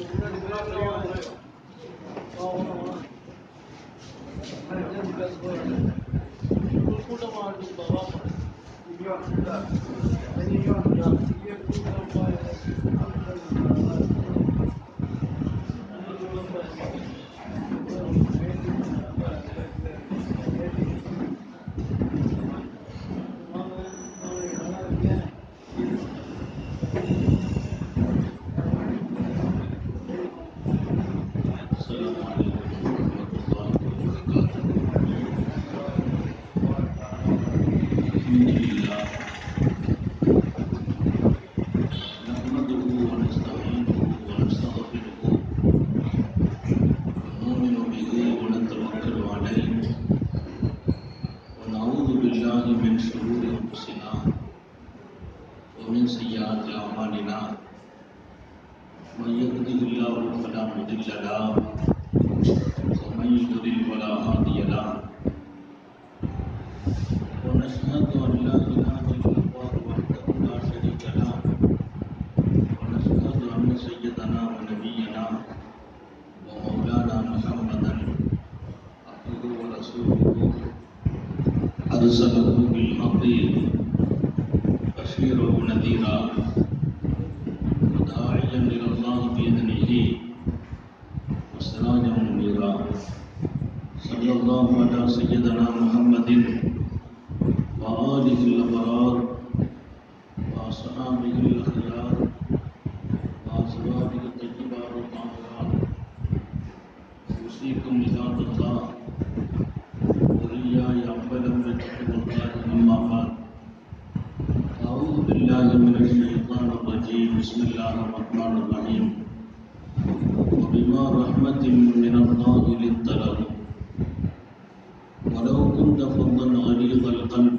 السلام عليكم ورحمة الله وبركاته الحمد لله نحمده ونستعينه ونستغفره ونؤمن به ونتوكل عليه ونعوذ بالله من شرور أنفسنا ومن سيئات أعمالنا من يهده الله فلا مضل له ومن يضلل فلا هادي له ونشهد ان لا اله الا الله وحده لا شريك له ونشهد ان سيدنا ونبينا ومولانا محمدا عبده ورسوله ارسله بالحق بشيرا ونذيرا وداعيا الى الله باذنه وسراجا منيرا صلى الله على سيدنا محمد وآله الأبرار وأصحابه الأخيار وأزواجه الطيبات الطاهرات أوصيكم عباد الله وإياي أولا بتقوى الله أما بعد أعوذ بالله من الشيطان الرجيم بسم الله الرحمن الرحيم وبما رحمة من الله لنت له ولو كنت فظا غليظ القلب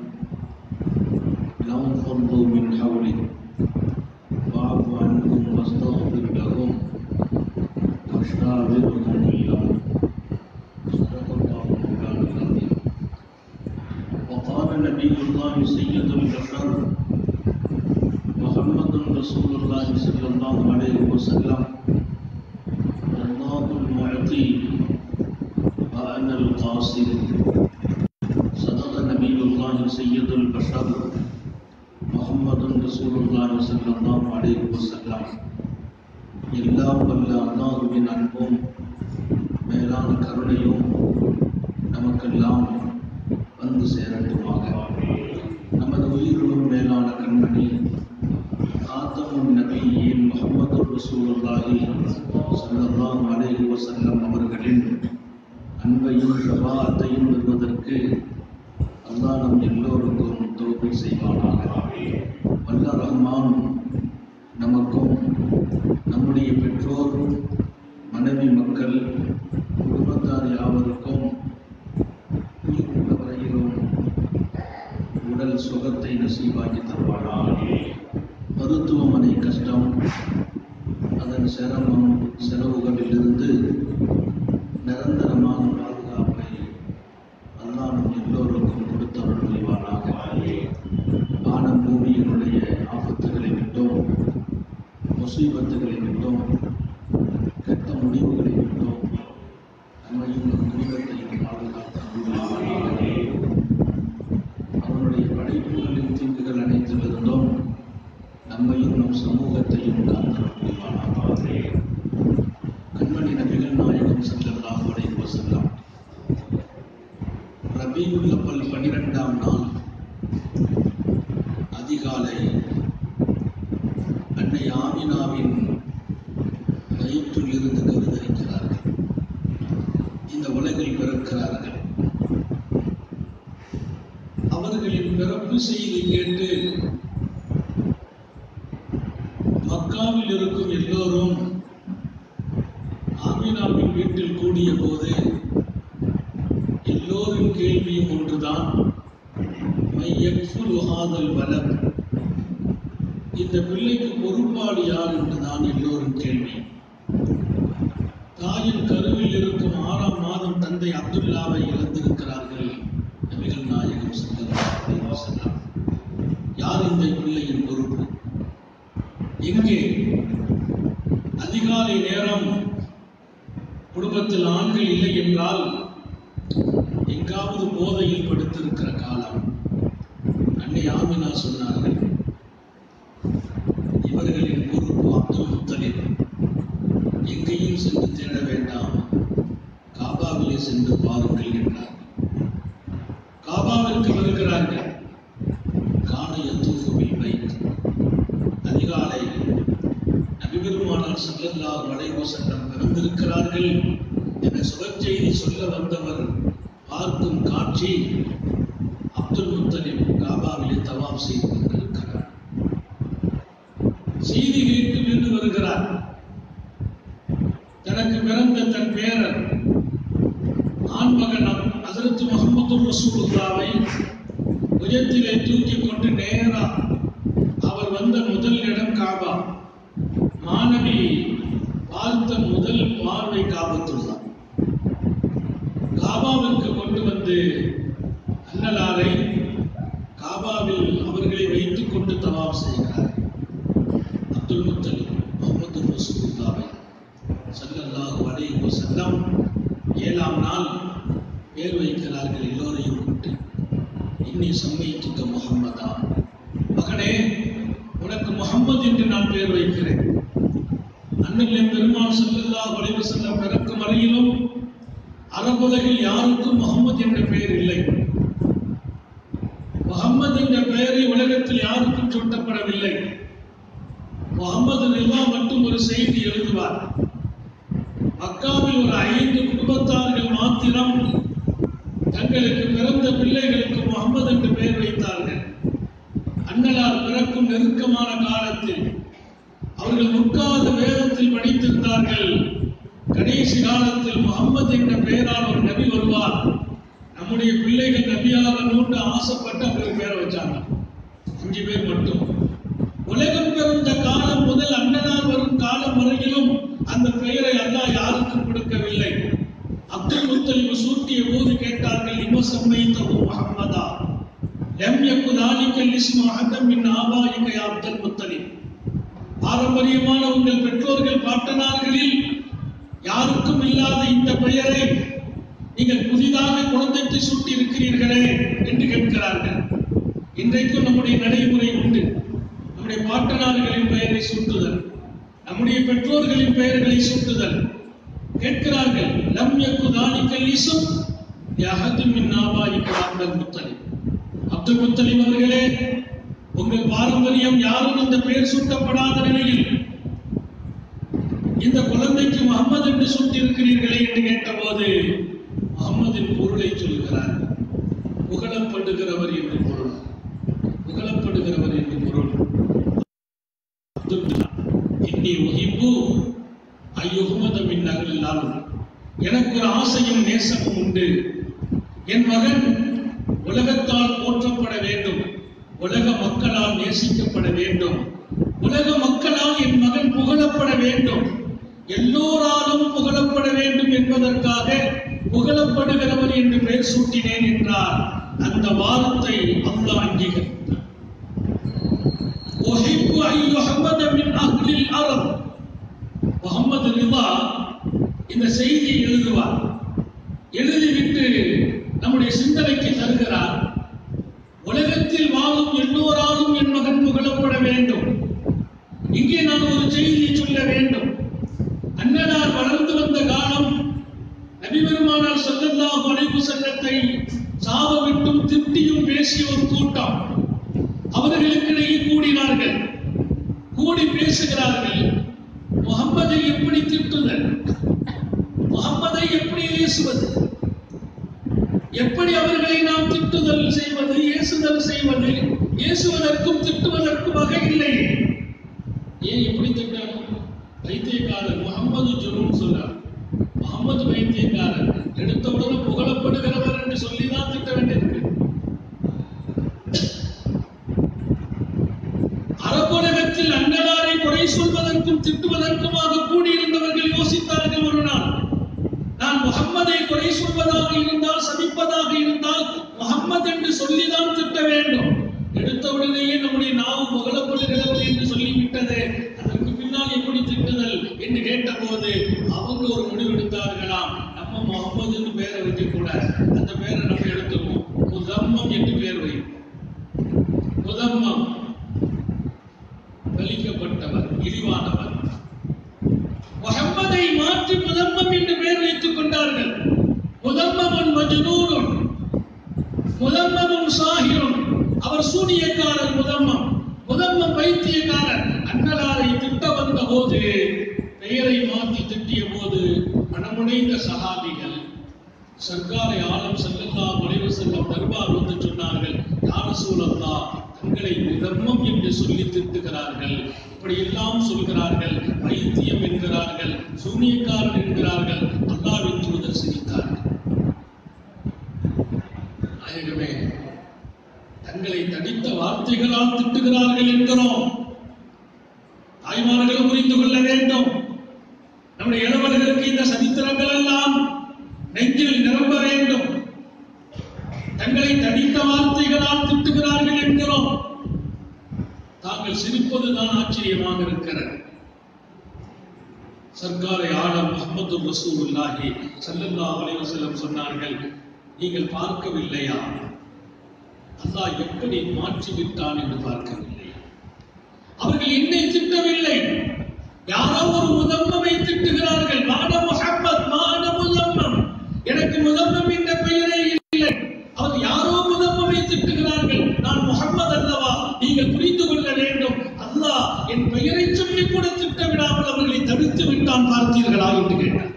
لانفضوا من حولك فاعف عنهم واستغفر لهم وشاورهم في الامر صدق الله مولانا العظيم وقال نبي الله سيد البشر محمد رسول الله صلى الله عليه وسلم الله المعطي وأنا القاصر صدق نبي الله سيد البشر محمد رسول الله صلى الله عليه وسلم எல்லாம் வல்ல அல்லாஹுவின் அன்பும் மேலான கருணையும் நமக்கெல்லாம் வந்து சேரட்டுமாக நமது உயிரிலும் மேலான கண்மணி ஆத்தமுன் நபியின் முகமது ரசூலுல்லாஹி ஸல்லல்லாஹு அலைஹி வஸல்லம் அவர்களின் அன்பையும் ஷபாத்தையும் பெறுவதற்கு அல்லாஹ் நம் எல்லோருக்கும் தோல்வி செய்வானாக வல்ல ரஹ்மான் நமக்கும் நம்முடைய பெற்றோர் மனைவி மக்கள் குடும்பத்தார் யாவருக்கும் உயிர் உள்ள வரையிலும் உடல் சுகத்தை நசீவாக்கி தருவானாக மருத்துவமனை கஷ்டம் அதன் சிரமம் செலவுகளிலிருந்து நிரந்தரமான பாதுகாப்பை அல்லாஹ் நம் எல்லோருக்கும் கொடுத்தவர்கள் புரிவானாக வானம் பூமியினுடைய ஆபத்துகளை விட்டோம் முசீபத்துகளை விட்டோம் கெட்ட முடிவுகளை விட்டோம் நம்மையும் நம் குடும்பத்தையும் பாதுகாத்து அருள்வானாக அவனுடைய படைப்புகளின் தீங்குகள் அனைத்திலிருந்தும் நம்மையும் நம் சமூகத்தையும் காத்தருள்வானாக கண்மணி நபிகள் நாயகம் ஸல்லல்லாஹு அலைஹி வஸல்லம் ரபீயுல் அவ்வல் பனிரெண்டாம் நாள் அதிகாலை அன்னை ஆமினாவின் வயிற்றில் இருந்து கருதரிக்கிறார்கள் இந்த உலகில் பிறக்கிறார்கள் அவர்களின் பிறப்பு செய்தி கேட்டு மக்காவில் இருக்கும் எல்லோரும் ஆமினாவின் வீட்டில் கூடிய போது எல்லோரின் கேள்வியும் ஒன்றுதான் மையக்குல் ஹாதல் வலத் இந்த பிள்ளைக்கு பொறுப்பாளி யார் என்றுதான் எல்லோரும் கேள்வி தாயின் கருவில் இருக்கும் ஆறாம் மாதம் தந்தை அப்துல்லாவை இழந்திருக்கிறார்கள் நபிகள் நாயகம் ஸல்லல்லாஹு அலைஹி வஸல்லம் யார் இந்த பிள்ளையின் பொறுப்பு எங்கே அதிகாலை நேரம் குடும்பத்தில் ஆண்கள் இல்லை என்றால் எங்காவது போதையில் படுத்திருக்கிற காலம் அன்னை ஆமினா சொன்னார்கள் இவர்களின் பொறுப்பு அப்துல் முத்தலிப் எங்கேயும் சென்று தேட வேண்டாம் காபாவிலே சென்று பாருங்கள் என்றார் காபாவிற்கு வருகிறார்கள் காணைய தூஃபுவில் வைத்து அதிகாலை நபிபெருமானார் ஸல்லல்லாஹு அலைஹி வஸல்லம் பிறந்திருக்கிறார்கள் என்ற சுபச்செய்தி சொல்ல வந்தவர் பார்க்கும் காட்சி அப்துல் முத்தலிப் காபாவிலே தவாப் செய்து கொண்டிருக்கிறார் செய்தி கேட்டு நின்று வருகிறார் தனக்கு பிறந்த தன் பேரர் ஆண்மகன் ஹசரத் முகமது ரசூலுல்லாவை புஜத்திலே தூக்கி கொண்டு நேரா அவர் வந்த முதல் இடம் காபா மாணவி பார்த்த முதல் பார்வை காபத்துள்ளா காபாவிற்கு கொண்டு வந்து அன்னலாரை காபாவில் அவர்களை வைத்துக் கொண்டு தவாப் செய்கிறார் அப்துல் முத்தலிப் முகமது ரசூலுல்லாவை ஸல்லல்லாஹு அலைஹி வஸல்லம் ஏழாம் நாள் பேர் வைக்கிறார்கள் எல்லோரையும் கூப்பிட்டு இன்னி சம்மைத்துக்க முகம்மதா மகனே உனக்கு முகம்மது என்று நான் பேர் வைக்கிறேன் அண்ணன் பெருமான் ஸல்லல்லாஹு அலைஹி வஸல்லம் பிறக்கும் வரையிலும் அரபுலகில் யாருக்கும் முகம்மது என்ற பெயர் இல்லை முகம்மது என்ற பெயரை உலகத்தில் யாருக்கும் சூட்டப்படவில்லை முகமது ரிவா மட்டும் ஒரு செய்தி எழுதுவார் மக்காவில் ஒரு ஐந்து குடும்பத்தார்கள் மாத்திரம் தங்களுக்கு பிறந்த பிள்ளைகளுக்கு முகமது என்று பெயர் வைத்தார்கள் அண்ணலார் பிறக்கும் நெருக்கமான காலத்தில் அவர்கள் முற்கால வேதத்தில் படித்திருந்தார்கள் கடைசி காலத்தில் முகமது என்ற பெயரால் ஒரு நபி வருவார் நம்முடைய பிள்ளைகள் நபியாக நூண்டு ஆசைப்பட்டு அவருக்கு பேரை வச்சாங்க அஞ்சு பேர் மட்டும் உலகம் பிறந்த காலம் முதல் அண்ணனார் வரும் காலம் வரையிலும் அந்த பெயரை அல்லாஹ் யாருக்கும் கொடுக்கவில்லை அப்துல் முத்தலிப் சூட்டிய போது கேட்டார்கள் இமசம்மைத்தகு முகம்மதா லம் யக்கு தாலிக்கல் இஸ்மு அஹதம் மின் ஆபாயிக யா அப்துல் முத்தலிப் பாரம்பரியமான உங்கள் பெற்றோர்கள் பாட்டனார்களில் யாருக்கும் இல்லாத இந்த பெயரை நீங்கள் புதிதாக குழந்தைக்கு சூட்டி இருக்கிறீர்களே என்று கேட்கிறார்கள் இன்றைக்கும் நம்முடைய நடைமுறை உண்டு நம்முடைய பாட்டனார்களின் பெயரை சூட்டுதல் நம்முடைய பெற்றோர்களின் பெயர்களை சூட்டுதல் கேட்கிறார்கள் லம் யக்கு தாலிக்கல் இஸ்ம் யஹது மின் ஆபாயிக அப்துல் முத்தலிப் அப்துல் முத்தலிப் அவர்களே உங்கள் பாரம்பரியம் யாரும் இந்த பெயர் சூட்டப்படாத நிலையில் இந்த குழந்தைக்கு முகமது என்று சூட்டி இருக்கிறீர்களே என்று கேட்டபோது முகமதின் பொருளை சொல்கிறார் புகழப்படுகிறவர் என்று பொருள் புகழப்படுகிறவர் என்று பொருள் இன்னி உகிப்பு ஐயுகமத மின் நகரில்லாலும் எனக்கு ஒரு ஆசையும் நேசமும் உண்டு என் மகன் உலகத்தால் போற்றப்பட வேண்டும் உலக மக்களால் நேசிக்கப்பட வேண்டும் உலக மக்களால் என் மகன் புகழப்பட வேண்டும் எல்லோராலும் புகழப்பட வேண்டும் என்பதற்காக புகழப்படுகிறவர் என்று பெயர் சூட்டினேன் என்றார் அந்த வார்த்தை அல்லாஹ் அங்கீகரித்தார் உஹிப்பு ஐ யுஹம்மத மின் அஹ்லில் அரப் முகமது ரிவா இந்த செய்தியை எழுதுவார் எழுதிவிட்டு நம்முடைய சிந்தனைக்கு தருகிறார் உலகத்தில் வாழும் எல்லோராலும் என் மகன் புகழப்பட வேண்டும் இங்கே நான் ஒரு செய்தியை சொல்ல வேண்டும் அண்ணனார் வளர்ந்து வந்த காலம் நபிபெருமானார் ஸல்லல்லாஹு அலைஹி வஸல்லத்தை சாபமிட்டும் திட்டியும் பேசிய ஒரு கூட்டம் அவர்களுக்கிடையே கூடினார்கள் கூடி பேசுகிறார்கள் முகம்மதை எப்படி திட்டுதல் முகம்மதை எப்படி ஏசுவது எப்படி அவர்களை நாம் திட்டுதல் செய்வது ஏசுதல் செய்வது ஏசுவதற்கும் திட்டுவதற்கும் வகை இல்லையே ஏன் எப்படி திட்டணும் வைத்தியக்காரர் முகமது ஜுனூன் சொன்னார் முகமது வைத்தியக்காரர் எடுத்தவுடனே புகழப்படுகிறவர் என்று சொல்லிதான் திட்ட வேண்டியிருக்கு அரபுலகத்தில் அண்ணலாரை குறை சொல்வதற்கும் திட்டுவதற்குமாக கூடியிருந்தவர்கள் யோசித்தார்கள் ஒரு நாள் நான் முகம்மதை குறை சொல்வதாக இருந்தால் சபிப்பதாக இருந்தால் முகம்மது என்று சொல்லிதான் திட்ட வேண்டும் எடுத்தவுடனேயே நம்முடைய நாவு புகழப்படுகிறது என்று சொல்லிவிட்டது அதற்கு பின்னால் எப்படி திட்டுதல் என்று பழிக்கப்பட்டவர் இழிவானவர் முகம்மதை மாற்றி முதம்மம் என்று பெயர் வைத்துக் கொண்டார்கள் முதம்மவன் மஜ்னூனுன் முதம்மமும் சாகிரும் அவர் சூனியக்காரர் முதம்மம் முதம்மம் வைத்தியக்காரர் அண்ணலாரை திட்ட வந்த போது பெயரை மாற்றி திட்டிய போது மனமுடைந்த சகாபிகள் சர்க்காரை ஆலம் செல்லல்லா மறைவு செல்லம் தர்பார் வந்து சொன்னார்கள் யார சூழல்லா தங்களை முதம்மம் என்று சொல்லி திட்டுகிறார்கள் இப்படி எல்லாம் சொல்கிறார்கள் வைத்தியம் என்கிறார்கள் சூனியக்காரன் என்கிறார்கள் அல்லாவின் தூதர் சிரித்தார்கள் நாயகமே தங்களை தடித்த வார்த்தைகளால் திட்டுகிறார்கள் என்கிறோம் தாய்மார்கள் புரிந்து கொள்ள வேண்டும் நம்முடைய இளவர்களுக்கு இந்த சரித்திரங்கள் எல்லாம் நெஞ்சில் நிரம்ப வேண்டும் தங்களை தடித்த வார்த்தைகளால் திட்டுகிறார்கள் என்கிறோம் தாங்கள் சிரிப்பதுதான் ஆச்சரியமாக இருக்கிறது சர்க்காரை ஆலம் முகமது ரசூலுல்லாஹி ஸல்லல்லாஹு அலைஹி வஸல்லம் சொன்னார்கள் நீங்கள் பார்க்கவில்லையா அல்லாஹ் எப்படி மாற்றி விட்டான் என்று பார்க்கவில்லை அவர்கள் என்னை திட்டவில்லை யாரோ ஒரு முதம்மமை திட்டுகிறார்கள் மான முஹம்மத் மான முதம்மம் எனக்கு முதம்மம் என்ற பெயரே இல்லை அவர் யாரோ முதம்மமை திட்டுகிறார்கள் நான் முஹம்மது அல்லவா நீங்கள் புரிந்து கொள்ள வேண்டும் அல்லாஹ் என் பெயரை சொல்லி கூட திட்ட விடாமல் அவர்களை தடுத்து விட்டான் பார்த்தீர்களா என்று கேட்டார்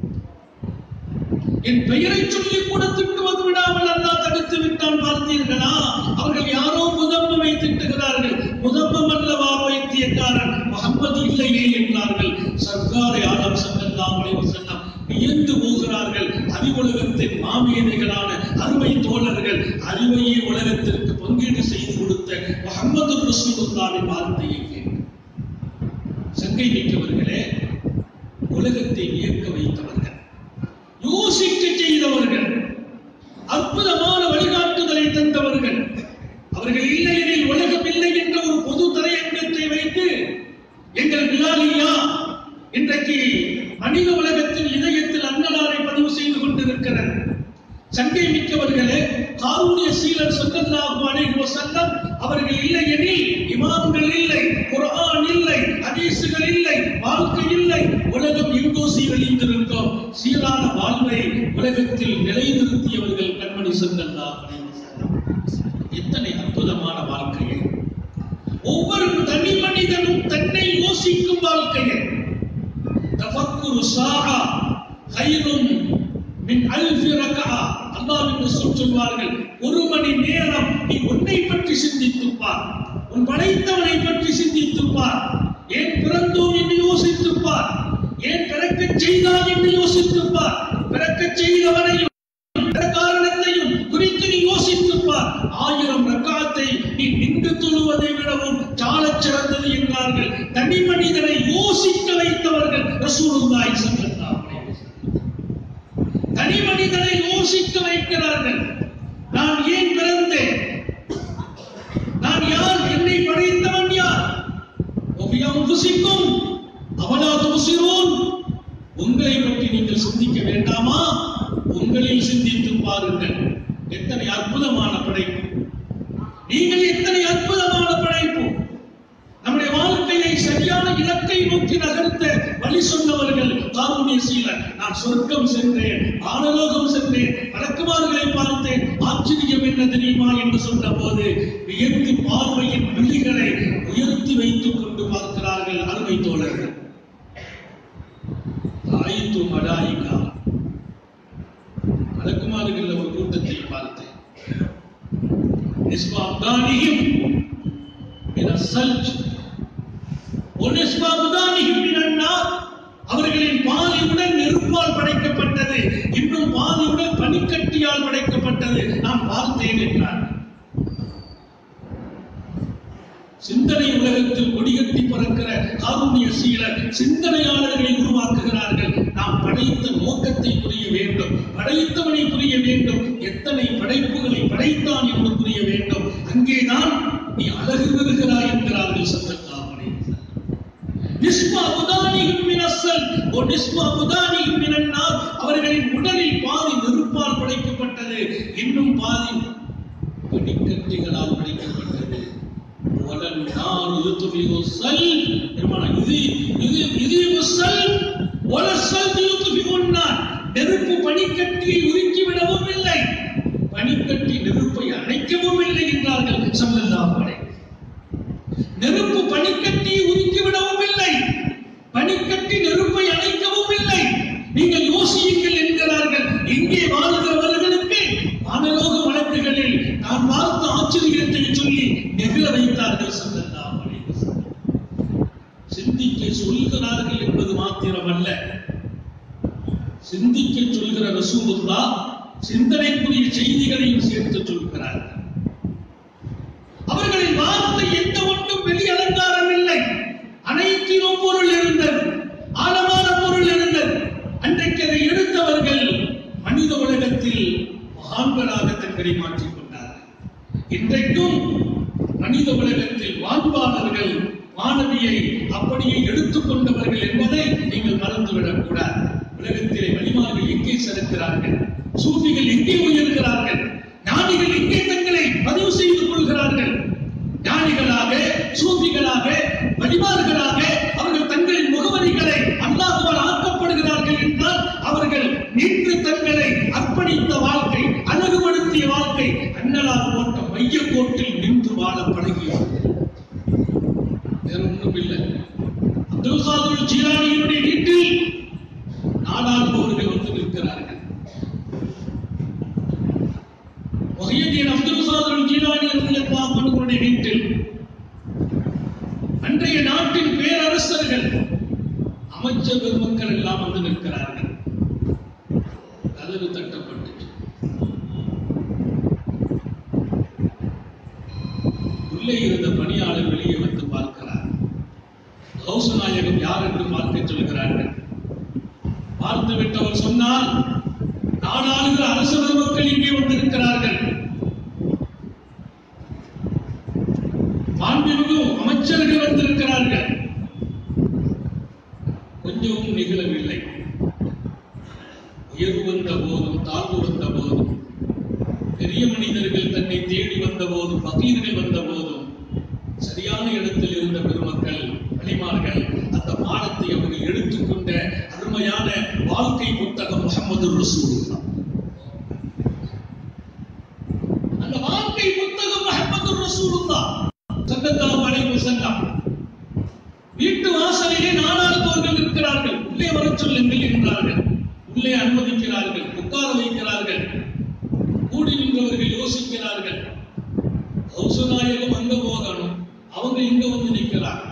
என் பெயரை சொல்லி கூட திட்டுவது விடாமல் அல்லாஹ் தடுத்து விட்டான் பார்த்தீர்களா அவர்கள் யாரோ முதம்மமை திட்டுகிறார்கள் முதம்மம் அல்லவா வைத்தியக்காரன் முகம்மது இல்லையே என்றார்கள் சர்க்காரை ஆலம் சல்லல்லாஹு அலைஹி வஸல்லம் வியந்து போகிறார்கள் அறிவுலகத்தின் மாமேதைகளான அருமை தோழர்கள் அறிவையே உலகத்திற்கு பங்கீடு செய்து கொடுத்த முகமது ரசூலுல்லாஹின் வார்த்தையை கேட்டு சங்கை மிக்கவர்களே உலகத்தை வியக்க வைத்தவர்கள் யோசிக்க செய்தவர்கள் அற்புதமான வழிகாட்டுதலை தந்தவர்கள் அவர்கள் இல்லையெனில் உலகம் இல்லை என்ற ஒரு பொது தலையங்கத்தை வைத்து எங்கள் பிலாலியா இன்றைக்கு மனித உலகத்தின் இதயத்தில் அன்னலாரை பதிவு செய்து கொண்டிருக்கிறார் சங்கை மிக்கவர்களே காரூணிய சீலர் சொல்லல்லாஹு அலைஹி வஸல்லம் அவர்கள் இல்லை எனில் இமாம்கள் இல்லை குர்ஆன் இல்லை ஹதீஸுகள் இல்லை வாழ்க்கை இல்லை உலகம் எங்கோ சீரழிந்திருக்கும் சீரான வாழ்வை உலகத்தில் நிலைநிறுத்தியவர்கள் கண்மணி சொல்லல்லாஹு அலைஹி வஸல்லம் எத்தனை அற்புதமான வாழ்க்கையை ஒவ்வொரு தனி மனிதனும் தன்னை யோசிக்கும் வாழ்க்கையை தஃபக்குரு சாஆ கைரும் மின் அல்ஃபி ரக்ஆ அல்லாஹ் என்று சொல் சொல்வார்கள் ஒரு மணி நேரம் நீ உன்னை பற்றி சிந்தித்துப் பார் உன் படைத்தவனை பற்றி சிந்தித்துப் பார் ஏன் பிறந்தோம் என்று யோசித்துப் பார் ஏன் பிறக்கச் செய்தான் என்று யோசித்துப் பார் பிறக்கச் செய்தவனையும் பிற காரணத்தையும் குறித்து நீ யோசித்துப் பார் ஆயிரம் ரக்காத்தை நீ நின்று தொழுவதை விடவும் சாலச் சிறந்தது என்றார்கள் தனி மனிதனை யோசிக்க வைத்தவர்கள் ரசூலுல்லாஹி ஸல்லல்லாஹு அலைஹி வஸல்லம் தனி மனிதனை யோசிக்க வைக்கிறார்கள் நான் ஏன் பிறந்தேன் நான் யார் என்னை படைத்தவன் யார் ஒவ்வியம்புசிக்கும் அவலா துசிரோன் உங்களை பற்றி நீங்கள் சிந்திக்க வேண்டாமா உங்களில் சிந்தித்து பாருங்கள் எத்தனை அற்புதமான படைப்பு நீங்கள் எத்தனை அற்புதமான படைப்பு நம்முடைய வாழ்க்கையை சரியான இலக்கை நோக்கி நகர்த்த வழி சொன்னவர்கள் காரூணிய சீலர் நான் சொர்க்கம் சென்றேன் ஆனலோகம் சென்றேன் வழக்குமார்களை பார்த்தேன் ஆச்சரியம் என்ன தெரியுமா என்று சொன்ன போது வியந்து பார்வையின் விழிகளை உயர்த்தி வைத்துக் கொண்டு பார்க்கிறார்கள் அருமை தோழர்கள் ஆயித்து மலாயிகா வழக்குமார்கள் ஒரு கூட்டத்தை பார்த்தேன் நிஸ்பா அப்தானியும் من الثلج ونسبة أبدانهم من النار அவர்களின் பாதி உடல் நெருப்பால் படைக்கப்பட்டது இன்னும் பாதி உடல் பனிக்கட்டியால் படைக்கப்பட்டது நான் பார்த்தேன் என்றார் சிந்தனை உலகத்தில் கொடிகட்டி பறக்கிற காரூணிய சீலர் சிந்தனையாளர்களை உருவாக்குகிறார்கள் நாம் படைத்த நோக்கத்தை புரிய வேண்டும் படைத்தவனை புரிய வேண்டும் எத்தனை படைப்புகளை படைத்தான் என்று புரிய வேண்டும் அங்கேதான் நீ அழகு பெறுகிறாய் என்கிறார்கள் சத்தல்லாஹு அலைஹி வஸல்லம். நிஸ்பா உதானியும் மினஸ்ஸல் ஓ நிஸ்பா உதானியும் மினன்னார் அவர்களின் உடலில் பாதி நெருப்பால் படைக்கப்பட்டது இன்னும் பாதி பனிக்கட்டிகளால் படைக்கப்பட்டது வலன் நாறு யுத்ஃபிஉ ஸல் பெருமானா இது இது இது ஸல் வல ஸல் யுத்ஃபிஉ நார் நெருப்பு பனிக்கட்டியை உருக்கி விடவும் இல்லை பனிக்கட்டி நெருப்பை அணைக்கவும் இல்லை என்றார்கள் ஸல்லல்லாஹு அலைஹி நெருப்பு பனிக்கட்டியை உருக்கி விடவும் இல்லை பனிக்கட்டி நெருப்பை அணைக்கவும் இல்லை நீங்கள் யோசியுங்கள் என்கிறார்கள் இங்கே வாழ்கிறவர்களுக்கு வானலோக வழக்குகளில் நான் பார்த்த ஆச்சரியத்தை சொல்லி நெகிழ வைத்தார்கள் ஸல்லல்லாஹு அலைஹி வஸல்லம். சிந்திக்க சொல்கிறார்கள் என்பது மாத்திரமல்ல சிந்திக்க சொல்கிற ரசூலுல்லா சிந்தனைக்குரிய செய்திகளையும் சேர்த்து சொல்கிறார்கள் அவர்களின் வார்த்தை எந்த ஒன்றும் வெளி அலங்காரம் இல்லை அனைத்திலும் பொருள் இருந்தது ஆழமான பொருள் இருந்தது அன்றைக்கு அதை எடுத்தவர்கள் மனித உலகத்தில் மகான்களாக தங்களை மாற்றிக் கொண்டார்கள் இன்றைக்கும் மனித உலகத்தில் வாழ்வாளர்கள் மாணவியை அப்படியே எடுத்துக் கொண்டவர்கள் என்பதை நீங்கள் மறந்துவிடக் கூடாது உலகத்திலே வழிமார்கள் எங்கே செலுக்கிறார்கள் சூஃபிகள் எங்கே உயர்கிறார்கள் ஞானிகள் எங்கே தங்களை பதிவு செய்து கொள்கிறார்கள் ஞானிகளாக சூஃபிகளாக வழிமார்களாக அவர்கள் தங்களின் முகவரிகளை அல்லாஹுவால் ஆக்கப்படுகிறார்கள் என்றால் அவர்கள் நின்று தங்களை அர்ப்பணித்த வாழ்க்கை அழகுபடுத்திய வாழ்க்கை அண்ணலால் போட்ட மைய கோட்டில் நின்று வாழ பழகியவர்கள் வேற ஒன்றும் இல்லை அப்துல் காதர் ஜீலானியினுடைய வீட்டில் நாடாளுபவர்கள் வந்து நிற்கிறார்கள் முஹியதீன் அப்துல் காதர் ஜீலானி ரலியல்லாஹு அன்ஹுடைய வீட்டில் அன்றைய நாட்டின் பேரரசர்கள் அமைச்சர் பெருமக்கள் எல்லாம் வந்து நிற்கிறார்கள் கதவு தட்டப்பட்டு உள்ளே இருந்த பணியாளர் வெளியே வந்து பார்க்கிறார் கௌச நாயகம் யார் என்று பார்க்க சொல்கிறார்கள் பார்த்து விட்டவர் சொன்னால் நாடாளுகிற அரச பெருமக்கள் இங்கே வந்திருக்கிறார்கள் மாண்புமிகு அமைச்சர்கள் வந்திருக்கிறார்கள் கொஞ்சமும் நிகழவில்லை உயர்வு வந்த போதும் தாழ்வு வந்த போதும் பெரிய மனிதர்கள் தன்னை தேடி வந்த போதும் பகீர்கள் வந்த போதும் சரியான இடத்தில் இருந்த பெருமக்கள் வழிமார்கள் அந்த பாடத்தை அவர்கள் எடுத்துக்கொண்ட அருமையான வாழ்க்கை புத்தகம் முகமது ரசூலுல்லாஹ் அந்த வாழ்க்கை புத்தகம் முகமது ரசூலுல்லாஹ் ஸல்லல்லாஹு அலைஹி வஸல்லம் வீட்டு வாசலிலே நாடாளுபவர்கள் இருக்கிறார்கள் உள்ளே வரச் சொல்லுங்கள் என்றார்கள் உள்ளே அனுமதிக்கிறார்கள் உட்கார வைக்கிறார்கள் கூடி நின்றவர்கள் யோசிக்கிறார்கள் கௌசநாயகம் அங்க போகணும் அவங்க இங்க வந்து நிற்கிறாங்க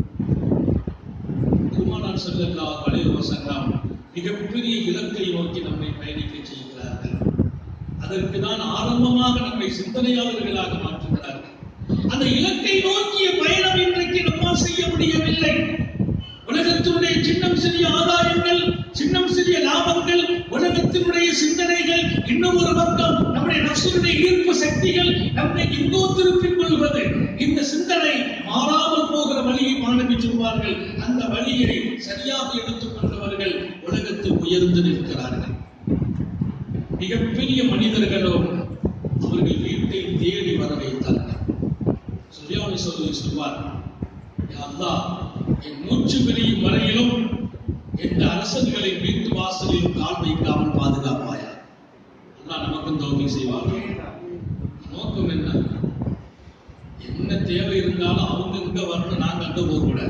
பெருமானார் ஸல்லல்லாஹு அலைஹி வஸல்லம் மிகப்பெரிய இலக்கை நோக்கி நம்மை பயணிக்க செய்கிறார்கள் அதற்கு தான் ஆரம்பமாக நம்மை சிந்தனையாளர்களாக மாற்றுகிறார்கள் அந்த இலக்கை நோக்கிய பயணம் இன்றைக்கு நம்மால் செய்ய முடியவில்லை உலகத்தினுடைய சின்னம் சிறிய ஆதாயங்கள் சின்னம் சிறிய லாபங்கள் உலகத்தினுடைய சிந்தனைகள் இன்னும் ஒரு பக்கம் நம்முடைய நசுடைய ஈர்ப்பு சக்திகள் நம்மை எங்கோ திருப்பிக் கொள்வது இந்த சிந்தனை மாறாமல் போகிற வழியை மாணவி சொல்வார்கள் அந்த வழியை சரியாக எடுத்துக் கொண்டவர்கள் உலகத்தில் உயர்ந்து நிற்கிறார்கள் மிகப்பெரிய மனிதர்களும் அவர்கள் வீட்டை தேடி வர வைத்தார்கள் சுல்யானி சொல்லி சொல்வார் "யா அல்லாஹ் என் மூச்சு பிரியும் வரையிலும் எந்த அரசர்களை வீட்டு வாசலில் கால் வைக்காமல் பாதுகாப்பாயா அல்லாஹ் நமக்கும் தோல்வி செய்வாங்க நோக்கம் என்ன என்ன தேவை இருந்தாலும் அவங்க இங்க வரணும் நாங்க அங்க போக கூடாது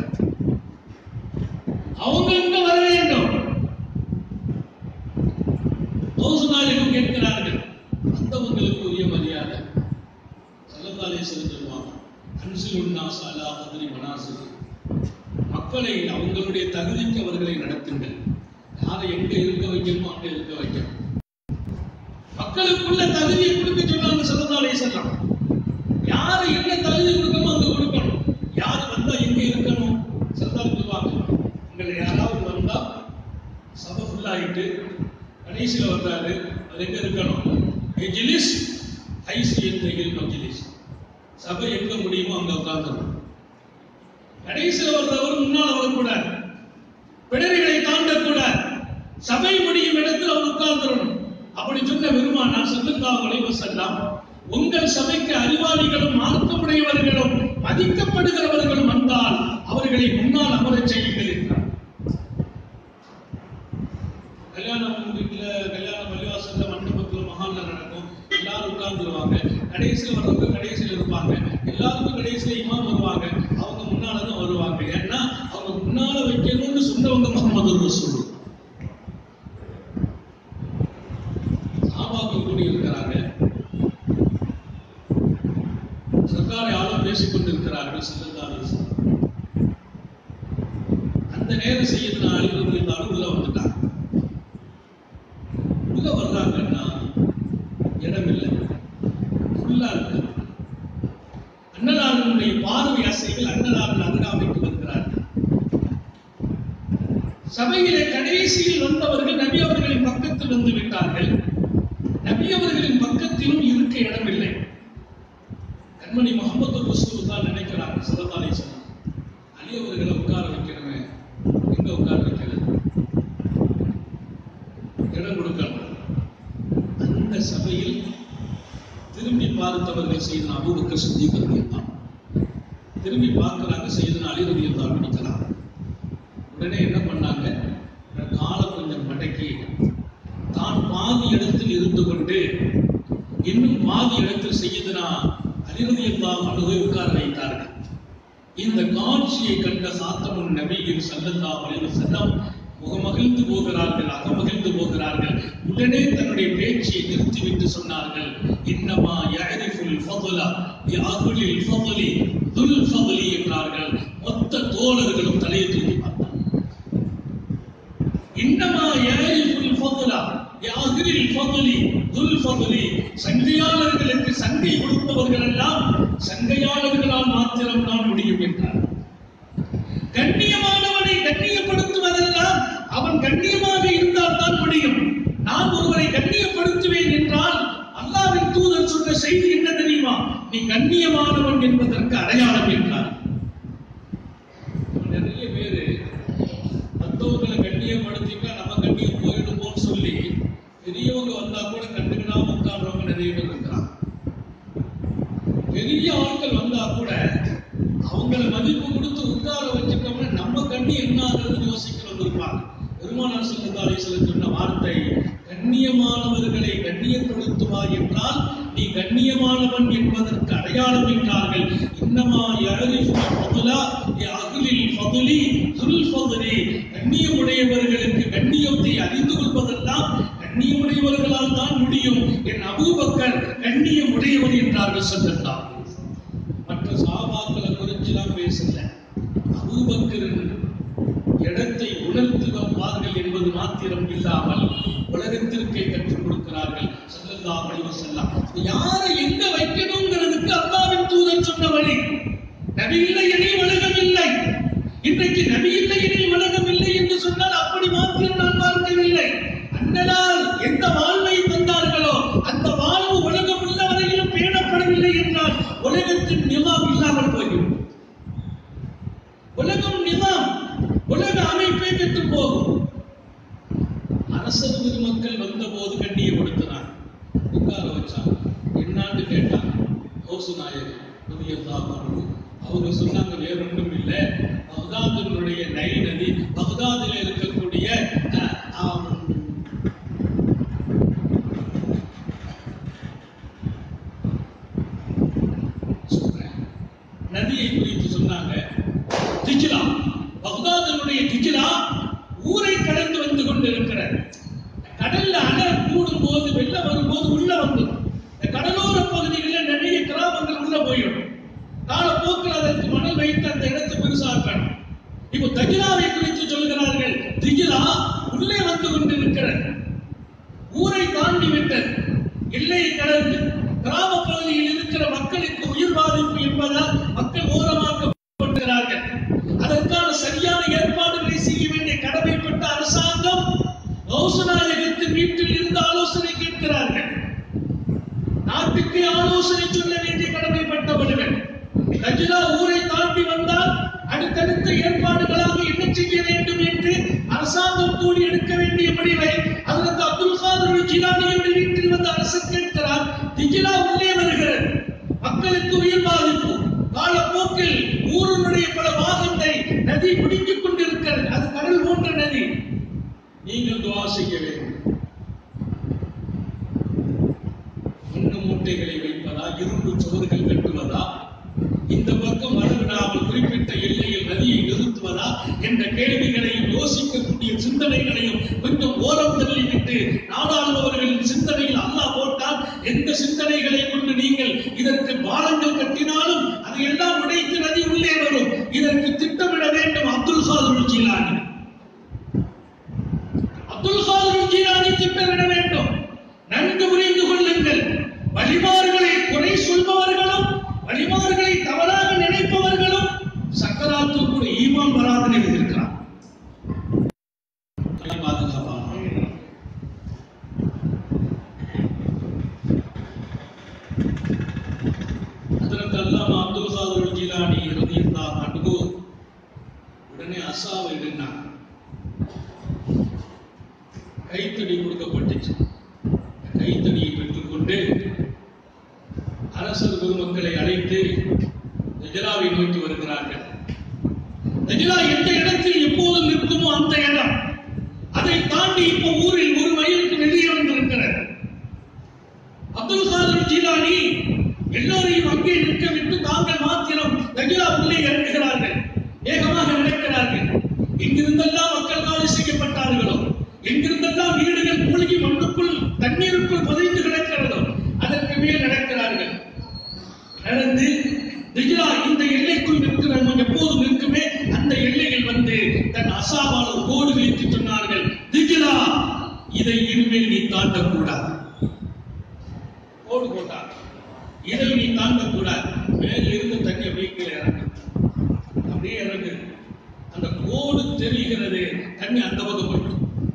அவங்க இங்க வர வேண்டும் கௌசநாயகம் கேட்கிறார்கள் வந்தவங்களுக்கு உரிய மரியாதை சல்லல்லாலே சொல்லுவாங்க அன்சில் நாசாலா கதிரி மனாசில் மக்களை அவங்களுடைய தகுதிக்கு அவர்களை நடத்துங்கள் யாரை எங்க இருக்க வைக்கணுமோ அங்க இருக்க வைக்கணும் மக்களுக்குள்ள தகுதியை கொடுக்க சொன்னாங்க சல்லல்லாலே செல்லாம் யாரு என்ன தகுதி கொடுக்கணுமோ அங்க கொடுக்கணும் யாரு வந்தா எங்க இருக்கணும் சல்லல்லாஹு சொல்லுவாங்க உங்களை யாராவது வந்தா சபை ஃபுல்லாயிட்டு கடைசியில் வர்றாரு அது எங்க இருக்கணும் எஜிலிஸ் ஐசிஎல் தைகள் மஜிலிஸ் சபை எங்க முடியுமோ அங்க உட்கார்ந்துடும் கடைசியில் வர்றவர் முன்னால் வரக்கூடாது பிடரிகளை தாண்டக்கூடாது சபை முடியும் இடத்தில் அவர் உட்கார்ந்துடணும் அப்படி சொன்ன பெருமானார் சல்லல்லாஹு அலைஹி வஸல்லம் உங்கள் சபைக்கு அறிவாளிகளும் மார்க்கமுடையவர்களும் மதிக்கப்படுகிறவர்களும் வந்தால் அவர்களை முன்னால் அமரச் செய்யுங்கள் என்றார் கல்யாணம் வீட்டுல கல்யாண பள்ளிவாசல்ல மண்டபத்துல மகால்ல நடக்கும் எல்லாரும் உட்கார்ந்துருவாங்க கடைசியில் வர்றவங்க கடைசியில் இருப்பாங்க எல்லாருக்கும் கடைசியில் இமாம் வருவாங்க அவங்க முன்னால தான் வருவாங்க ஏன்னா அவங்க முன்னால வைக்கணும்னு சொன்னவங்க முகமது ரசூல் சாபாக்கள் கூடி இருக்கிறாங்க சர்க்காரை ஆளும் பேசிக் கொண்டிருக்கிறார்கள் செல்லந்தாரி அந்த நேரம் செய்யறது நான் இருந்தாலும் உள்ள வந்துட்டாங்க உள்ள வர்றாங்கன்னா இடம் இல்லை ஃபுல்லா இருக்கு அன்னலாரனுடைய பார்வை அசைகள் அன்னலாரன் அருகாமைக்கு வருகிறார்கள் சபையிலே கடைசியில் வந்தவர்கள் நபி அவர்களின் பக்கத்தில் வந்து விட்டார்கள் நபி அவர்களின் பக்கத்திலும் இருக்க இடமில்லை கண்மணி முகமது ரசூல் தான் நினைக்கிறாங்க சரதாலை சொன்னார் அலி அவர்களை உட்கார வைக்கணுமே எங்க உட்கார வைக்கிறது இடம் கொடுக்கணும் அந்த சபையில் திரும்பி பார்த்தவர்கள் செய்த அபூபக்கர் சித்திக் தான் திரும்பி பார்க்கிறாங்க செய்த அலிரவி தான் பிடிக்கலாம் உடனே என்ன பண்ணாங்க காலை கொஞ்சம் மடக்கி தான் பாதி இடத்தில் இருந்து கொண்டு இன்னும் பாதி இடத்தில் செய்யுதுனா அலிரதியெல்லாம் அணுகை உட்கார வைத்தார்கள் இந்த காட்சியை கண்ட சாத்தமுன் நபியின் சல்லல்லா அலைஹி செல்லம் முகமகிழ்ந்து போகிறார்கள் அகமகிழ்ந்து போகிறார்கள் உடனே தன்னுடைய பேச்சை நிறுத்திவிட்டு சொன்னார்கள் இன்னமா யஅரிஃபுல் ஃபضல பிஅஹ்லில் ஃபضலி துல் ஃபضலி என்றார்கள் மொத்த தோழர்களும் தலையை தூக்கி பார்த்தார்கள் இன்னமா யஅரிஃபுல் ஃபضல பிஅஹ்லில் ஃபضலி துல் ஃபضலி சங்கையாளர்களுக்கு சங்கை கொடுப்பவர்கள் எல்லாம் சங்கையாளர்களால் மாத்திரம் தான் முடியும் என்றார் கண்ணியமானவனை கண்ணியப்படுத்துவதெல்லாம் அவன் கண்ணியமாக இருந்தால் தான் முடியும் நான் ஒருவரை கண்ணியப்படுத்துவேன் என்றால் அல்லாவின் தூதர் சொன்ன செய்தி என்ன தெரியுமா நீ கண்ணியமானவன் என்பதற்கு அடையாளம் என்றார் நிறைய பேரு மற்றவர்களை கண்ணியப்படுத்திட்டா நம்ம கண்ணியம் போயிடுமோன்னு சொல்லி பெரியவங்க வந்தா கூட கண்டுக்கிடாம உட்கார்றவங்க நிறைய பேர் இருக்கிறாங்க பெரிய ஆட்கள் வந்தா கூட அவங்கள மதிப்பு கொடுத்து உட்கார வச்சுட்டோம்னா நம்ம கண்ணி என்ன ஆகுதுன்னு யோசிக்கிறவங்க இருப்பாங்க பெருமானார் செல்லதாரை சில சொன்ன வார்த்தை கண்ணியமானவர்களை கண்ணியப்படுத்துவா என்றால் நீ கண்ணியமானவன் என்பதற்கு அடையாளம் என்றார்கள் இன்னமா யஅரிஃபு ஃபதுலா அகிலில் ஃபதுலி துல் ஃபதுலி கண்ணியமுடையவர்களுக்கு கண்ணியத்தை அறிந்து கொள்வதெல்லாம் கண்ணியமுடையவர்களால் தான் முடியும் என் அபூபக்கர் கண்ணியமுடையவன் என்றார்கள் சொல்லலாம் மற்ற சாபாக்களை குறிச்செல்லாம் பேசல அபூபக்கரின் இடத்தை உணர்த்து வைப்பார்கள் என்பது மாத்திரம் இல்லாமல் உலகத்திற்கே கற்றுக் கொடுக்கிறார்கள் ஸல்லல்லாஹு அலைஹி வஸல்லம் யாரை எங்க வைக்கணுங்கிறதுக்கு அல்லாஹ்வின் தூதர் சொன்ன வழி நபி இல்லை எனில் உலகம் இல்லை இன்றைக்கு நபி இல்லை எனில் உலகம் இல்லை என்று சொன்னால் அப்படி மாத்திரம் நான் பார்க்கவில்லை அண்ணலால் எந்த வாழ்வை தந்தார்களோ அந்த வாழ்வு உலகம் உள்ள வரையிலும் பேணப்படவில்லை என்றால் உலகத்தின் நிலம் இல்லாமல் போய்விடும் உலகம் நிலம் உலக அமைப்பே கெட்டு போகும் அரசர் பெருமக்கள் வந்தபோது கண்ணியப்படுத்தினார் உட்கார வச்சாங்க என்னான்னு கேட்டாங்க ஹவுசு நாயகர் ரலியல்லாஹு அன்ஹு. அவங்க சொன்னாங்க வேற ஒன்றும் இல்லை பகதாதினுடைய நைல் நதி பகதாதில் இருக்கக்கூடிய அஹ், ஆம், சொல்றேன். நதியை குறித்து சொன்னாங்க திஜ்லா பக்தாதனுடைய திஜ்லா ஊரை கடந்து வந்து கொண்டிருக்கிற கடல்ல அலை கூடும் போது வெள்ளம் வரும்போது உள்ள வந்து இந்த கடலோர பகுதிகளில் நிறைய கிராமங்கள் உள்ள போயிடும் காலப்போக்கில் அதற்கு மணல் வைத்து அந்த இடத்தை பெருசாக்கணும் இப்போ தஜிலாவை குறித்து சொல்கிறார்கள் திஜிலா உள்ளே வந்து கொண்டிருக்கிறது ஊரை தாண்டி விட்டது எல்லையை கடந்து கிராம பகுதியில் இருக்கிற மக்களுக்கு உயிர் பாதிப்பு என்பதால் மக்கள் ஓரமாக்கப்படுகிறார்கள் அதற்கான சரியான ஏற்பாடுகளை செய்ய வேண்டிய கடமைப்பட்ட அரசாங்கம் கௌசநாயகத்தின் வீட்டில் இருந்து ஆலோசனை கேட்கிறார்கள் நாட்டுக்கு ஆலோசனை சொல்ல வேண்டிய கடமைப்பட்டவர்கள் கஜிலா ஊரை தாண்டி வந்தால் அடுத்தடுத்த ஏற்பாடுகளாக என்ன செய்ய வேண்டும் என்று அரசாங்கம் கூடி எடுக்க வேண்டிய முடிவை அதற்கு அப்துல் காதர் ஜிலானியுடைய வீட்டில் வந்து அரசர் கேட்கிறார் திஜிலா உள்ளே வருகிறது மக்களுக்கு உயிர் பாதிப்பு காலப்போக்கில் நதி பிடித்துக் கொண்டிருக்கிறது அது கடல் போன்ற நதி நீங்கள் துவா செய்ய வேண்டும் மண்ணு மூட்டைகளை வைப்பதா இரும்பு சுவர்கள் கட்டுவதா இந்த பக்கம் வரவிடாமல் குறிப்பிட்ட எல்லையில் நதியை நிறுத்துவதா என்ற கேள்விகளையும் யோசிக்கக்கூடிய சிந்தனைகளையும் கொஞ்சம் ஓரம் தள்ளிவிட்டு நாடாளுபவர்களின் சிந்தனையில் அல்லாஹ் போட்டால் எந்த சிந்தனைகளை கொண்டு நீங்கள் இதற்கு பாலங்கள் கட்டினாலும் அதையெல்லாம் உடைத்து நதி உள்ளே வரும் இதற்கு திட்டமிட வேண்டும் அப்துல் காதர் ஜீலானி அப்துல் காதர் ஜீலானி திட்டமிட வேண்டும் நன்கு புரிந்து கொள்ளுங்கள் வழிமார்களை குறை சொல்பவர்களும் வழிமார்களை தவறாக நினைப்பவர்களும் சக்கராத்து கூட ஈமான் வராது எழுதியிருக்கிறார் பாதுகாப்பாக அதற்கு அல்லாம அப்துல் காதர் ஜீலானி ரலியல்லாஹு அன்ஹு உடனே அசாவை நின்னாங்க கைத்தடி கொடுக்கப்பட்டுச்சு கைத்தடியை பெற்றுக்கொண்டு அரசர் பெருமக்களை அழைத்து நெஜலாவை நோக்கி வருகிறார்கள் நெஜலா எந்த இடத்தில் எப்போதும் நிற்குமோ அந்த இடம் அதை தாண்டி இப்ப ஊரில் ஒரு மைலுக்கு வெளியே வந்திருக்கிறது அப்துல் காதர் ஜீலானி எல்லோரையும் அங்கே நிற்க விட்டு தாங்கள் மாத்திரம் நெஜலா உள்ளே இறங்குகிறார்கள் வேகமாக நடக்கிறார்கள் எங்கிருந்தெல்லாம் மக்கள் காலி செய்யப்பட்டார்களோ எங்கிருந்தெல்லாம் வீடுகள் மூழ்கி மண்ணுக்குள் தண்ணீருக்குள் புதைந்து கிடக்கிறதோ அதற்கு மேல் நடக்கிறார்கள் நடந்து திஜ்ரா இந்த எல்லைக்குள் நிற்கிறோம் எப்போதும் நிற்குமே அந்த எல்லையில் வந்து தன் அசாபால் ஒரு கோடு வைத்து சொன்னார்கள் திஜ்ரா இதை இனிமேல் நீ தாண்டக்கூடாது கோடு போட்டார் இதை நீ தாண்டக்கூடாது மேல் இருந்து தண்ணி அப்படியே கீழே இறங்கு அப்படியே இறங்கு அந்த கோடு தெரிகிறது தண்ணி அந்த பக்கம் போயிட்டு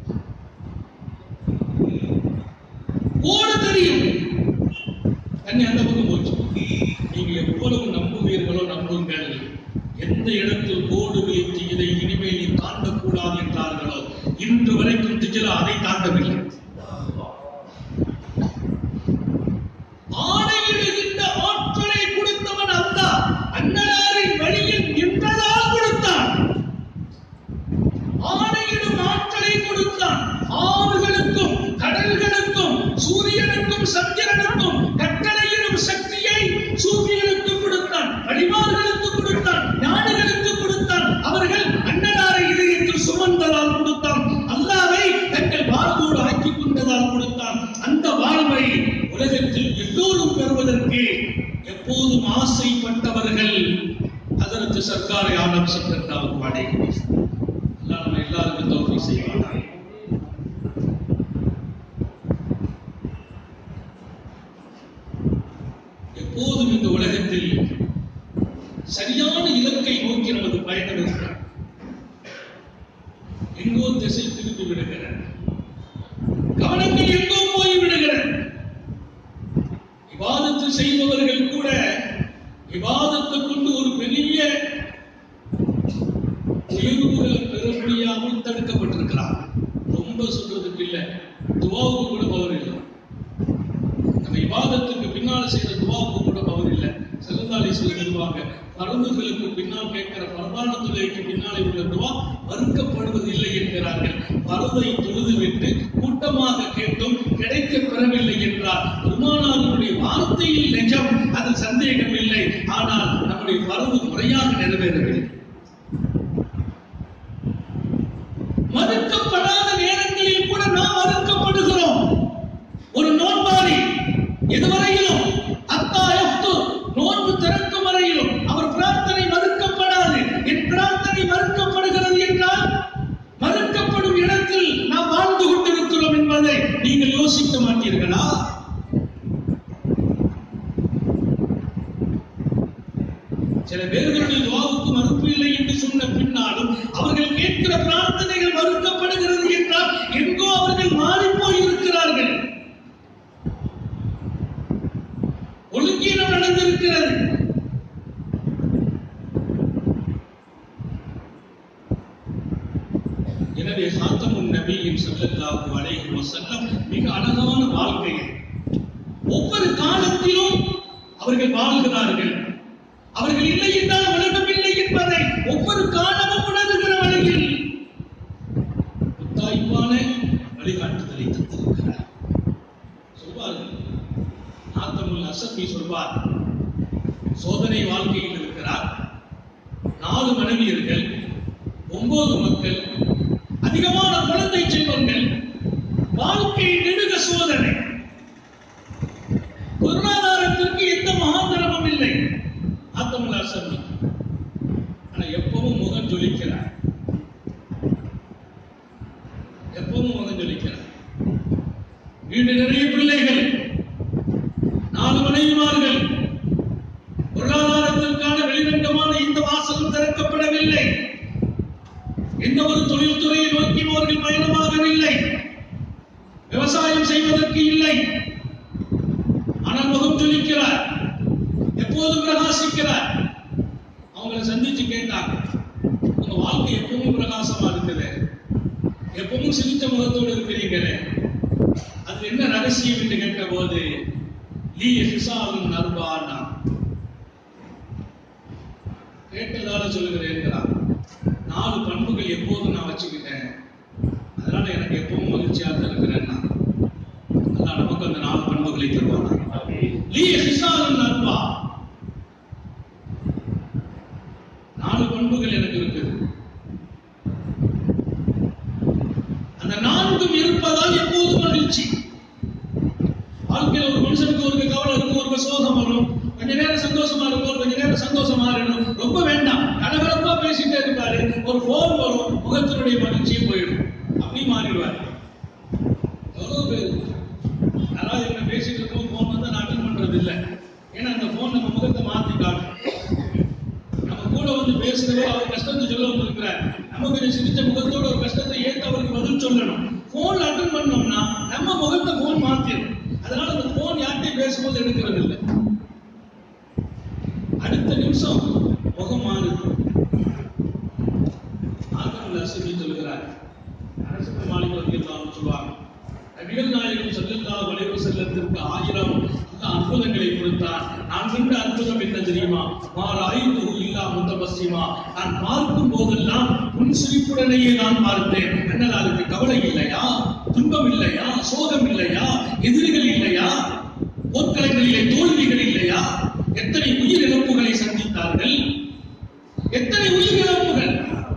கோடு தெரியும் தண்ணி அந்த பக்கம் போச்சு நீங்கள் எவ்வளவு நம்புவீர்களோ நம்புங்கள் எந்த இடத்தில் கோடு வைத்து இதை இனிமேல் நீ தாண்டக்கூடாது என்றார்களோ இன்று வரைக்கும் திஜிலா அதை தாண்டவில்லை ஆணையிடுகின்ற ஆற்றலை கொடுத்தவன் அல்ல அன்னலாரின் வழியில் நின்றதால் கொடுத்தான் ஆணையிடும் ஆற்றலை கொடுத்தான் ஆறுகளுக்கும் கடல்களுக்கும் சூரியனுக்கும் சந்திரனுக்கும் கட்டளையிடும் சக்தியை சூரியனுக்கு கொடுத்தான் வழிமார்களுக்கு கொடுத்தான் ஞானிகளுக்கு கொடுத்தான் அவர்கள் அன்னலாரை இதயத்தில் சுமந்ததால் கொடுத்தான் அல்லாவை தங்கள் வாழ்வோடு ஆக்கிக் கொண்டதால் கொடுத்தான் அந்த வாழ்வை உலகத்தில் எல்லோரும் பெறுவதற்கு எப்போதும் ஆசைப்பட்டவர்கள் அதற்கு சர்க்காரை ஆலம் சட்டத்தால் பாடை அல்லாஹ் நம்ம எல்லாருக்கும் தோல்வி செய்வாங்க எப்போதும் இந்த உலகத்தில் சரியான இலக்கை நோக்கி நமது பயணம் இருக்கிறார் எங்கோ திசை திருப்பி விடுகிற கவனங்கள் எங்கோ போய் விடுகிற விவாதத்து செய்பவர்கள் கூட விவாதத்தை கொண்டு ஒரு பெரிய தீர்வுகள் பெற முடியாமல் தடுக்கப்பட்டிருக்கிறார் ரொம்ப சொல்றதுக்கு இல்ல துவாவுக்கு கூட பவர் இல்லை நம்ம இவாதத்துக்கு பின்னால் செய்த துவாவுக்கு கூட பவர் இல்லை செல்லந்தாலி சொல்லிடுவாங்க பருந்துகளுக்கு பின்னால் கேட்கிற பிரதான துறைக்கு பின்னாலே உள்ள துவா மறுக்கப்படுவது இல்லை என்கிறார்கள் பருதை தொழுது விட்டு கூட்டமாக கேட்டும் கிடைக்க பெறவில்லை என்றார் பெருமானாருடைய வார்த்தையில் நிஜம் அதில் சந்தேகம் இல்லை ஆனால் நம்முடைய பருவு முறையாக நிறைவேறவில்லை மறுக்கப்படாத நேரங்களில் கூட நாம் மறுக்கப்படுகிறோம் ஒரு நோன்பாரி எதுவரையிலும் அத்தாயத்து நோன்பு திறக்கும் வரையிலும் அவர் பிரார்த்தனை மறுக்கப்படாது என் பிரார்த்தனை மறுக்கப்படுகிறது என்றால் மறுக்கப்படும் இடத்தில் நாம் வாழ்ந்து கொண்டிருக்கிறோம் என்பதை நீங்கள் யோசிக்க மாட்டீர்களா சில பேர்களுடைய துவாவுக்கு மறுப்பு இல்லை என்று சொன்ன பின்னாலும் அவர்கள் கேட்கிற பிரார்த்தனைகள் மறுக்கப்படுகிறது என்றால் எங்கோ அவர்கள் மாறிப் போய் இருக்கிறார்கள் ஒழுங்கீனம் நடந்திருக்கிறது எனவே சாத்தமுன் நபியின் ஸல்லல்லாஹு அலைஹி வஸல்லம் மிக அழகான வாழ்க்கையை ஒவ்வொரு காலத்திலும் அவர்கள் வாழ்கிறார்கள் அவர்கள் இல்லை என்றால் உலகம் இல்லை என்பதை ஒவ்வொரு காலமும் உணர்கிறார்கள் ஒன்பது மக்கள் அதிகமான குழந்தை செல்வங்கள் வாழ்க்கை நெடுக சோதனை பொருளாதாரத்திற்கு எந்த மகாந்திரமும் இல்லை ஆத்தமுல்லா சர்மி ஆனா எப்பவும் முகம் ஜொலிக்கிறார் எப்பவும் முகம் ஜொலிக்கிறார் வீடு நிறைய பிள்ளைகள் நாலு மனைவிமார்கள் பொருளாதாரத்திற்கான வெளிரங்கமான இந்த வாசலும் திறக்கப்படவில்லை எந்த ஒரு தொழில்துறையை நோக்கி அவர்கள் பயணமாகவில்லை விவசாயம் செய்வதற்கு இல்லை ஆனால் முகம் ஜொலிக்கிறார் எப்போது பிரகாசிக்கிறார் அவங்களை சந்திச்சு கேட்டாங்க உங்க வாழ்க்கை எப்பவும் பிரகாசமா இருக்குது எப்பவும் சிரித்த முகத்தோடு இருக்கிறீங்களே அது என்ன ரகசியம் என்று கேட்ட போது லீ ஹிசாவின் நர்பானா கேட்டதால சொல்லுகிறேன் நாலு பண்புகள் எப்போதும் நான் வச்சுக்கிட்டேன் அதனால எனக்கு எப்பவும் மகிழ்ச்சியாக இருக்கிறேன்னா அதான் நமக்கு அந்த நாலு பண்புகளை தருவாங்க லீ ஹிசாவின் நர்பா நாலு பண்புகள் எனக்கு இருக்குது அந்த நான்கும் இருப்பதால் எப்போதும் மகிழ்ச்சி வாழ்க்கையில ஒரு மனுஷனுக்கு ஒரு கவலை இருக்கும் ஒரு சோகம் வரும் கொஞ்ச நேரம் சந்தோஷமா இருக்கும் கொஞ்ச நேரம் சந்தோஷமா இருக்கணும் ரொம்ப வேண்டாம் கலகலப்பா பேசிட்டே இருப்பாரு ஒரு போன் வரும் முகத்தினுடைய மகிழ்ச்சியும் போயிடும் அப்படி மாறிடுவார் எவ்வளவு பேர் யாராவது என்ன பேசிட்டு இருக்கோம் போன் வந்து நான் அட்டன் பண்றது இல்லை ஏன்னா அந்த போன் நம்ம முகத்தை மாத்தி காட்டும் நம்ம கூட வந்து பேசுறவர் அவர் கஷ்டத்தை சொல்ல வந்திருக்கிறார் நம்ம கொஞ்சம் சிரிச்ச முகத்தோட ஒரு கஷ்டத்தை ஏற்று அவருக்கு பதில் சொல்லணும் போன் அட்டன் பண்ணோம்னா நம்ம முகத்தை போன் மாத்திரும் அதனால அந்த போன் யார்கிட்டயும் பேசும்போது எடுக்கிறது இல்லை அடுத்த நிமிஷம் முகம் மாறுது ஆதம் நசுமி சொல்கிறார் அரசு மாளிகை வந்து சொல்லுவாங்க நபிகள் நாயகம் செல்லல்லாஹு அலைஹி செல்லத்திற்கு ஆயிரம் அல்லாஹ் அற்புதங்களை கொடுத்தார் நான் கண்ட அற்புதம் என்ன தெரியுமா மாறாய்ந்து இல்லா முத்தபஸ்ஸிமா நான் பார்க்கும் போதெல்லாம் உன் சிரிப்புடனேயே நான் பார்த்தேன் அண்ணலாருக்கு கவலை இல்லையா துன்பம் இல்லையா சோகம் இல்லையா எதிரிகள் இல்லையா போர்க்களங்களிலே தோல்விகள் இல்லையா எத்தனை உயிரிழப்புகளை சந்தித்தார்கள் எத்தனை உயிரிழப்புகள்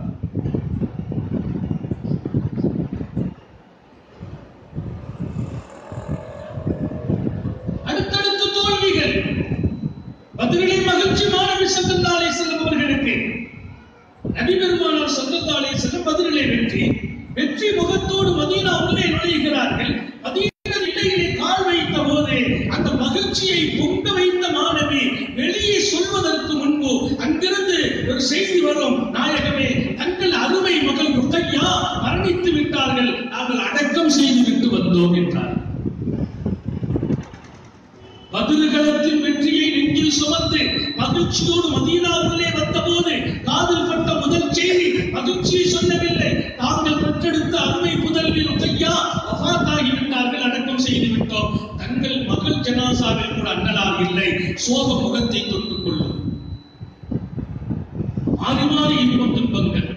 அடுத்தடுத்த தோல்விகள் பதிலே மகிழ்ச்சி மாணவி சந்தத்தாலே செல்லும் அவர்களுக்கு நபி பெருமானார் சந்தத்தாலே செல்லும் பதிலே வெற்றி வெற்றி முகத்தோடு மதீனா உள்ளே நுழைகிறார்கள் மதீனா இடையிலே கால் வைத்த போது அந்த மகிழ்ச்சியை பொங்க வைத்த மாணவி வெளியே சொல்வதற்கு முன்பு அங்கிருந்து ஒரு செய்தி வரும் நாயகமே தங்கள் அருமை மகள் ருக்கையா மரணித்து விட்டார்கள் நாங்கள் அடக்கம் செய்து விட்டு வந்தோம் என்றார் பதில்களத்தின் வெற்றியை நெஞ்சில் சுமந்து மகிழ்ச்சியோடு மதீனாவுள்ளே வந்தபோது காதில் பட்ட முதல் செய்தி மகிழ்ச்சியை சொல்லவில்லை தாங்கள் பெற்றெடுத்த அருமை புதல்வி ருக்கையா வஃபாத்தாகி விட்டார்கள் அடக்கம் செய்து விட்டோம் தங்கள் மகள் ஜனாசாவில் கூட அண்ணலார் இல்லை சோக முகத்தை தொட்டுக் கொள்ளும் மாறி மாறி இன்பம் துன்பங்கள்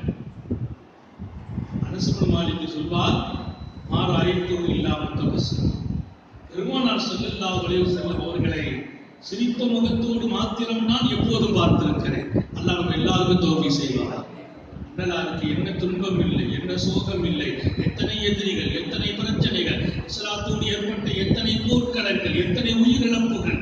அரசு மாலிக்கு சொல்வார் மாறு அறித்தோடு இல்லாமல் தபசு பெருமானார் ஸல்லல்லாஹு அலைஹி வஸல்லம் அவர்களை சிரித்த முகத்தோடு மாத்திரம் நான் எப்போதும் பார்த்திருக்கிறேன் அல்லாஹ் நம்ம எல்லாருக்கும் தோல்வி செய்வார் அண்ணலாருக்கு என்ன துன்பம் இல்லை என்ன சோகம் இல்லை எத்தனை எதிரிகள் எத்தனை பிரச்சனைகள் இஸ்லாத்தோடு ஏற்பட்ட எத்தனை போர்க்களங்கள் எத்தனை உயிரிழப்புகள்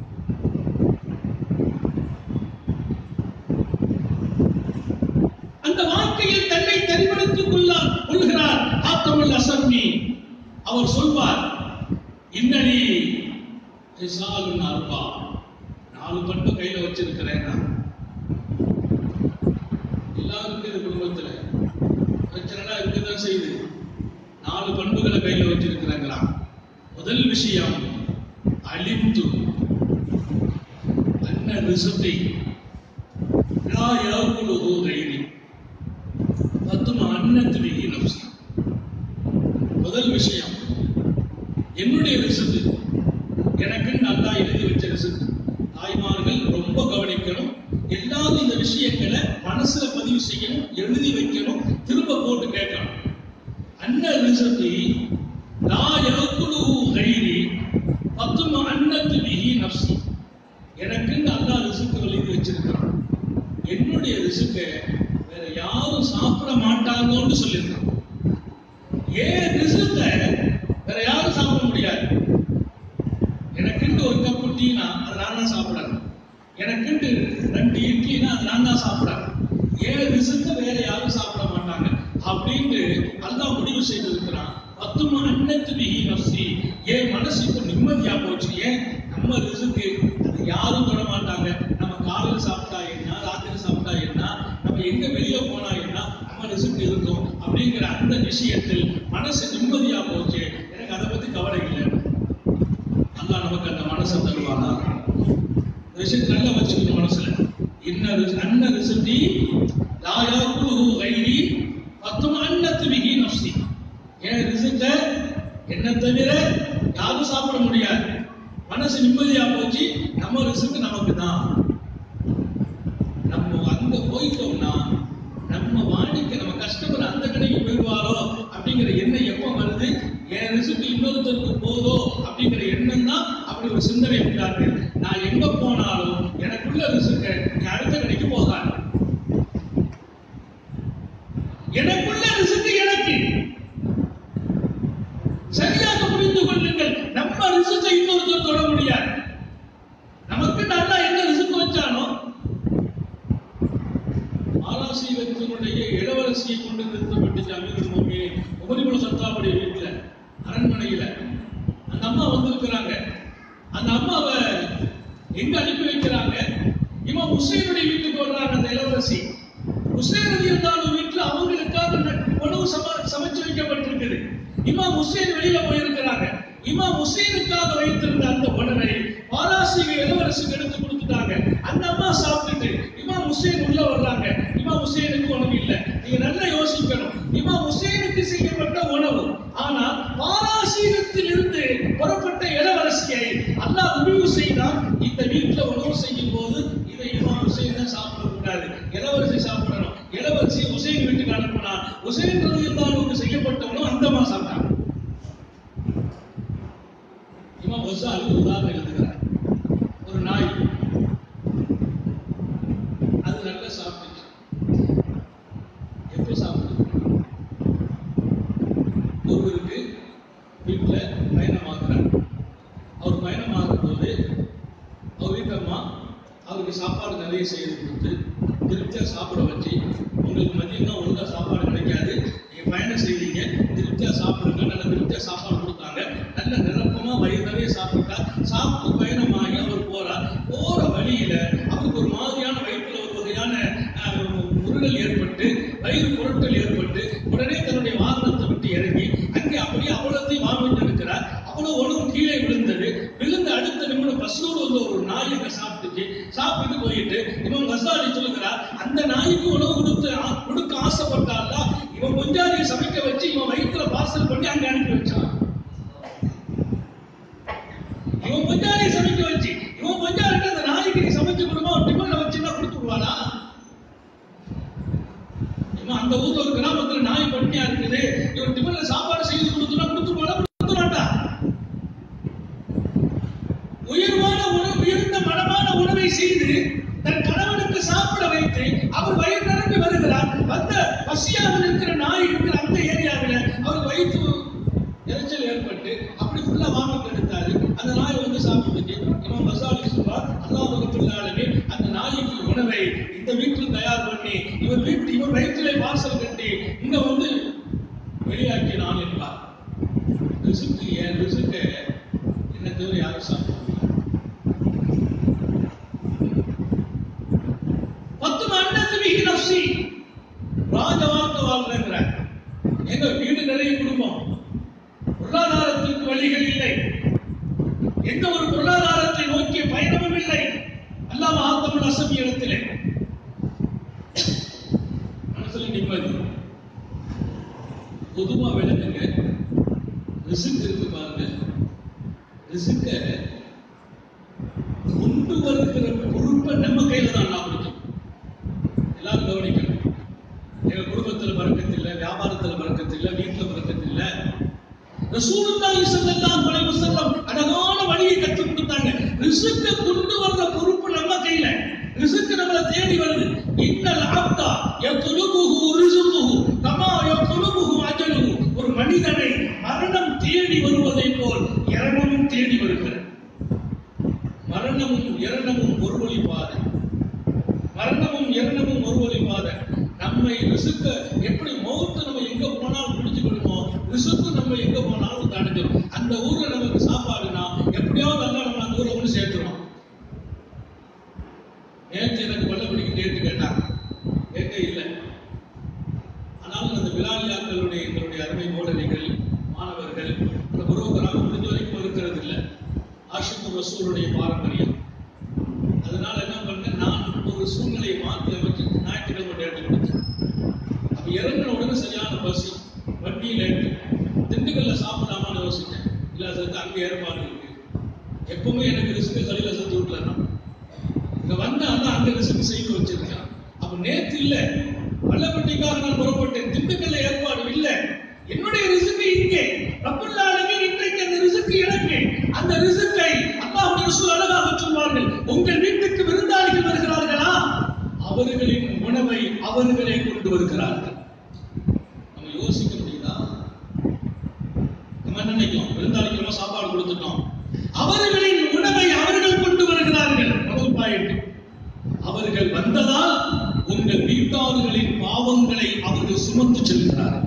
அந்த வாழ்க்கையில் தன்னை தரிபடுத்திக் கொள்ளார் கொள்கிறார் ஆத்தமுல் அசம்மி அவர் சொல்வார் இன்னடி ஹிசாலுன் அர்பா நாலு பட்டு கையில வச்சிருக்கிறேன் நான் எல்லாருக்கும் இது குடும்பத்துல பிரச்சனை இருக்குதான் செய்யுது நாலு பண்புகளை கையில வச்சிருக்கிறாங்களா முதல் விஷயம் அலிம்து அன்ன ரிசுத்தை லா யாக்குலுஹு கைரி பத்துமா அன்னத்து பிஹி நப்சி முதல் விஷயம் என்னுடைய ரிசுக்கு எனக்கு நல்லா எழுதி வச்ச ரிசுக்கு தாய்மார்கள் ரொம்ப கவனிக்கணும் எல்லாரும் இந்த விஷயங்களை மனசுல பதிவு செய்யணும் எழுதி வைக்கணும் திரும்ப போட்டு கேட்கணும் அன்ன ரிசுக்கு லா யாக்குலுஹு கைரி பத்துமா அன்னத்து பிஹி நப்சி எனக்கு அல்லா ரிசுக்கு எழுதி வச்சிருக்கிறான் என்னுடைய ரிசுக்கை வேற யாரும் யாரும் சாப்பிட மாட்டாங்கன்னு சொல்லியிருக்கான் ஏன் ரிசல்ட்ட வேற யாரும் சாப்பிட முடியாது எனக்குன்ட்டு ஒரு கப்பு டீனா அது நான் தான் சாப்பிடறேன் எனக்குன்ட்டு ரெண்டு இட்லினா அது நான் தான் சாப்பிடறேன் ஏன் ரிசல்ட்ட வேற யாரும் சாப்பிட மாட்டாங்க அப்படின்ட்டு அல்லாஹ் முடிவு செய்திருக்கிறான் பத்துமா அன்னத்து மிகி நப்சி ஏன் மனசு இப்ப நிம்மதியா போச்சு ஏன் நம்ம ரிசுக்கு அது யாரும் தொட மாட்டாங்க நம்ம காலையில சாப்பிட்டா என்ன ராத்திரி சாப்பிட்டா என்ன நம்ம எங்க வெளிய போனா என்ன நம்ம ரிசுக்கு இருக்கும் அப்படிங்கிற அந்த விஷயத்தில் மனசு நிம்மதியா போச்சு எனக்கு அதை பத்தி கவலை இல்லை அல்லாஹ் நமக்கு அந்த மனசை தருவானா இந்த விஷயத்தை நல்லா வச்சுக்கணும் மனசுல இன்ன ரிஸ்- அன்ன ரிசுத்தி லாயா குழு கைரி பத்தும் அன்னத்து மிகி நப்சி ஏன் ரிசுக்க என்ன தவிர யாரும் சாப்பிட முடியாது மனசு நிம்மதியா போச்சு நம்ம ரிசுக்கு நமக்கு தான் நம்ம அங்க போயிட்டோம்னா நம்ம வாடிக்கை நம்ம கஸ்டமர் அந்த கடைக்கு போயிடுவாரோ அப்படிங்கிற எண்ணம் எப்ப வருது என் ரிசுக்கு இன்னொருத்தருக்கு போதோ அப்படிங்கிற எண்ணம் தான் அப்படி ஒரு சிந்தனை உண்டாது நான் எங்க போனாலும் எனக்குள்ள ரிசுக்க நீ அடுத்த கடைக்கு போகாது எனக்குள்ள ரிசுக்கு எனக்கு சரியாக புரிந்து கொள்ளுங்கள் நம்ம ரிசுக்கை இன்னொருத்தர் தொட முடியாது நமக்கு நல்லா என்ன ரிசுக்கு வச்சானோ ஆலாசீகத்தினுடைய இளவரசியை கொண்டு நிறுத்தப்பட்டுச்சு அமீர் மோமியே உபரிபுல் சத்தாவுடைய வீட்டுல அரண்மனையில அந்த அம்மா வந்திருக்கிறாங்க அந்த அம்மாவை எங்க அனுப்பி வைக்கிறாங்க இவன் உசைனுடைய வீட்டுக்கு வர்றாங்க அந்த இளவரசி உசைன் ரதி இருந்தாலும் வீட்டுல அவங்களுக்காக ந- உணவு சம சமைச்சு வைக்கப்பட்டிருக்குது இமாம் உசேன் வெளியில போயிருக்கிறாங்க இமாம் உசேனுக்காக வைத்திருந்த அந்த உணவை பாராசீக இளவரசுக்கு எடுத்து கொடுத்துட்டாங்க அந்த அம்மா சாப்பிட்டுட்டு இமாம் உசேன் உள்ள வர்றாங்க இமாம் உசேனுக்கு உணவு இல்ல நீங்க நல்லா யோசிக்கணும் இமாம் உசேனுக்கு செய்யப்பட்ட உணவு ஆனா பாராசீகத்தில் இருந்து புறப்பட்ட இளவரசியை அல்லாஹ் முடிவு செய்தான் இந்த வீட்டுல உணவு செய்யும் போது இதை இமாம் உசேன் தான் சாப்பிடக்கூடாது இளவரசி சாப்பிடணும் இளவரசி உசேன் வீட்டுக்கு அனுப்பினா உசேன் ரலியல்லாஹுவுக்கு செய்யப்பட்ட உணவு அந்த அம்மா சாப்பிட்டாங்க இமாம் வசாலி ஒரு உதாரணம் எழுதுகிறார் ஒரு நாய் அது நல்லா சாப்பிட்டுச்சு எப்போ சாப்பிடுது ஒருவருக்கு வீட்டுல பயணமாகிறார் அவர் பயணமாகும் போது அவர் வீட்டு அம்மா அவருக்கு சாப்பாடு நிறைய செய்து கொடுத்து திருப்தியா சாப்பிட வச்சு உங்களுக்கு மதியம் தான் ஒழுங்கா சாப்பாடு கிடைக்காது நீங்க பயணம் செய்வீங்க திருப்தியா சாப்பிடுங்க நல்ல திருப்தியா சாப்பாடு கொடுத்தாங்க நல்ல நிரப்பமா வயிறு நிறைய சாப்பிட்டா சாப்பிட்டு பயணமாகி அவர் போறார் போற வழியில அவருக்கு ஒரு மாதிரியான வயிற்றுல ஒரு வகையான அஹ், முருகல் ஏற்பட்டு வயிறு புரட்டல் ஏற்பட்டு உடனே தன்னுடைய வாகனத்தை விட்டு இறங்கி அங்கே அப்படியே அவ்வளத்தையும் வாமிட்டு இருக்கிறார் அவ்வளவு உணவு கீழே விழுந்தது விழுந்த அடுத்த நிமிடம் பசுவோடு வந்து ஒரு நாய் அங்க சாப்பிட்டுச்சு சாப்பிட்டு போயிட்டு இவன் கசாலி சொல்லுகிறார் அந்த நாய்க்கு உணவு கொடுத்து ஆ- கொடுக்க ஆசைப்பட்டால இவன் கொஞ்சாரியை சமைக்க வச்சு இவன் வயிற்றுல பார்சல் பண்ணி அங்க அனுப்பி வச்சான் இவன் கொஞ்சாரியை சமைக்க வச்சு இவன் கொஞ்சாரிட்ட அந்த நாய்க்கு நீ சமைச்சு கொடுமா டிஃபன்ல வச்சுன்னா கொடுத்து விடுவானா இவன் அந்த ஊர்ல ஒரு கிராமத்துல நாய் பட்டினியா இருக்குது இவன் டிஃபன்ல சாப்பாடு செய்து கொடுத்துனா கொடுத்து போனா கொடுக்க மாட்டா உயர்வான உணவு உயர்ந்த மனமான உணவை செய்து தன் கணவனுக்கு சாப்பிட வைத்து அவர் வயிறு நிரம்பி வருகிறார் வந்த பசியாக இருக்கிற நாய் இருக்கிற அந்த ஏரியாவில் அவர் வயிற்று இறைச்சல் ஏற்பட்டு அப்படி ஃபுல்லா வாமிட்டு எடுத்தாரு அந்த நாய் வந்து சாப்பிட்டுச்சு இவன் மசாலி சொல்றார் அல்லாஹ் ரபுல்லாலுமே அந்த நாய்க்கு உணவை இந்த வீட்டில் தயார் பண்ணி இவர் வீட்டு இவர் வயிற்றிலே வாசல் கட்டி இங்க வந்து வெளியாக்கினான் என்பார் ரிசுக்கு ஏன் ரிசுக்க என்ன தவிர யாரும் சாப்பிட முடியாது பத்து மன்னத்து மிகு நப்சி ராஜவாக்க வாழ்றேங்கிற எங்க வீடு நிறைய குடும்பம் பொருளாதாரத்திற்கு வழிகள் இல்லை எந்த ஒரு பொருளாதாரத்தை நோக்கிய பயணமும் இல்லை அல்லாம ஆத்தமிழ் அசமி இடத்திலே மனசுல நிம்மதி பொதுவா விளக்குங்க ரிசுக்கு இருக்கு பாருங்க ரிசுக்க கொண்டு வருகிற பொறுப்பை நம்ம கையில தான் நான் பிடிக்கும் எல்லாரும் கவனிக்கணும் எங்க குடும்பத்துல பறக்கத்து இல்ல வியாபாரத்துல பறக்கத்து இல்ல வீட்டுல பறக்கத்து இல்ல ரசூலுல்லாஹி ஸல்லல்லாஹு அலைஹி வஸல்லம் அழகான வழியை கற்றுக் கொடுத்தாங்க ரிஸ்க கொண்டு வர்ற பொறுப்பு நம்ம கையில ரிஸ்க் நம்மள தேடி வருது இன்னல் அப்தா யத்லுபுஹு ரிஸ்கு எப்படி மௌத்து நம்ம எங்க போனாலும் பிடிச்சுக்கணுமோ ரிசுக்கு நம்ம எங்க போனாலும் தடைஞ்சிடும் அந்த ஊர்ல நமக்கு சாப்பாடுனா எப்படியாவது நல்லா நம்ம அந்த ஊர்ல கொண்டு சேர்த்துருவோம் நேற்று எனக்கு பள்ளப்படிக்கு டேட்டு கேட்டாங்க டேட்டே இல்லை ஆனாலும் அந்த விழாவியாக்களுடைய எங்களுடைய அருமை மோடலிகள் மாணவர்கள் அந்த உறவுகளாக முடிஞ்ச வரைக்கும் இருக்கிறது இல்லை ஆஷிப்பு ரசூலுடைய பாரம்பரியம் அதனால என்ன பண்ணேன் நான் ஒரு சூழ்நிலையை மாற்றி அமைச்சு ஞாயிற்றுக்கிழமை டேட்டு கொடுத்தேன் அப்ப இறங்கின உடனே சரியான பசி வண்டியில இருக்கு திண்டுக்கல்ல சாப்பிடாமான்னு யோசிச்சேன் இல்ல அதுக்கு அங்க ஏற்பாடு இருக்கு எப்பவுமே எனக்கு ரிஸ்க்கு கடையில சத்து விட்டுலாம் இங்க வந்தாங்க அங்க ரிஸ்க்கு செய்து வச்சிருக்கேன் அப்ப நேத்து இல்ல வல்லப்பட்டிக்காக நான் புறப்பட்டேன் திண்டுக்கல்ல ஏற்பாடு இல்ல என்னுடைய ரிசுக்கு இங்கே ரப்புல்லாலுமே இன்றைக்கு அந்த ரிசுக்கு எனக்கு அந்த ரிசுக்கை அல்லாஹ் ரசூல் அழகாக சொல்வார்கள் உங்கள் வீட்டுக்கு விருந்தாளிகள் வருகிறார்களா அவர்களின் உணவை அவர்களே கொண்டு வருகிறார்கள் நம்ம யோசிக்க முடியுதா நம்ம என்ன நினைக்கிறோம் விருந்தாளிக்கு நம்ம சாப்பாடு கொடுத்துட்டோம் அவர்களின் உணவை அவர்கள் கொண்டு வருகிறார்கள் முதல் பாயிண்ட் அவர்கள் வந்ததால் உங்கள் வீட்டாளர்களின் பாவங்களை அவர்கள் சுமந்து செல்கிறார்கள்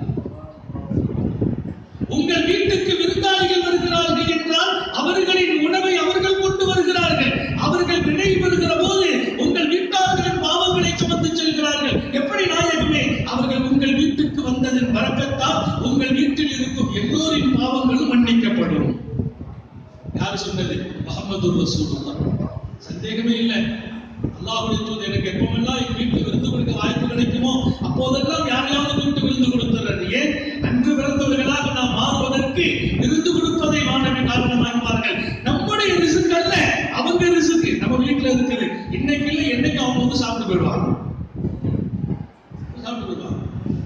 உங்கள் வீட்டுக்கு விருந்தாளிகள் வருகிறார்கள் என்றால் அவர்களின் உணவை அவர்கள் கொண்டு வருகிறார்கள் அவர்கள் விடை பெறுகிற போது உங்கள் வீட்டாளர்களின் பாவங்களை சுமந்து செல்கிறார்கள் எப்படி நாயகமே அவர்கள் உங்கள் வீட்டுக்கு வந்ததன் வரக்கத்தால் உங்கள் வீட்டில் இருக்கும் எல்லோரின் பாவங்களும் மன்னிக்கப்படும் யார் சொன்னது முகமது ரசூலுல்லாஹ் சந்தேகமே இல்லை அல்லாஹ்வுடைய தூதர் எனக்கு எப்பவெல்லாம் என் வீட்டுக்கு விருந்து கொடுக்க வாய்ப்பு கிடைக்குமோ அப்போதெல்லாம் யாரையாவது வீட்டு விருந்து கொடுத்துறது ஏன் அன்று பிறந்தவர்களாக நாம் மாறுவதற்கு விருந்து கொடுப்பதை மாணவி காரணமாக்குவார்கள் நம்முடைய ரிசுக்கு அல்ல அவங்க ரிசுக்கு நம்ம வீட்டுல இருக்குது இன்னைக்கு இல்லை என்னைக்கு அவங்க வந்து சாப்பிட்டு போயிடுவாங்க சாப்பிட்டு போயிடுவாங்க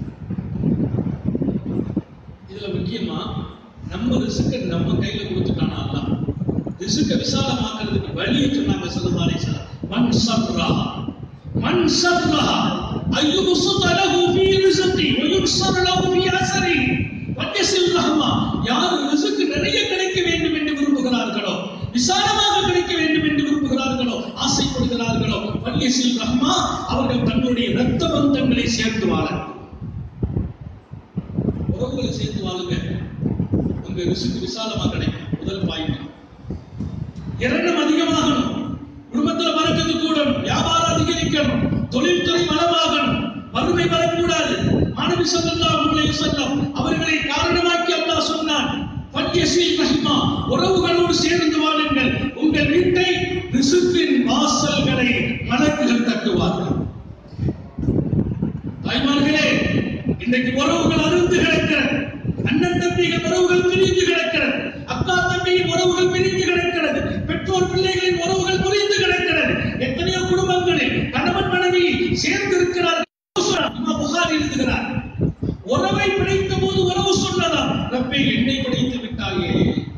இதுல முக்கியமா நம்ம ரிசுக்க நம்ம கையில கொடுத்துட்டானா அல்லாஹ் ரிசுக்க விசாலமாக்குறதுக்கு வழியை சொன்னாங்க ஸல்லல்லாஹு அலைஹி வஸல்லம் மன் சப்ரா மன் சப்ரா அய்யுபசுத லஹு ஃபீ ரிஸ்கி வ யுக்ஸர் லஹு ஃபீ அஸரி வஜ்ஸில் ரஹ்மா யார் ரிசுக்கு நிறைய கிடைக்க வேண்டும் என்று விரும்புகிறார்களோ விசாலமாக கிடைக்க வேண்டும் என்று விரும்புகிறார்களோ ஆசைப்படுகிறார்களோ வல்யசில் ரஹ்மா அவர்கள் தன்னுடைய இரத்த பந்தங்களை சேர்த்து வாழ உறவுகளை சேர்த்து வாழுங்க உங்க ரிசுக்கு விசாலமா கிடைக்கும் முதல் பாயிண்ட் இரண்டும் அதிகமாகணும் குடும்பத்துல வரக்கத்து கூடணும் வியாபாரம் அதிகரிக்கணும் தொழில்துறை வளமாகணும் வறுமை வரக்கூடாது மாணவி ஸல்லல்லாஹு அலைஹி வஸல்லம் அவர்களை காரணமாக்கி அல்லாஹ் சொன்னான் ஃபல்யஸில் ரஹிமா உறவுகளோடு சேர்ந்து வாழுங்கள் உங்கள் வீட்டை ரிசுக்கின் வாசல்களை மலக்குகள் தட்டுவார்கள் தாய்மார்களே இன்றைக்கு உறவுகள் அருந்து கிடக்கிறது அண்ணன் தம்பிகள் உறவுகள் பிரிந்து கிடக்கிறது அக்கா தம்பியின் உறவுகள் பிரிந்து கிடக்கிறது பெற்றோர் பிள்ளைகளின் உறவுகள் புரிந்து கிடக்கிறது எத்தனையோ குடும்பங்களில் கணவன் மனைவி சேர்ந்து இருக்கிறார்கள் இமாம் புகாரி எழுதுகிறார் உறவை பிடித்த போது உறவு சொன்னதாம் ரப்பே என்னை பிடித்து விட்டாயே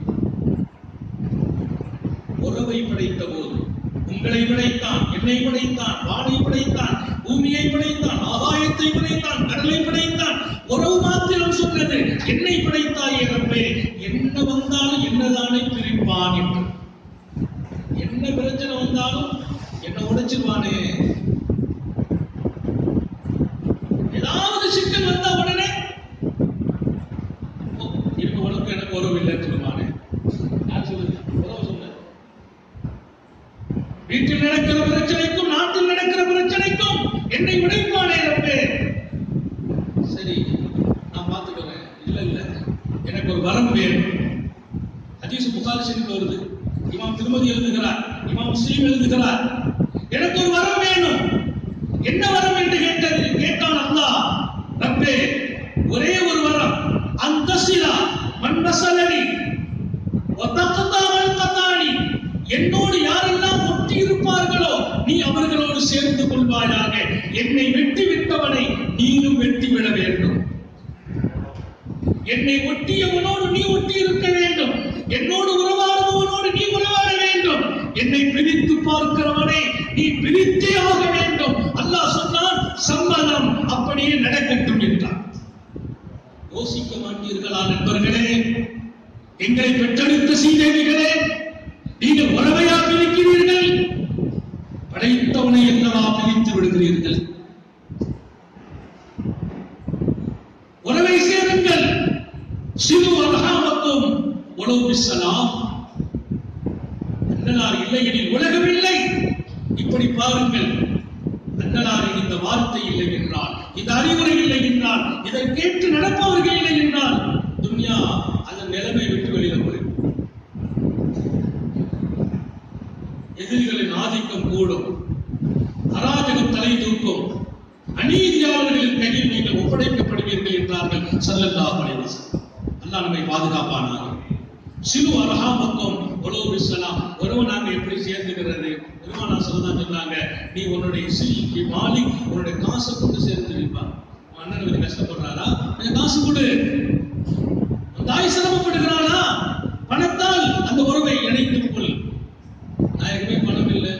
உறவை படைத்த போது உங்களை படைத்தான் என்னை படைத்தான் வானை படைத்தான் பூமியை படைத்தான் ஆகாயத்தை படைத்தான் கடலை படைத்தான் உறவு மாத்திரம் சொன்னது என்னை படைத்தாயே ரப்பே என்ன வந்தாலும் என்னதானே பிரிப்பான் என்று என்ன பிரச்சனை வந்தாலும் என்ன உடைச்சிருவானே ஏதாவது சிக்கல் வந்தா உடனே ஓ, இப்ப உனக்கு எனக்கு உறவு இல்லைன்னு சொல்லுவானே யார் சொல்லுது உறவு சொல்ல வீட்டில் நடக்கிற பிரச்சனைக்கும் நாட்டில் நடக்கிற பிரச்சனைக்கும் என்னை உடைப்பானே ரப்பே சரி நான் பார்த்துக்கிறேன் இல்ல இல்ல எனக்கு ஒரு வரம் வேணும் ஹதீஸ் புகாரி ஷரீஃப் வருது இமாம் திருமதி எழுதுகிறார் இமாம் முஸ்லீம் எழுதுகிறார் எனக்கு ஒரு வரம் வேணும் என்ன வரம் என்று கேட்டது கேட்டான் அல்லாஹ் ரப்பே ஒரே ஒரு வரம் அந்தசிலா மன்னசலனி ஒத்தக்கத்தாமல் கத்தானி என்னோடு யாரெல்லாம் ஒட்டி இருப்பார்களோ நீ அவர்களோடு சேர்ந்து கொள்வாயாக என்னை வெட்டி விட்டவனை நீனும் வெட்டி விட வேண்டும் என்னை ஒட்டியவனோடு நீ ஒட்டி இருக்க வேண்டும் என்னோடு உறவாடுபவனோடு நீ உறவாட வேண்டும் என்னை பிரித்து பார்க்கிறவனை நீ பிரித்தே ஆக வேண்டும் அல்லாஹ் சொன்னான் சம்மதம் அப்படியே நடக்கட்டும் என்றான் யோசிக்க மாட்டீர்களா நண்பர்களே எங்களை பெற்றெடுத்த சீதேவிகளே நீங்கள் உறவையா பிரிக்கிறீர்கள் படைத்தவனை என்னவா பிரித்து விடுகிறீர்கள் சிறு அர்ஹாமக்கும் உணவு பிசலாம் அண்ணலார் இல்லையெனில் உலகம் இல்லை இப்படி பாருங்கள் அண்ணலாரின் இந்த வார்த்தை இல்லை என்றால் இந்த அறிவுரை இல்லை என்றால் இதை கேட்டு நடப்பவர்கள் இல்லை என்றால் துன்யா அதன் நிலைமை விட்டு வெளியில போயிடும் எதிரிகளின் ஆதிக்கம் கூடும் அராஜகம் தலை தூக்கும் அநீதியாளர்களின் கையில் நீங்கள் ஒப்படைக்கப்படுவீர்கள் என்றார்கள் சல்லல்லாஹு அலைஹி வஸல்லம் அல்லாஹ் நம்மை பாதுகாப்பானாக சிறு அரஹாமக்கம் உலவு பிசலாம் உறவு நாங்க எப்படி சேர்ந்துக்கிறது பெருமானா சொல்லதான் சொன்னாங்க நீ உன்னுடைய சில்கி மாலிக் உன்னுடைய காசை கொண்டு சேர்ந்து வைப்பா உன் அண்ணன் கொஞ்சம் கஷ்டப்படுறாரா கொஞ்சம் காசு கொடு உன் தாய் சிரமப்படுகிறாளா பணத்தால் அந்த உறவை இணைத்துக் கொள் நாயகமே பணம் இல்லை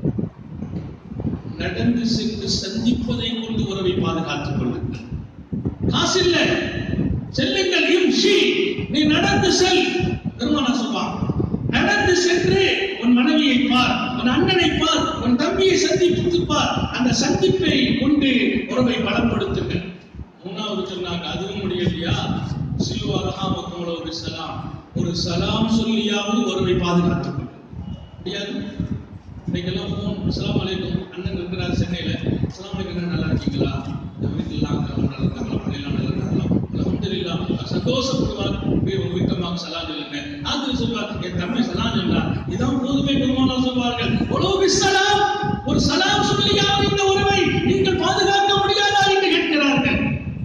நடந்து சென்று சந்திப்பதை கொண்டு உறவை பாதுகாத்துக் கொள்ளுங்கள் காசு இல்ல செல்லுங்கள் இம்ஷி நீ நடந்து செல் பெருமானா சொல்வான் நடந்து சென்று உன் மனைவியை பார் உன் அண்ணனை பார் உன் தம்பியை சந்தித்து பார் அந்த சந்திப்பை கொண்டு உறவை பலப்படுத்துங்கள் மூணாவது சொன்னாங்க அதுவும் முடியலையா சிலு அரகாமக்கோட ஒரு சலாம் ஒரு சலாம் சொல்லியாவது உறவை பாதுகாத்துக் கொள்ளுங்கள் முடியாது இன்னைக்கெல்லாம் ஃபோன் அஸ்லாம் வலைக்கும் அண்ணன் இருக்கிறார் சென்னையில அஸ்லாம் வலைக்கும் அண்ணன் நல்லா இருக்கீங்களா என் வீட்டுலாம் நல்லா இருக்காங்களா பள்ளியெல்லாம் நல்லா இருக்காங்களா அல்ஹம்துலில்லாஹ் சந்தோஷப்படுவார் போய் உங்க வீட்டம்மாக்கு சலாம் சொல்லுங்க ஆத்திரி சொல்வார் என் தம்பி சலாம் சொன்னார் இதான் போதுமே பெருமானார் சொல்வார்கள் உலவு சலாம் ஒரு சலாம் சொல்லியாவது இந்த உறவை நீங்கள் பாதுகாக்க முடியாதா என்று கேட்கிறார்கள்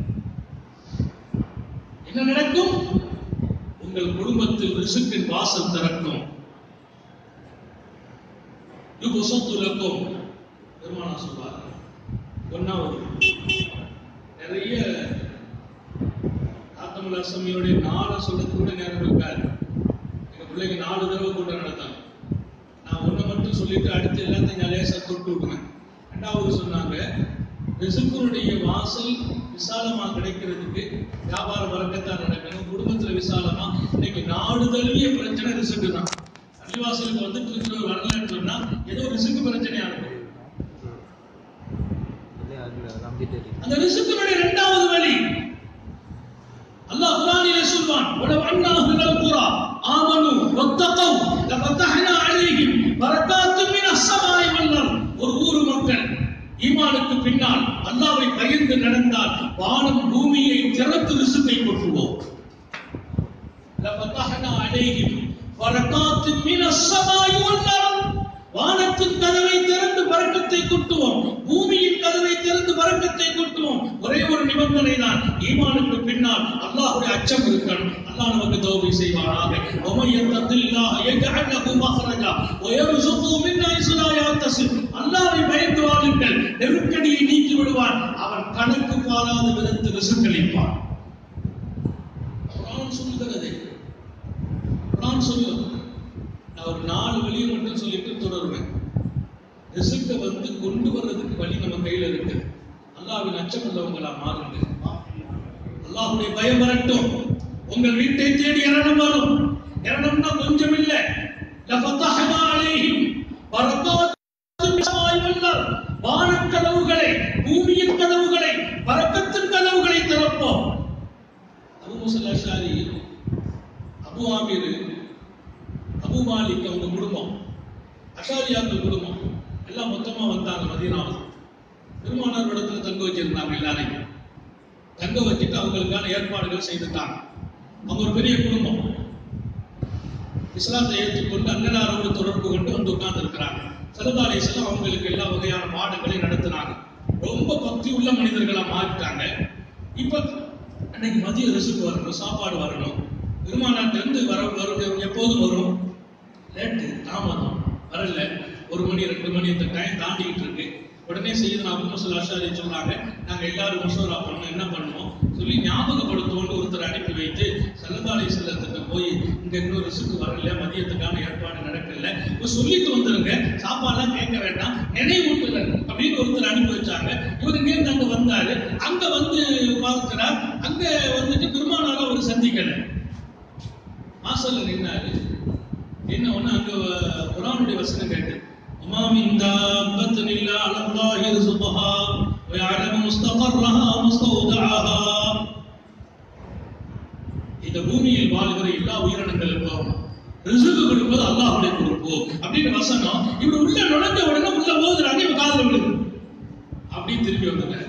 என்ன நடக்கும் உங்கள் குடும்பத்தில் ரிசுக்கின் வாசல் திறக்கும் யுபசத்து லக்கும் பெருமானா சொல்வார் ஒன்னாவது நிறைய ஆத்தமுல் அசமியோடைய நாளை சொல்றது கூட நேரம் இருக்காது எங்க பிள்ளைங்க நாலு தடவை கூட்டம் நடத்தாங்க நான் ஒண்ணு மட்டும் சொல்லிட்டு அடுத்து எல்லாத்தையும் நான் லேசா தொட்டு விட்டுனேன் ரெண்டாவது சொன்னாங்க ரிசுக்குடைய வாசல் விசாலமா கிடைக்கிறதுக்கு வியாபார வர்க்கத்தான் நடக்கணும் குடும்பத்துல விசாலமா இன்னைக்கு நாடு தழுவிய பிரச்சனை ரிசுக்கு தான் பள்ளிவாசலுக்கு வந்துட்டு இருக்கிறவர் வரலன்னு சொன்னா ஏதோ ரிசுக்கு பிரச்சனையா இருக்கும் அதே அதுல நம்பிட்டு அந்த ரிசுக்கினுடைய இரண்டாவது வழி அல்லாஹ் குர்ஆனிலே சொல்வான் வலவ் அன்னா அஹ்லல் குரா ஆமனு வத்தகவ் லஃபதஹ்னா அலைஹிம் பரக்காத்தும் மினஸ் ஸமாஇ வல் அர்த் ஒரு ஊர் மக்கள் ஈமானுக்கு பின்னால் அல்லாஹ்வை பயந்து நடந்தால் வானம் பூமியை திறந்து ரிசுக்கை கொட்டுவோம் லஃபதஹ்னா அலைஹிம் பரக்காத்தும் மினஸ் ஸமாஇ வல் அர்த் வானத்தின் கதவை திறந்து பறக்கத்தை கொட்டுவோம் பூமியின் கதவை திறந்து பறக்கத்தை கொட்டுவோம் ஒரே ஒரு நிபந்தனை தான் ஈமானுக்கு பின்னால் அல்லாஹ்வுடைய அச்சம் இருக்கணும் அல்லாஹ் நமக்கு தௌபி செய்வானாக ஒமையத்தத்தில்லாஹ் யஜஅலஹு மஹ்ரஜா வயர்சுகு மின் ஹைசு லா யஹ்தசிப் அல்லாஹ்வை பயந்து வாழுங்கள் நெருக்கடியை நீக்கி விடுவான் அவன் கணக்கு பாராத விதத்தில் ரிசுக்களிப்பான் குர்ஆன் சொல்லுகிறது குர்ஆன் சொல்லுகிறது நான் ஒரு நாலு வழியை மட்டும் சொல்லிட்டு தொடருவேன் ரிசுக்கை வந்து கொண்டு வர்றதுக்கு வழி நம்ம கையில இருக்கு அல்லாஹ்வின் அச்சம் உள்ளவங்களா மாறுங்க அல்லாஹ்வுடைய பயம் வரட்டும் உங்கள் வீட்டை தேடி இரணம் வரும் இரணம்னா கொஞ்சம் இல்ல லஃபதஹனா அலைஹிம் பரக்காத்தும் மிஸ்ஸமாய் வல்லர் வானக் கதவுகளை பூமியின் கதவுகளை பரக்கத்தின் கதவுகளை திறப்போம் அபு முசல் அஷாரி அபு ஆமீர் அபு மாலிக் அவங்க குடும்பம் அஷாரியாக்கள் குடும்பம் எல்லாம் மொத்தமா வந்தாங்க மதீனாவுக்கு பெருமானார் இடத்துல தங்க வச்சிருந்தாங்க எல்லாரையும் தங்க வச்சுட்டு அவங்களுக்கான ஏற்பாடுகள் செய்துட்டாங்க அவங்க ஒரு பெரிய குடும்பம் இஸ்லாத்தை ஏற்றுக்கொண்டு அண்ணனாரோடு தொடர்பு கொண்டு வந்து உட்கார்ந்து இருக்கிறாங்க சரதாலேசலம் அவங்களுக்கு எல்லா வகையான பாடங்களையும் நடத்தினாங்க ரொம்ப பக்தி உள்ள மனிதர்களா மாறிட்டாங்க இப்ப அன்னைக்கு மதிய ரிசுக்கு வரணும் சாப்பாடு வரணும் பெருமாநாட்டில இருந்து வர வரும் எப்போதும் வரும் லேட்டு தாமதம் வரல ஒரு மணி ரெண்டு மணி இந்த டைம் தாண்டிக்கிட்டு இருக்கு உடனே செய்து நான் முசல் ஆஷாரி சொல்றாங்க நாங்க எல்லாரும் மசோரா பண்ணோம் என்ன பண்ணுவோம் சொல்லி ஞாபகப்படுத்துவோம்னு ஒருத்தர் அனுப்பி வைத்து சல்லதாலை செல்லத்துக்கு போய் இங்க இன்னொரு ரிசுக்கு வரல மதியத்துக்கான ஏற்பாடு நடக்கல இப்ப சொல்லிட்டு வந்துருங்க சாப்பாடுலாம் கேட்க வேண்டாம் நினைவூட்டுங்க அப்படின்னு ஒருத்தர் அனுப்பி வச்சாங்க இவர் இங்க இருந்து அங்க வந்தாரு அங்க வந்து பார்க்கிறார் அங்க வந்துட்டு பெருமானால அவர் சந்திக்கல வாசல்ல நின்னாரு என்ன ஒண்ணு அங்க குரானுடைய வசனம் கேட்டு وما من دابة إلا على الله رزقها ويعلم مستقرها ومستودعها இந்த பூமியில் வாழ்கிற எல்லா உயிரினங்களுக்கும் ரிசுக்கு கொடுப்பது அல்லாஹ்வுடைய பொறுப்பு அப்படின்னு வசனம் இவர் உள்ள நுழைஞ்ச உடனே உள்ள ஓதுறாங்க இவன் காதுல விழுது அப்படி திருப்பி வந்துட்டார்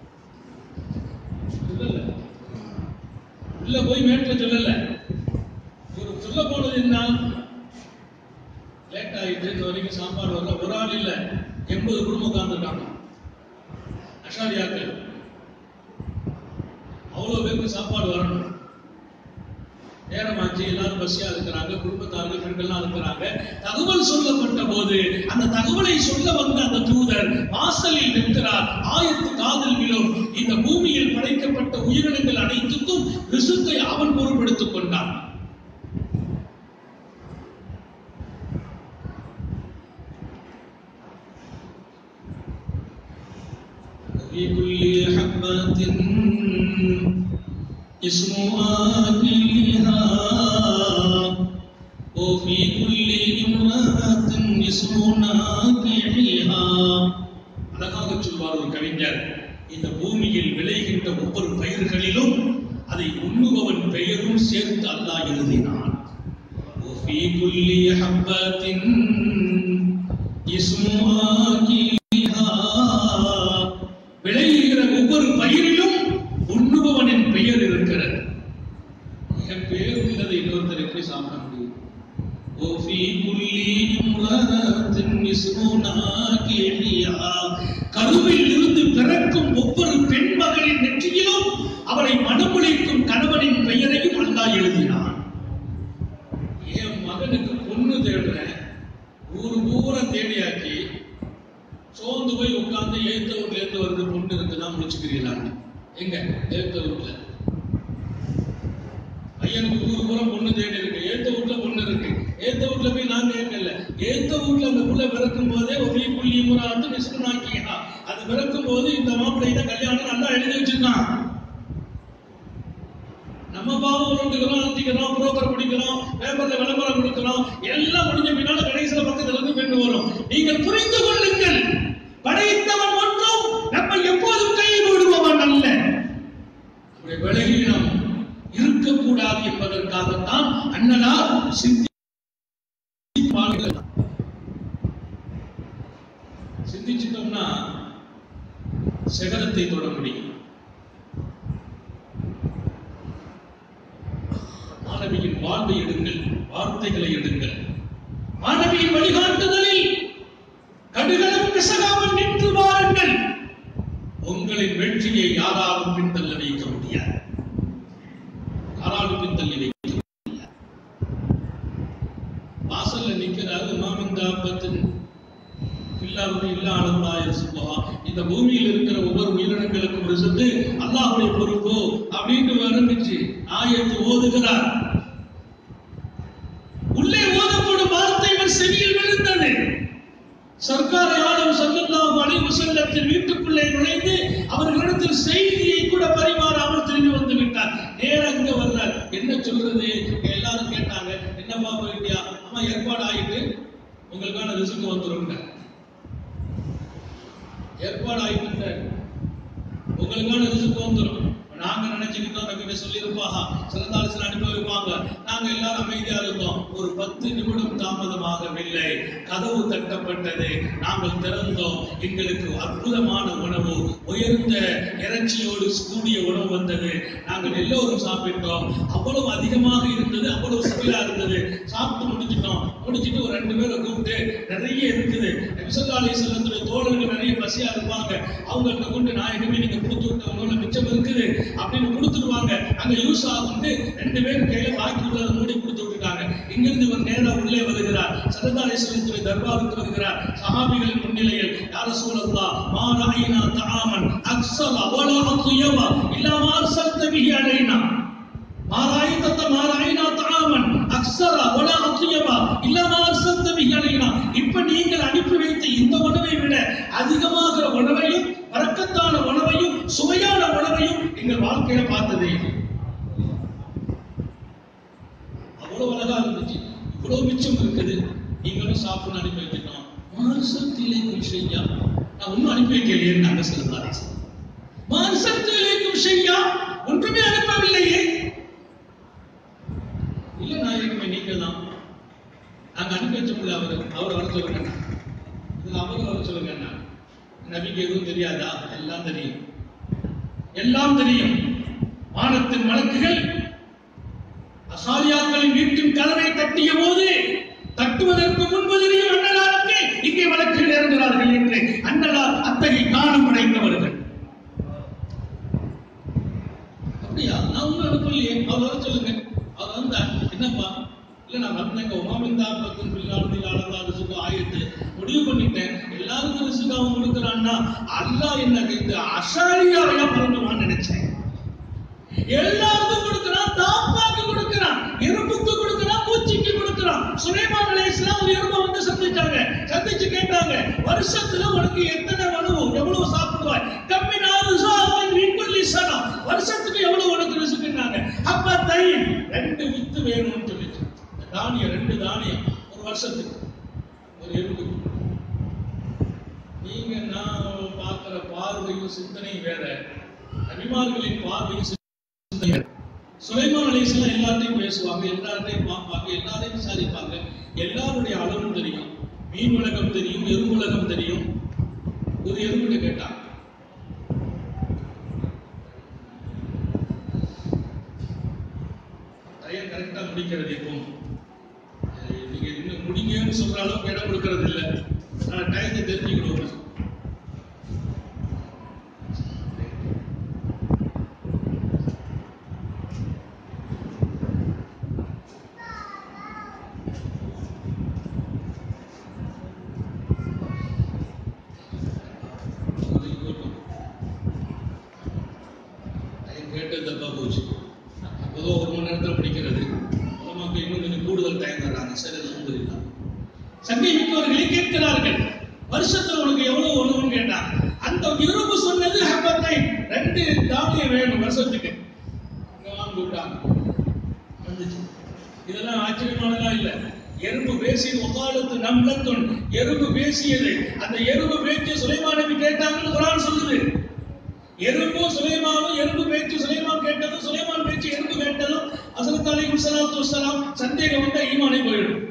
சொல்லல உள்ள போய் மேட்ல சொல்லல இவர் சொல்ல போனது என்ன லேட் ஆயிட்டு இது வரைக்கும் சாப்பாடு வரல ஒரு ஆள் இல்ல எண்பது குடும்பம் உட்கார்ந்துருக்காங்க அஷாரியாக்கள் அவ்வளவு பேருக்கு சாப்பாடு வரணும் நேரமாச்சு எல்லாரும் பசியா இருக்கிறாங்க குடும்பத்தார்கள் பெண்கள்லாம் இருக்கிறாங்க தகவல் சொல்லப்பட்ட போது அந்த தகவலை சொல்ல வந்த அந்த தூதர் வாசலில் நிற்கிறார் ஆயத்து காதல் விழும் இந்த பூமியில் படைக்கப்பட்ட உயிரினங்கள் அனைத்துக்கும் ரிசுத்தை அவன் பொருட்படுத்திக் கொண்டான் في كل حبة اسم آكلها وفي كل امرأة اسم ناكحها அழகாக சொல்வார் ஒரு கவிஞர் இந்த பூமியில் விளைகின்ற ஒவ்வொரு பயிர்களிலும் அதை உண்ணுபவன் பெயரும் சேர்த்து அல்லாஹ் எழுதினான் وفي كل حبة اسم آكلها விளைகிற ஒவ்வொரு பயிரிலும் உண்ணுபவனின் பெயர் இருக்கிறது என் பெயர் உள்ளதை இன்னொருத்தர் எப்படி சாப்பிட முடியும் وفي كل امرأة اسم ناكحها கருவில் இருந்து பிறக்கும் ஒவ்வொரு பெண் மகளின் நெற்றியிலும் அவளை மனமுளிக்கும் கணவனின் பெயரையும் அல்லாஹ் எழுதினான் என் மகனுக்கு பொண்ணு தேடுறேன் ஊரு பூரா தேடியாக்கி சோர்ந்து போய் உட்கார்ந்து ஏத்த வீட்டுல இருந்து வருது பொண்ணு இருக்குதான் முடிச்சுக்கிறீங்களா எங்க ஏத்த வீட்டுல பையனுக்கு ஊரு பூரா பொண்ணு தேடி இருக்கு ஏத்த வீட்டுல பொண்ணு இருக்கு ஏத்த வீட்டுல போய் நான் கேட்கல ஏத்த வீட்டுல அந்த புள்ள பிறக்கும் போதே ஒரு புள்ளி முறாத்து நிஷ்கனாக்கியா அது பிறக்கும் போது இந்த மாப்பிள்ளை தான் கல்யாணம் நல்லா எழுதி வச்சிருக்கான் நம்ம பாவம் உருண்டுக்கிறோம் அத்திக்கிறோம் புரோக்கர் பிடிக்கிறோம் பேப்பர்ல விளம்பரம் கொடுக்கிறோம் எல்லாம் முடிஞ்ச பின்னால கடைசியில பக்கத்துல இருந்து பெண் வரும் நீங்கள் புரிந்து கொள்ளுங்கள் படைத்தவன் ஒன்றும் நம்ம எப்போதும் கை விடுபவன் அல்ல நம்முடைய விலகீனம் இருக்கக்கூடாது என்பதற்காகத்தான் அண்ணனார் சிந்தி சிந்திச்சிட்டோம்னா சிகரத்தை தொட முடியும் மாணவியின் வாழ்வை எடுங்கள் வார்த்தைகளை எடுங்கள் மாணவியின் வழிகாட்டுதலில் கடுகளவு பிசகாமல் நின்று வாருங்கள் உங்களின் வெற்றியை யாராலும் பின்தள்ள வைக்க முடியாது யாராலும் பின்தள்ளி வைக்க முடியாது வாசல்ல நிக்கிறாரு மாமிந்தா பத்தின் இல்லாதது இல்லாததாய சுபா இந்த பூமியில் இருக்கிற ஒவ்வொரு உயிரினங்களுக்கும் ரிசத்து அல்லாஹ்வுடைய பொறுப்பு அப்படின்னு வரம்பிச்சு ஆயத்து ஓதுகிறார் உள்ளே ஓதப்படும் வார்த்தைகள் செவியில் விழுந்தது சர்க்கார் ஆளும் சல்லல்லாஹு அலைஹி வஸல்லத்தின் வீட்டுக்குள்ளே நுழைந்து அவர்களிடத்தில் செய்தியை கூட பரிமாறாமல் திரும்பி வந்து விட்டார் நேரா அங்க வர்றார் என்ன சொல்றது எல்லாரும் கேட்டாங்க என்னப்பா போயிட்டியா அம்மா ஏற்பாடு ஆயிட்டு உங்களுக்கான ரிசுக்கு வந்துருங்க ஏற்பாடு ஆயிட்டு உங்களுக்கான ரிசுக்கு வந்துரும் நாங்க நினைச்சுக்கிட்டோம் நம்ம சொல்லியிருப்பாங்க சிறந்தாலும் அனுப்பி வைப்பாங்க நாங்க எல்லாரும் அமைதியா இருந்தோம் ஒரு பத்து நிமிடம் தாமதமாகவில்லை கதவு தட்டப்பட்டது நாங்கள் திறந்தோம் எங்களுக்கு அற்புதமான உணவு உயர்ந்த இறைச்சியோடு கூடிய உணவு வந்தது நாங்கள் எல்லோரும் சாப்பிட்டோம் அவ்வளவு அதிகமாக இருந்தது அவ்வளவு சுவையா இருந்தது சாப்பிட்டு முடிச்சிட்டோம் முடிச்சிட்டு ஒரு ரெண்டு பேரை கூப்பிட்டு நிறைய இருக்குது விசல்லாலை செல்லத்துடைய தோழர்கள் நிறைய பசியா இருப்பாங்க அவங்கள்ட்ட கொண்டு நாயகமே நீங்க கொடுத்து விட்ட உணவுல மிச்சம் இருக்குது அப்படின்னு கொடுத்துருவாங்க அங்க யூஸ் ஆகும்னு ரெண்டு பேரும் கையில பாக்கி உள்ளதை மூடி கொடுத்து விட்டுட்டாங்க இங்கிருந்து இவர் நேரா உள்ளே வருகிறார் சரதாரை செலுத்துவை தர்பாருக்கு வருகிறார் சஹாபிகளின் முன்னிலையில் யார சூழல்லா மாராயினா தஆமன் அக்ஸல வலா அத்யபா இல்லா மா அர்சல்த பிஹி அலைனா மாராயித்த மாராயினா தஆமன் அக்ஸல வலா அத்யபா இல்லா மா அர்சல்த பிஹி அலைனா இப்ப நீங்கள் அனுப்பி வைத்த இந்த உணவை விட அதிகமாகிற உணவையும் வரக்கத்தான உணவையும் சுவையான உணவையும் எங்கள் வாழ்க்கையில பார்த்ததே இல்லை அவ்வளவு அழகா இருந்துச்சு இவ்வளவு மிச்சம் இருக்குது நீங்களும் சாப்பிட்டு அனுப்பி வைக்கணும் மார்சத்திலேக்கும் செய்யா நான் ஒன்னும் அனுப்பி வைக்கலையே நாங்க சொல்லுவாரே மார்சத்திலேக்கும் செய்யா ஒன்றுமே அனுப்பவில்லையே தான் நாங்க அனுப்பி வச்சோம்ல அவரு அவர் வர சொல்லுங்க இதுல அவரு வர சொல்லுங்க நபிக்கு எதுவும் தெரியாதா எல்லாம் தெரியும் எல்லாம் தெரியும் வானத்தின் வழக்குகள் அசாரியாக்களின் வீட்டின் கதவை தட்டிய போது தட்டுவதற்கு முன்பு தெரியும் அண்ணலாருக்கு இங்கே வழக்கில் இறங்குகிறார்கள் என்று அண்ணலார் அத்தகைய காலம் அடைந்தவர்கள் அப்படியா நான் ஒன்றும் அனுப்பலையே அவர் வர சொல்லுங்க அவர் வந்தா என்னப்பா இல்ல நான் வந்தேங்க உமாமிந்தா பக்கம் பிள்ளாளதி ஆளதா ரிசுக்கு ஆயத்து முடிவு பண்ணிட்டேன் எல்லாருக்கும் ரிசுக்கு அவன் கொடுக்குறான்னா அல்லாஹ் என்ன இந்த அசாரியாவையா பிறந்துவான்னு நினைச்சேன் எல்லாருக்கும் கொடுக்கிறான் தாப்பாக்கு கொடுக்கிறான் எறும்புக்கு கொடுக்கிறான் பூச்சிக்கு கொடுக்கிறான் சுலைமான் அலைஹிஸ்ஸலாம் ஒரு எறும்பை வந்து சந்திச்சாங்க சந்திச்சு கேட்டாங்க வருஷத்துல உனக்கு எத்தனை உணவு எவ்வளவு சாப்பிடுவாய் கம்மினாவது சாப்பின் வீட்டுள்ளி சனம் வருஷத்துக்கு எவ்வளவு உனக்கு ரிசுக்குனாங்க அப்ப தை ரெண்டு வித்து வேணும்னு சொல்லிச்சு தானியம் ரெண்டு தானியம் ஒரு வருஷத்துக்கு ஒரு எறும்புக்கு நீங்க நான் பார்க்கிற பார்வையும் சிந்தனையும் வேற நபிமார்களின் பார்வையும் சிந்தனையும் வேற. சுலைமான் அலைஹிஸ்ஸலாம் எல்லாத்தையும் பேசுவாங்க எல்லாத்தையும் பார்ப்பாங்க எல்லாரையும் விசாரிப்பாங்க எல்லாருடைய அளவும் தெரியும் மீன் உலகம் தெரியும் எறும்பு உலகம் தெரியும் ஒரு எறும்புகிட்ட கேட்டான் டயம் கரெக்டா முடிக்கிறது இப்போ அஹ் நீங்க இன்னும் முடிங்கன்னு சொல்ற அளவுக்கு இடம் கொடுக்கறது இல்ல ஆனா டயத்தை தெரிஞ்சுக்கணும் டைம் கேட்டது தப்பா போச்சு பொதுவாக ஒரு மணி நேரத்தில் படிக்கிறது நமக்கு இன்னும் கொஞ்சம் கூடுதல் டைம் தர்றாங்க சரி அல்ஹம்துலில்லாஹ் சங்கை மிக்கவர்களை கேட்கிறார்கள் வருஷத்துல உனக்கு எவ்வளவு ஒண்ணுன்னு கேட்டாங்க அந்த இரும்பு சொன்னது ஹப்பத்தை ரெண்டு தானியம் வேணும் வருஷத்துக்கு இங்க வாங்க கூப்பிட்டாங்க வந்துச்சு இதெல்லாம் ஆச்சரியமானதா இல்ல எறும்பு பேசி ஒகாலத்து நம்லத்துன் எறும்பு பேசியது அந்த எறும்பு பேச்சு சுலைமான் நபி கேட்டாங்கன்னு குரான் சொல்லுது எறும்பு சுலைமானும் எறும்பு பேச்சு சுலைமான் கேட்டதும் சுலைமான் பேச்சு எறும்பு கேட்டதும் அசரத் அலி முசலாத்து வசலாம் சந்தேகம் வந்தா ஈமானே போயிடும்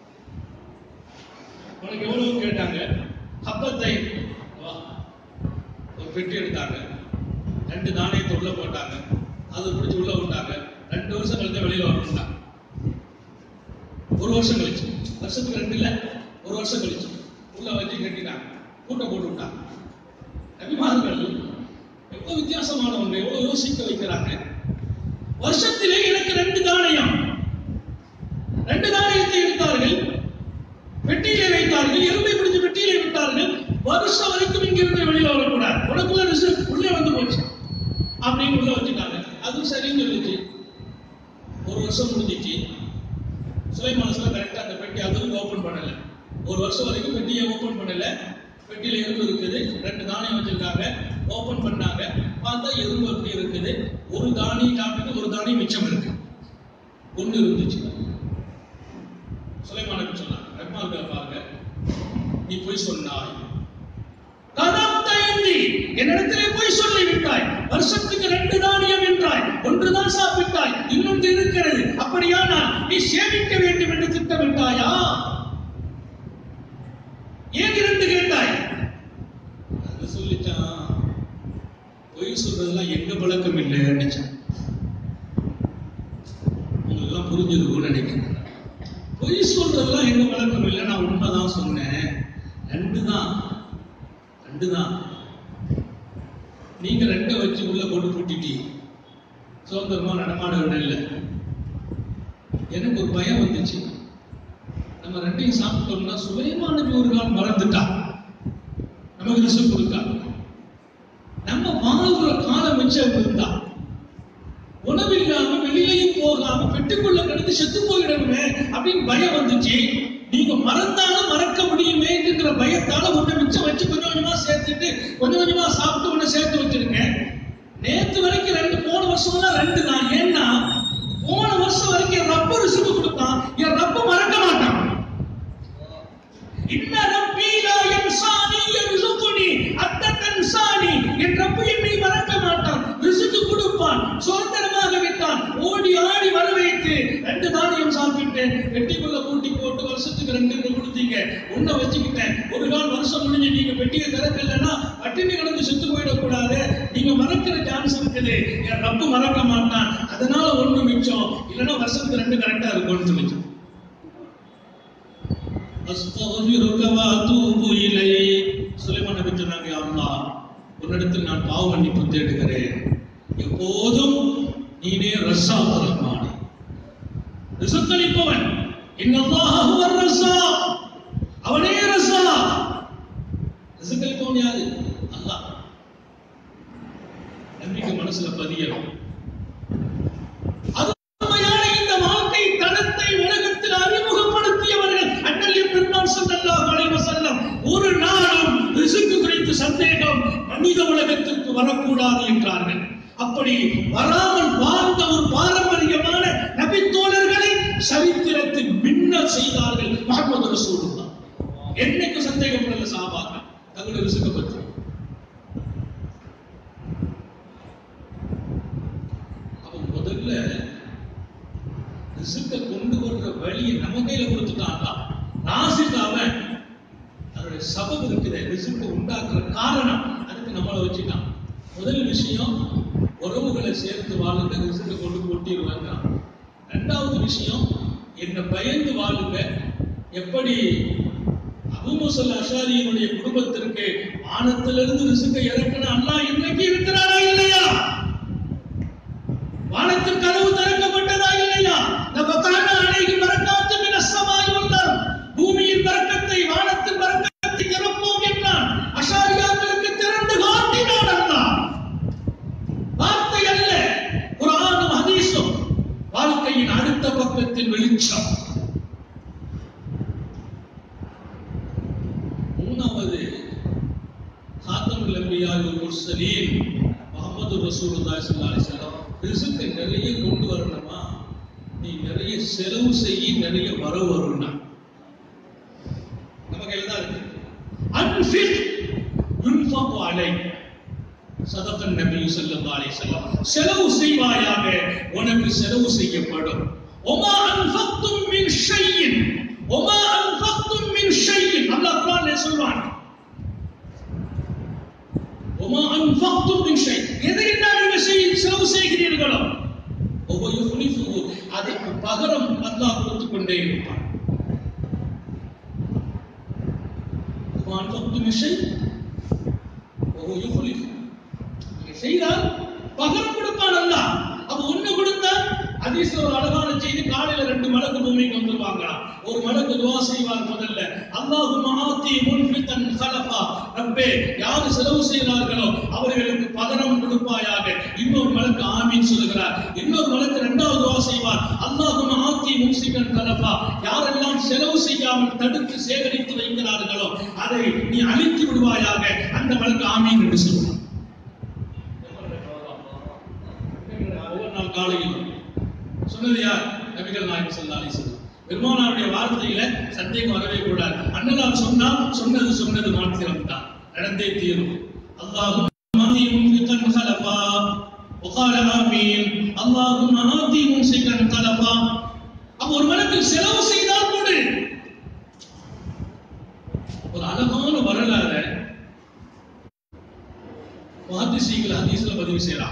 உனக்கு எவ்வளவு கேட்டாங்க ஹப்பத்தை வா. ஒரு பெட்டி எடுத்தாங்க ரெண்டு நாணயத்தை உள்ள போட்டாங்க அதை பிடிச்சி உள்ள விட்டாங்க ரெண்டு வருஷம் கழிச்சு வெளியில வரணும்ட்டாங்க ஒரு வருஷம் கழிச்சு வருஷத்துக்கு ரெண்டு இல்ல ஒரு வருஷம் கழிச்சு உள்ள வச்சு கட்டினாங்க கூட்ட போட்டு விட்டாங்க நபிமார்கள் எவ்வளவு வித்தியாசமானவங்க எவ்வளவு யோசிக்க வைக்கிறாங்க வருஷத்திலே எனக்கு ரெண்டு தானியம் ரெண்டு தானியத்தை எடுத்தார்கள் பெட்டியிலே வைத்தார்கள் எறும்பை பிடிச்சு பெட்டியிலே விட்டார்கள் வருஷம் வரைக்கும் இங்கிருந்து வெளியில வரக்கூடாது உனக்குள்ள ரிசல்ட் உள்ளே வந்து போச்சு அப்படின்னு உள்ள வச்சுட்டாங்க அதுவும் சரின்னு சொல்லிச்சு ஒரு வருஷம் முடிஞ்சிச்சு சுலைமான் சொல்ல கரெக்டா அந்த பெட்டி அதுவும் ஓபன் பண்ணல ஒரு வருஷம் வரைக்கும் பெட்டியை ஓபன் பண்ணல பெட்டியில எறும்பு இருக்குது ரெண்டு தானியம் வச்சிருக்காங்க ஓபன் பண்ணாங்க பார்த்தா எறும்பு அப்படி இருக்குது ஒரு தானியம் சாப்பிட்டு ஒரு தானியம் மிச்சம் இருக்கு ஒண்ணு இருந்துச்சு சுலைமானுக்கு சொன்னாங்க ரஹ்மான்களை பாருங்க நீ போய் சொன்னாய் கதாப்த ஏந்தி என்னிடத்திலே போய் சொல்லி விட்டாய் வருஷத்துக்கு ரெண்டு தானியம் என்றாய் ஒன்றுதான் சாப்பிட்டாய் இன்னொன்று இருக்கிறது அப்படியானால் நீ சேமிக்க வேண்டும் என்று திட்டமிட்டாயா ஏன் இரண்டு கேட்டாய் அது சொல்லிட்டான் பொய் சொல்றதெல்லாம் எங்க பழக்கம் இல்லை நினைச்சான் உங்களெல்லாம் புரிஞ்சிருக்கும்னு நினைக்கிறேன் பொய் சொல்றதெல்லாம் எங்க பழக்கம் இல்லை நான் உண்மைதான் சொன்னேன் ரெண்டு தான் ரெண்டு தான் நீங்க ரெண்டை வச்சு உள்ள போட்டு பூட்டிட்டி சுதந்திரமா நடமாட விட இல்லை எனக்கு ஒரு பயம் வந்துச்சு நம்ம ரெண்டையும் சாப்பிட்டோம்னா சுலைமான் நபி ஒரு நாள் மறந்துட்டா நமக்கு ரிசல்ட் கொடுத்தா நம்ம வாழ்ற காலம் மிச்சம் இருந்தா உணவு இல்லாம வெளியிலையும் போகாம பெட்டுக்குள்ள கிடந்து செத்து போயிடணுமே அப்படின்னு பயம் வந்துச்சு நீங்க மறந்தாலும் மறக்க முடியுமேங்கிற பயத்தால ஒண்ணு மிச்சம் வச்சு கொஞ்சம் கொஞ்சமா சேர்த்துட்டு கொஞ்சம் கொஞ்சமா சாப்பிட்டு ஒண்ணு சேர்த்து வச்சிருக்கேன் நேத்து வரைக்கும் ரெண்டு போன வருஷம் ரெண்டு தான் ஏன்னா போன வருஷம் வரைக்கும் என் ரப்ப ரிசுக்கு கொடுத்தான் என் ரப்ப மறக்க மாட்டான் இன்ன ரப்பி லா யன்சானி யர்சுகுனி அத்த தன்சானி என் ரப்பு என்னை மறக்க மாட்டான் ரிசுக்கு கொடுப்பான் சுதந்திரமாக விட்டான் ஓடி ஆடி வர வைத்து ரெண்டு தானியம் சாப்பிட்டு சாப்பிட்டுட்டேன் பெட்டிக்குள்ள கூட்டி போட்டு வருஷத்துக்கு ரெண்டு ரெண்டு கொடுத்தீங்க ஒன்ன வச்சுக்கிட்டேன் ஒரு நாள் வருஷம் முடிஞ்சு நீங்க பெட்டியை திறக்கலன்னா பட்டினி கிடந்து செத்து போயிடக்கூடாது நீங்க மறக்கிற சான்ஸ் இருக்குது என் ரப்பு மறக்க மாட்டான் அதனால ஒண்ணு மிச்சம் இல்லைன்னா வருஷத்துக்கு ரெண்டு கரெக்டா இருக்கும்னு சொல்லிச்சு அஸ்தக்ஃபிருக வ அதூபு இலைக் சுலைமான் நபி சொன்னாங்க யா அல்லாஹ் உன்னிடத்தில் நான் பாவ மன்னிப்பு தேடுகிறேன் எப்போதும் நீனே ரஸ்ஸாக் ரஹ்மான் ரிசக்களிப்பவன் இன்னல்லாஹ ஹுவ ரஸ்ஸாக் அவனே ரஸ்ஸாக் ரிசக்களிப்பவன் யாரு அல்லாஹ் நம்பிக்கை மனசுல பதியணும் அருமையான இந்த வாழ்க்கை தடத்தை உலகத்தில் அறிமுகப்படுத்தியவர்கள் அண்ணல் பெருமாள் ஸல்லல்லாஹு அலைஹி வஸல்லம் ஒரு நாளும் ரிஸ்க் குறித்து சந்தேகம் மனித உலகத்திற்கு வரக்கூடாது என்றார்கள் அப்படி வராமல் வாழ்ந்த ஒரு பாரம்பரியமான நபித்தோழர்களை சரித்திரத்தில் மின்ன செய்தார்கள் முகமது ரசூலுல்லாஹ் என்னைக்கு சந்தேகப்படல சாபாக்கள் தங்களுடைய ரிசுக்க பற்றி அப்ப முதல்ல ரிசுக்க கொண்டு வர்ற வழியை நம்ம கையில கொடுத்துட்டான்டா நாசிக் அவன் அதனுடைய சபம் இருக்குது ரிசுக்க உண்டாக்குற காரணம் அதுக்கு நம்மளை வச்சுட்டான் முதல் விஷயம் உறவுகளை சேர்த்து வாழுங்க ரிசுக்க கொண்டு கொட்டிடுவாங்க ரெண்டாவது விஷயம் என்ன பயந்து வாழுங்க எப்படி அபுமுசல் அஷாரியினுடைய குடும்பத்திற்கு வானத்திலிருந்து ரிசுக்க இறக்கின அல்லாஹ் இன்னைக்கு இருக்கிறாரா இல்லையா வானத்தின் கதவு திறக்கப்பட்டதா இல்லையா நபத்தான அணைகி பரக்காத்து மின ஸமாய் வந்தார் பூமியின் பரக்கத்தை வானத்தின் பரக்கத்தை திறப்போம் என்றான் அஷாரியாக்களுக்கு திறந்து காட்டினான் அல்லாஹ் வார்த்தை அல்ல குர்ஆனும் ஹதீஸும் வாழ்க்கையின் அடுத்த பக்கத்தின் வெளிச்சம் மூணாவது ஹாத்தமுல் அன்பியா வல் முர்சலீன் முஹம்மது ரசூலுல்லாஹி ஸல்லல்லாஹு அலைஹி வஸல்லம் ரிஸ்க் நிறைய கொண்டு வரணுமா நீ நிறைய செலவு செய்ய நிறைய வரவு வரும்னா நம்ம கையில தான் இருக்கு அன்ஃபிக் யுன்ஃபகு அலைக் சதகன் நபி ஸல்லல்லாஹு அலைஹி வஸல்லம் செலவு செய்வாயாக உனக்கு செலவு செய்யப்படும் ஒமா அன்ஃபக்தும் மின் ஷையின் ஒமா அன்ஃபக்தும் மின் ஷையின் அல்லாஹ் குர்ஆன்ல சொல்வான் ஒமா அன்ஃபக்தும் மின் ஷை எதை நீங்க செய் செலவு செய்கிறீர்களோ ஒவ்வொரு யுஃப்லிஃபு அதற்கு பகரம் அல்லாஹ் கொடுத்துக் கொண்டே இருப்பான் ஒமா அன்ஃபக்தும் மின் ஷை ஒவ்வொரு யுஃப்லிஃபு நீங்க செய்தால் பகரம் கொடுப்பான் அல்லாஹ் அப்ப ஒண்ணு கொடுத்தா ஹதீஸ்ல ஒரு அழகான செய்தி காலையில ரெண்டு மலக்கு பூமிக்கு வந்துருவாங்களாம் ஒரு மலக்கு துவா செய்வார் முதல்ல அல்லாஹு மஹாத்தி முன்ஃபித்தன் ஹலஃபா ரப்பே யார் செலவு செய்கிறார்களோ அவர்களுக்கு பகரம் கொடுப்பாயாக இன்னொரு மலக்கு ஆமீன் சொல்லுகிறார் இன்னொரு மலக்கு இரண்டாவது துவா செய்வார் அல்லாஹு மஹாத்தி முன்சிகன் ஹலஃபா யாரெல்லாம் செலவு செய்யாமல் தடுத்து சேகரித்து வைக்கிறார்களோ அதை நீ அழித்து விடுவாயாக அந்த மலக்கு ஆமீன் என்று சொல்லுவார் ஒவ்வொரு நாள் காலையில் சொன்னது யார் நபிகள் நாயகம் ஸல்லல்லாஹு அலைஹி வஸல்லம் பெருமானாருடைய வார்த்தையில சந்தேகம் வரவே கூடாது அண்ணலார் சொன்னா சொன்னது சொன்னது மாத்திரம் தான் நடந்தே தீரும் அல்லாஹும் ஆதி மும்சிகன் கலபா وقال آمين اللهم آتي ممسكا قلبا அப்ப ஒரு மனத்தில் செலவு செய்தால் கூட ஒரு அழகான வரலாறு மஹதிசீகள் ஹதீஸ்ல பதிவு செய்யலாம்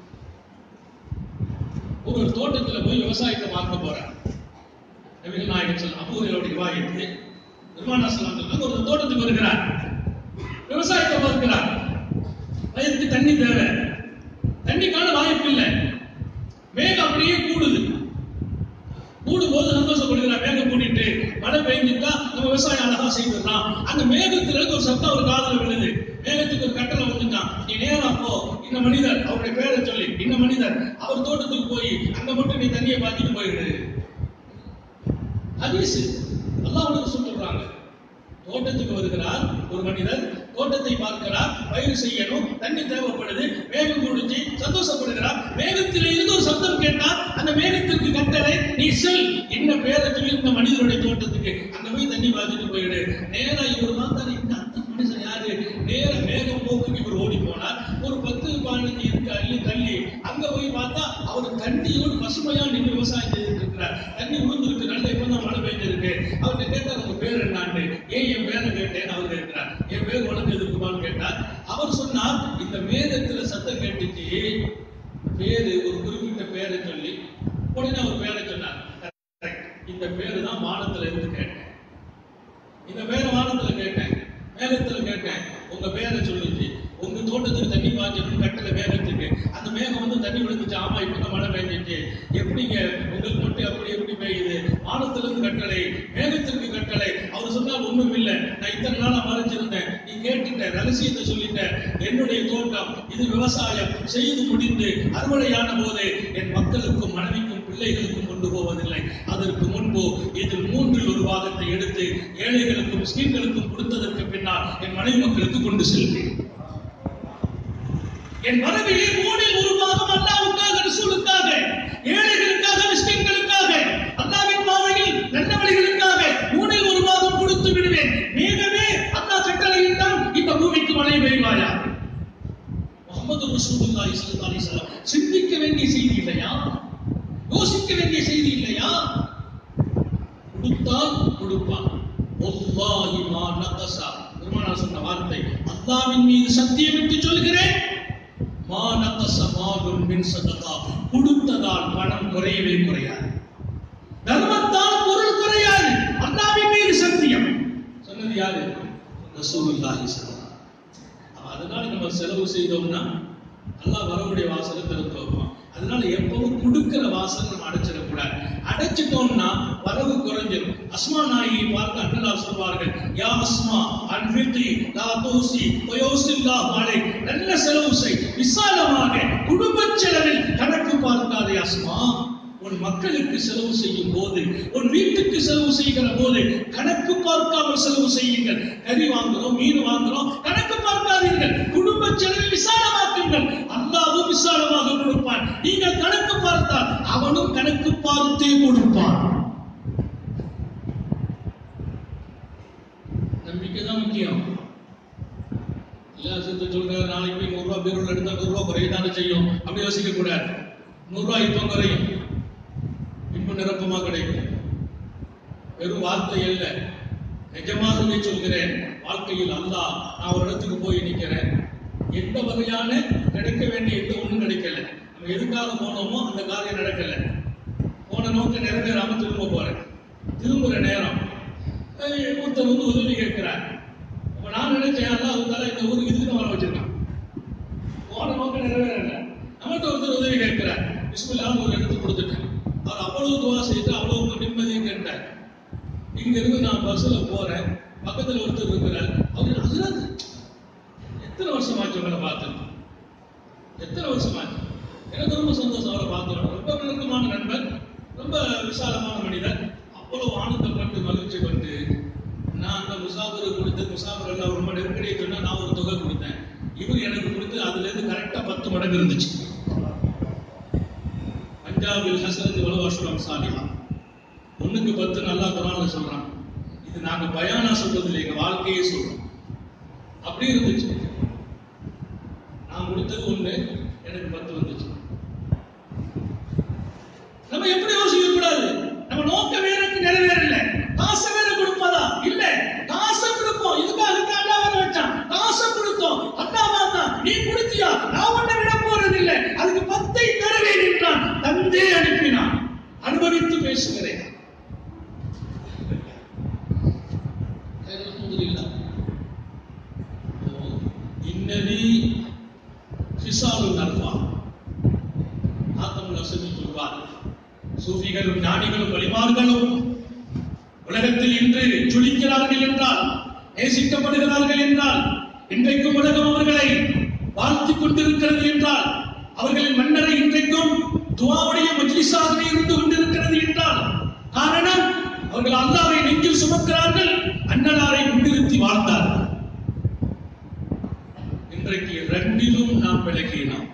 ஒரு தோட்டத்துல போய் விவசாயத்தை பார்க்க போறார் நபிகள் நாயகம் சொல்ல அபூரையோட ரிவாயத்து நிர்மாணா சொல்லாங்க ஒரு தோட்டத்துக்கு வருகிறார் விவசாயத்தை பார்க்கிறார் வயதுக்கு தண்ணி தேவை தண்ணிக்கான வாய்ப்பு இல்லை மேகம் அப்படியே கூடுது கூடும் போது சந்தோஷப்படுகிறார் மேகம் கூட்டிட்டு மழை பெய்ஞ்சுட்டா நம்ம விவசாயம் அழகா செய்திடலாம் அந்த மேகத்துல இருந்து ஒரு சத்தம் ஒரு காதல விழுது மேகத்துக்கு ஒரு கட்டளை வந்துட்டான் நீ நேரா போ இந்த மனிதர் அவருடைய பேரை சொல்லி இந்த மனிதர் அவர் தோட்டத்துக்கு போய் அங்க மட்டும் நீ தண்ணியை பாத்திட்டு போயிடு ஹதீஸ் அல்லாஹ் உனக்கு சொல்றாங்க தோட்டத்துக்கு வருகிறார் ஒரு மனிதர் தோட்டத்தை பார்க்கிறார் பயிர் செய்யணும் தண்ணி தேவைப்படுது மேகம் குடிச்சு சந்தோஷப்படுகிறார் மேகத்தில் இருந்து ஒரு சத்தம் கேட்டால் அந்த மேகத்திற்கு கட்டளை நீ செல் என்ன பேரை சொல்லி இந்த மனிதனுடைய தோட்டத்துக்கு அங்க போய் தண்ணி பார்த்துட்டு போயிடு நேரா இவர் பார்த்தாரு இந்த அந்த மனுஷன் யாரு நேர மேகம் போக்குக்கு இவர் ஓடி போனார் ஒரு பத்து பதினஞ்சு இருக்கு அள்ளி தள்ளி அங்க போய் பார்த்தா அவர் தண்ணியோடு பசுமையா நின்று விவசாயம் செய்துட்டு இருக்கிறார் தண்ணி விழுந்திருக்கு நல்ல இப்பதான் மழை பெய்ஞ்சிருக்கு அவர்கிட்ட கேட்டார் உங்க பேர் என்னான்னு ஏன் என் பேரை கேட்டேன் அவர் கேட்கிறார் என் பேர் உனக்கு இருக்குமான்னு கேட்டார் அவர் சொன்னார் இந்த மேகத்துல சத்தம் கேட்டுச்சு பேரு ஒரு குறிப்பிட்ட பேரை சொல்லி உடனே அவர் பேரை சொன்னார் Correct. இந்த பேரு தான் வானத்துல இருந்து கேட்டேன் இந்த பேரை வானத்துல கேட்டேன் மேகத்துல கேட்டேன் உங்க பேரை சொல்லுச்சு உங்க தோட்டத்துக்கு தண்ணி பாய்ச்சணும் கட்டளை மேகத்துக்கு அந்த மேகம் வந்து தண்ணி விழுந்துச்சு ஆமா இப்ப மழை பெய்ஞ்சிச்சு எப்படிங்க உங்களுக்கு மட்டும் அப்படி எப்படி பெய்யுது வானத்துல இருந்து கட்டளை மேகத்திற்கு கட்டளை அவர் சொன்னால் ஒண்ணும் இல்ல நான் இத்தனை நாளா மறைச்சிருந்தேன் நீ கேட்டுட்ட ரகசியத்தை சொல்லிட்ட என்னுடைய தோட்டம் இது விவசாயம் செய்து முடிந்து அறுவடையான போது என் மக்களுக்கும் மனைவிக்கும் பிள்ளைகளுக்கும் கொண்டு போவதில்லை அதற்கு முன்பு இதில் மூன்றில் ஒரு பாகத்தை எடுத்து ஏழைகளுக்கும் முஸ்லிம்களுக்கும் கொடுத்ததற்கு பின்னால் என் மனைவி மக்களுக்கு கொண்டு செல்வேன் என் மனைவியை மூணில் ஒரு பாகம் அல்லாவுக்காக ரசூலுக்காக ஏழைகளுக்காக முஸ்லிம்களுக்காக அல்லாவின் பாதையில் நல்லவழிகளுக்காக மூணில் ஒரு பாகம் கொடுத்து விடுவேன் மேகமே அல்லாஹ் கட்டளையிட்டால் இந்த பூமிக்கு மழை பெய்வாயா முகமது ரசூலுல்லாஹி ஸல்லல்லாஹு அலைஹி வஸல்லம் சிந்திக்க வேண்டிய செய்தி இல்லையா யோசிக்க வேண்டிய செய்தி இல்லையா கொடுத்தால் கொடுப்பான் ஒல்லாஹி மா நகசா பெருமானார் சொன்ன வார்த்தை அல்லாஹ்வின் மீது சத்தியமிட்டு சொல்கிறேன் மா நகச மாலும் மின் சதகா கொடுத்ததால் பணம் குறையவே குறையாது தர்மத்தால் பொருள் குறையாது அல்லாஹ்வின் மீது சத்தியம் சொன்னது யாரு ரசூலுல்லாஹி ஸல்லல்லாஹு அப்ப அதனால நம்ம செலவு செய்தோம்னா அல்லாஹ் வரவுடைய வாசலை திறந்து வைப்பான் அதனால எப்பவும் கொடுக்கிற வாசல் நம்ம அடைச்சிடக்கூடாது அடைச்சிட்டோம்னா வரவு குறைஞ்சிரும் அஸ்மா நாயகி பார்த்து அண்ணலார் சொல்வார்கள் யா அஸ்மா அன்பித்தி லா தூசி வயோசில்லா மாலை நல்ல செலவு செய் விசாலமாக குடும்ப செலவில் கணக்கு பார்க்காதே அஸ்மா உன் மக்களுக்கு செலவு செய்யும் போது உன் வீட்டுக்கு செலவு செய்கிற போது கணக்கு பார்க்காமல் செலவு செய்யுங்கள் கறி வாங்குறோம் மீன் வாங்குறோம் கணக்கு பார்க்காதீர்கள் குடும்ப செலவை விசாலமாக்குங்கள் அல்லாவும் விசாலமாக கொடுப்பான் நீங்கள் கணக்கு பார்த்தால் அவனும் கணக்கு பார்த்தே கொடுப்பான் நம்பிக்கை தான் முக்கியம் இல்லாசத்தை சொல்றாரு நாளைக்கு போய் நூறு ரூபாய் பேருள் எடுத்தா நூறு ரூபாய் குறையதானே செய்யும் அப்படி யோசிக்க கூடாது நூறு ரூபாய் இப்போ குறையும் இன்னும் நிரப்பமா கிடைக்கும் வெறும் வார்த்தை அல்ல நிஜமாகவே சொல்கிறேன் வாழ்க்கையில் அல்லாஹ் நான் ஒரு இடத்துக்கு போய் நிக்கிறேன் எந்த வகையான கிடைக்க வேண்டிய எந்த ஒண்ணும் கிடைக்கல நம்ம எதுக்காக போனோமோ அந்த காரியம் நடக்கல போன நோக்க நிறைவேறாம திரும்ப போறேன் திரும்புற நேரம் ஏய், ஒருத்தர் வந்து உதவி கேட்கிறார் அப்ப நான் நினைச்சேன் அல்லாஹ் இருந்தாலும் இந்த ஊருக்கு இதுக்கு தான் வர வச்சிருக்கான் போன நோக்கம் நிறைவேறல நம்மகிட்ட ஒருத்தர் உதவி கேட்கிறார் பிஸ்மில்லான்னு ஒரு எடுத்து கொடுத்துட்டேன் அவர் அவ்வளவு துவா செய்து அவ்வளவு நிம்மதியும் கேட்டார் இங்க இருந்து நான் பஸ்ல போறேன் பக்கத்துல ஒருத்தர் இருக்கிறார் அவர் அதுதான் எத்தனை வருஷம் ஆச்சு உங்களை பார்த்து எத்தனை வருஷம் ஆச்சு எனக்கு ரொம்ப சந்தோஷம் அவரை பார்த்தோம் ரொம்ப நெருக்கமான நண்பர் ரொம்ப விசாலமான மனிதர் அவ்வளவு ஆனந்தம் கண்டு மகிழ்ச்சி கொண்டு நான் அந்த முசாபர் கொடுத்து முசாபர் எல்லாம் ரொம்ப நெருக்கடியை சொன்னா நான் ஒரு தொகை கொடுத்தேன் இவர் எனக்கு கொடுத்து அதுல இருந்து கரெக்டா பத்து மடங்கு இருந்துச்சு பஞ்சாபில் ஹசரத் வலுவாஷுரம் சாலிஹா ஒண்ணுக்கு பத்து நல்லா குரான்ல சொல்றான் இது நாங்க பயானா சொல்றது இல்லை எங்க வாழ்க்கையே சொல்றோம் அப்படி இருந்துச்சு நான் கொடுத்தது ஒண்ணு எனக்கு பத்து வந்துச்சு நம்ம எப்படி யோசிக்க கூடாது நம்ம நோக்க வேற நிறைவேறல காசை வேற கொடுப்பதா இல்ல காசை கொடுப்போம் இதுக்காக அண்ணா வர வச்சான் காசை கொடுத்தோம் அண்ணாவா தான் நீ கொடுத்தியா நான் உன்னை விட போறது இல்ல அதுக்கு பத்தை தருவேன் என்றான் தந்தே அனுப்பினான் அனுபவித்து பேசுகிறேன் அல்ஹம்துலில்லாஹ். இன்னலி ஹிசாலு நல்வா ஆத்தமுல் அசதி சொல்வார் சூஃபிகளும் ஞானிகளும் வழிமார்களும் உலகத்தில் இன்று ஜொலிக்கிறார்கள் என்றால் நேசிக்கப்படுகிறார்கள் என்றால் இன்றைக்கும் உலகம் அவர்களை வாழ்த்திக் கொண்டிருக்கிறது என்றால் அவர்களின் மன்னரை இன்றைக்கும் துவாவுடைய மஜ்லிஸாக இருந்து கொண்டிருக்கிறது என்றால் காரணம் அவர்கள் அல்லாவை நெஞ்சில் சுமக்கிறார்கள் அன்னலாரை முன்னிறுத்தி வாழ்ந்தார்கள் இன்றைக்கு ரெண்டிலும் நாம் விலகினோம்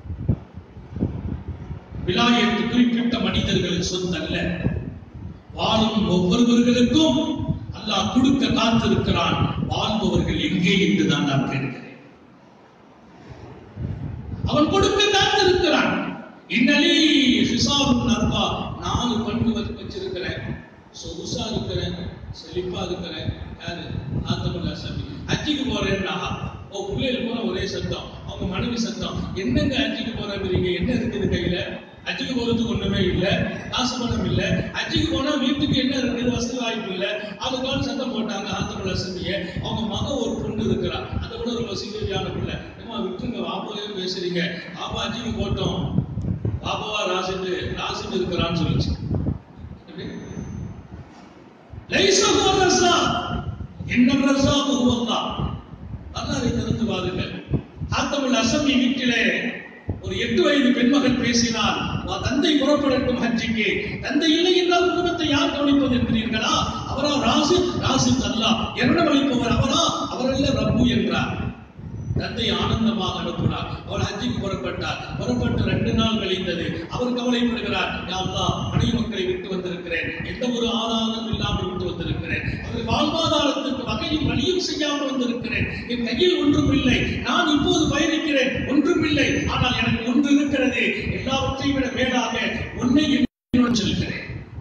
விலாயத்து குறிப்பிட்ட மனிதர்களின் சொந்தல்ல வாழும் ஒவ்வொருவர்களுக்கும் அல்லாஹ் கொடுக்க காத்திருக்கிறான் வாழ்பவர்கள் எங்கே என்று தான் நான் கேட்கிறேன் அவன் கொடுக்க காத்திருக்கிறான் இன்னலி ஹிசாபுன் அர்பா நாலு பண்பு வச்சு வச்சிருக்கிறேன் சொகுசா இருக்கிறேன் செழிப்பா இருக்கிறேன் யாரு ஆத்தமுல்லா சாமி ஹஜ்ஜிக்கு போறேன்னா ஓ பிள்ளைகள் போற ஒரே சத்தம் அவங்க மனைவி சத்தம் என்னங்க ஹஜ்ஜிக்கு போறீங்க என்ன இருக்குது கையில ஹஜ்ஜுக்கு போறதுக்கு ஒண்ணுமே இல்ல காசு பணம் இல்ல ஹஜ்ஜுக்கு போனா வீட்டுக்கு என்ன இருக்குது வசதி வாய்ப்பு இல்ல அதுக்கான சத்தம் போட்டாங்க ஆத்தமுல்லா சாமிய அவங்க மக ஒரு பொண்ணு இருக்கிறா அதை கூட ரொம்ப சீரியஸான பிள்ளை ஏமா விட்டுருங்க வாப்பாவே பேசுறீங்க பாப்பா ஹஜ்ஜுக்கு போட்டோம் பாப்பாவா ராசிட்டு ராசிட்டு இருக்கிறான்னு சொல்லிச்சு எப்படி? லைஸ ஹுவ ரஸாக். இன்னம் ரஸாக் ஹுவ அல்லாஹ். அல்லாஹ்வை தெரிந்து பாருங்கள் ஆத்தமுல் அசமி வீட்டிலே ஒரு எட்டு வயது பெண்மகன் பேசினார் "வா, தந்தை புறப்படட்டும் ஹஜ்ஜிக்கு தந்தை இல்லை என்றால் குடும்பத்தை யார் கவனிப்பது என்கிறீர்களா அவரா ராசி ராசி அல்லா எரணமளிப்பவர் அவரா அவரல்ல ரப்பு என்றார் தந்தை ஆனந்தமாக அனுப்பினார் அவர் ஹஜ்ஜிக்கு புறப்பட்டார் புறப்பட்டு ரெண்டு நாள் கழிந்தது அவர் கவலைப்படுகிறார் யா அல்லாஹ் மனைவி மக்களை விட்டு வந்திருக்கிறேன் எந்த ஒரு ஆதாரம் இல்லாமல் விட்டு வந்திருக்கிறேன் அவர் வாழ்வாதாரத்துக்கு வகையும் வழியும் செய்யாமல் வந்திருக்கிறேன் என் கையில் ஒன்றும் இல்லை நான் இப்போது பயணிக்கிறேன் ஒன்றும் இல்லை ஆனால் எனக்கு ஒன்று இருக்கிறது எல்லாவற்றையும் விட மேலாக உன்னை என்னுடன் செல்கிறேன்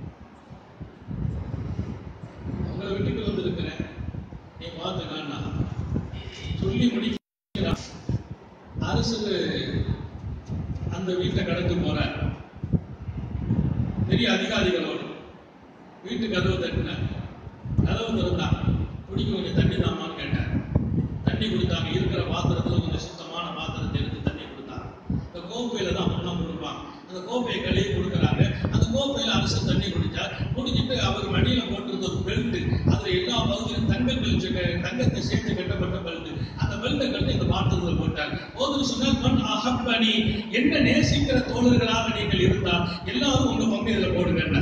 உங்களை விட்டுட்டு வந்திருக்கிறேன் நீ பார்த்து நான் சொல்லி முடிக்கிறார் அரசு அந்த வீட்டை கடந்து போறார் பெரிய அதிகாரிகளோடு வீட்டு கதவு தட்டினார் கதவு திறந்தாங்க குடிக்க கொஞ்சம் தண்ணி தாமான்னு கேட்டார் தண்ணி கொடுத்தாங்க இருக்கிற பாத்திரத்துல கொஞ்சம் சுத்தமான பாத்திரத்தை எடுத்து தண்ணி கொடுத்தாங்க இந்த கோப்பையில தான் அப்பெல்லாம் கொடுப்பாங்க அந்த கோப்பையை கழுவி கொடுக்குறாங்க அந்த கோப்பையில அரசு தண்ணி குடிச்சார் குடிச்சிட்டு அவர் மடியில போட்டிருந்த ஒரு பெல்ட் அதுல எல்லா பகுதியிலும் தங்க பெல்ட் தங்கத்தை சேர்த்து கட்டப்பட்ட பெல்ட் அந்த பெல்ட்டை கட்டி இந்த பாத்திரத்துல போட்டார் போதும் சொன்னால் மண் அகப்பணி என்ன நேசிக்கிற தோழர்களாக நீங்கள் இருந்தால் எல்லாரும் உங்க பங்கு இதுல போடுங்க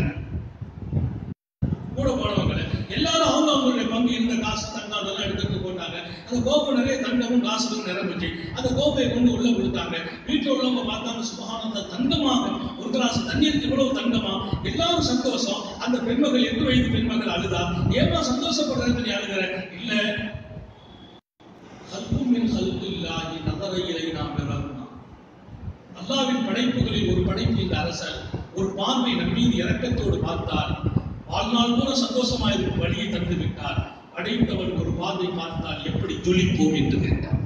கூட போனவங்க எல்லாரும் அவங்க அவங்களுடைய பங்கு இருந்த காசு தங்கம் அதெல்லாம் எடுத்துட்டு போட்டாங்க அந்த கோப்பை நிறைய தங்கமும் காசுகளும் நிரம்பிச்சு அந்த கோப்பையை கொண்டு உள்ள கொடுத்தாங்க வீட்டுல உள்ளவங்க பார்த்தாங்க சுபகானந்த தங்கமாக ஒரு கிளாஸ் தண்ணீருக்கு இவ்வளவு தங்கமா எல்லாரும் சந்தோஷம் அந்த பெண்மகள் எட்டு வயது பெண்மகள் அழுதா ஏமா சந்தோஷப்படுறது நீ அழுகிற இல்ல கல்பும் மின் கல்பு இல்லாஹி நதரையிலை நாம் பெறலாம் அல்லாவின் படைப்புகளில் ஒரு படைப்பு இந்த அரசர் ஒரு பார்வை நம் மீது இரக்கத்தோடு பார்த்தார் வாழ்நாள் கூட சந்தோஷமா இருக்கும் வழியை தந்து விட்டார் படைத்தவன் ஒரு பார்வை பார்த்தால் எப்படி ஜொலிப்போம் என்று கேட்டார்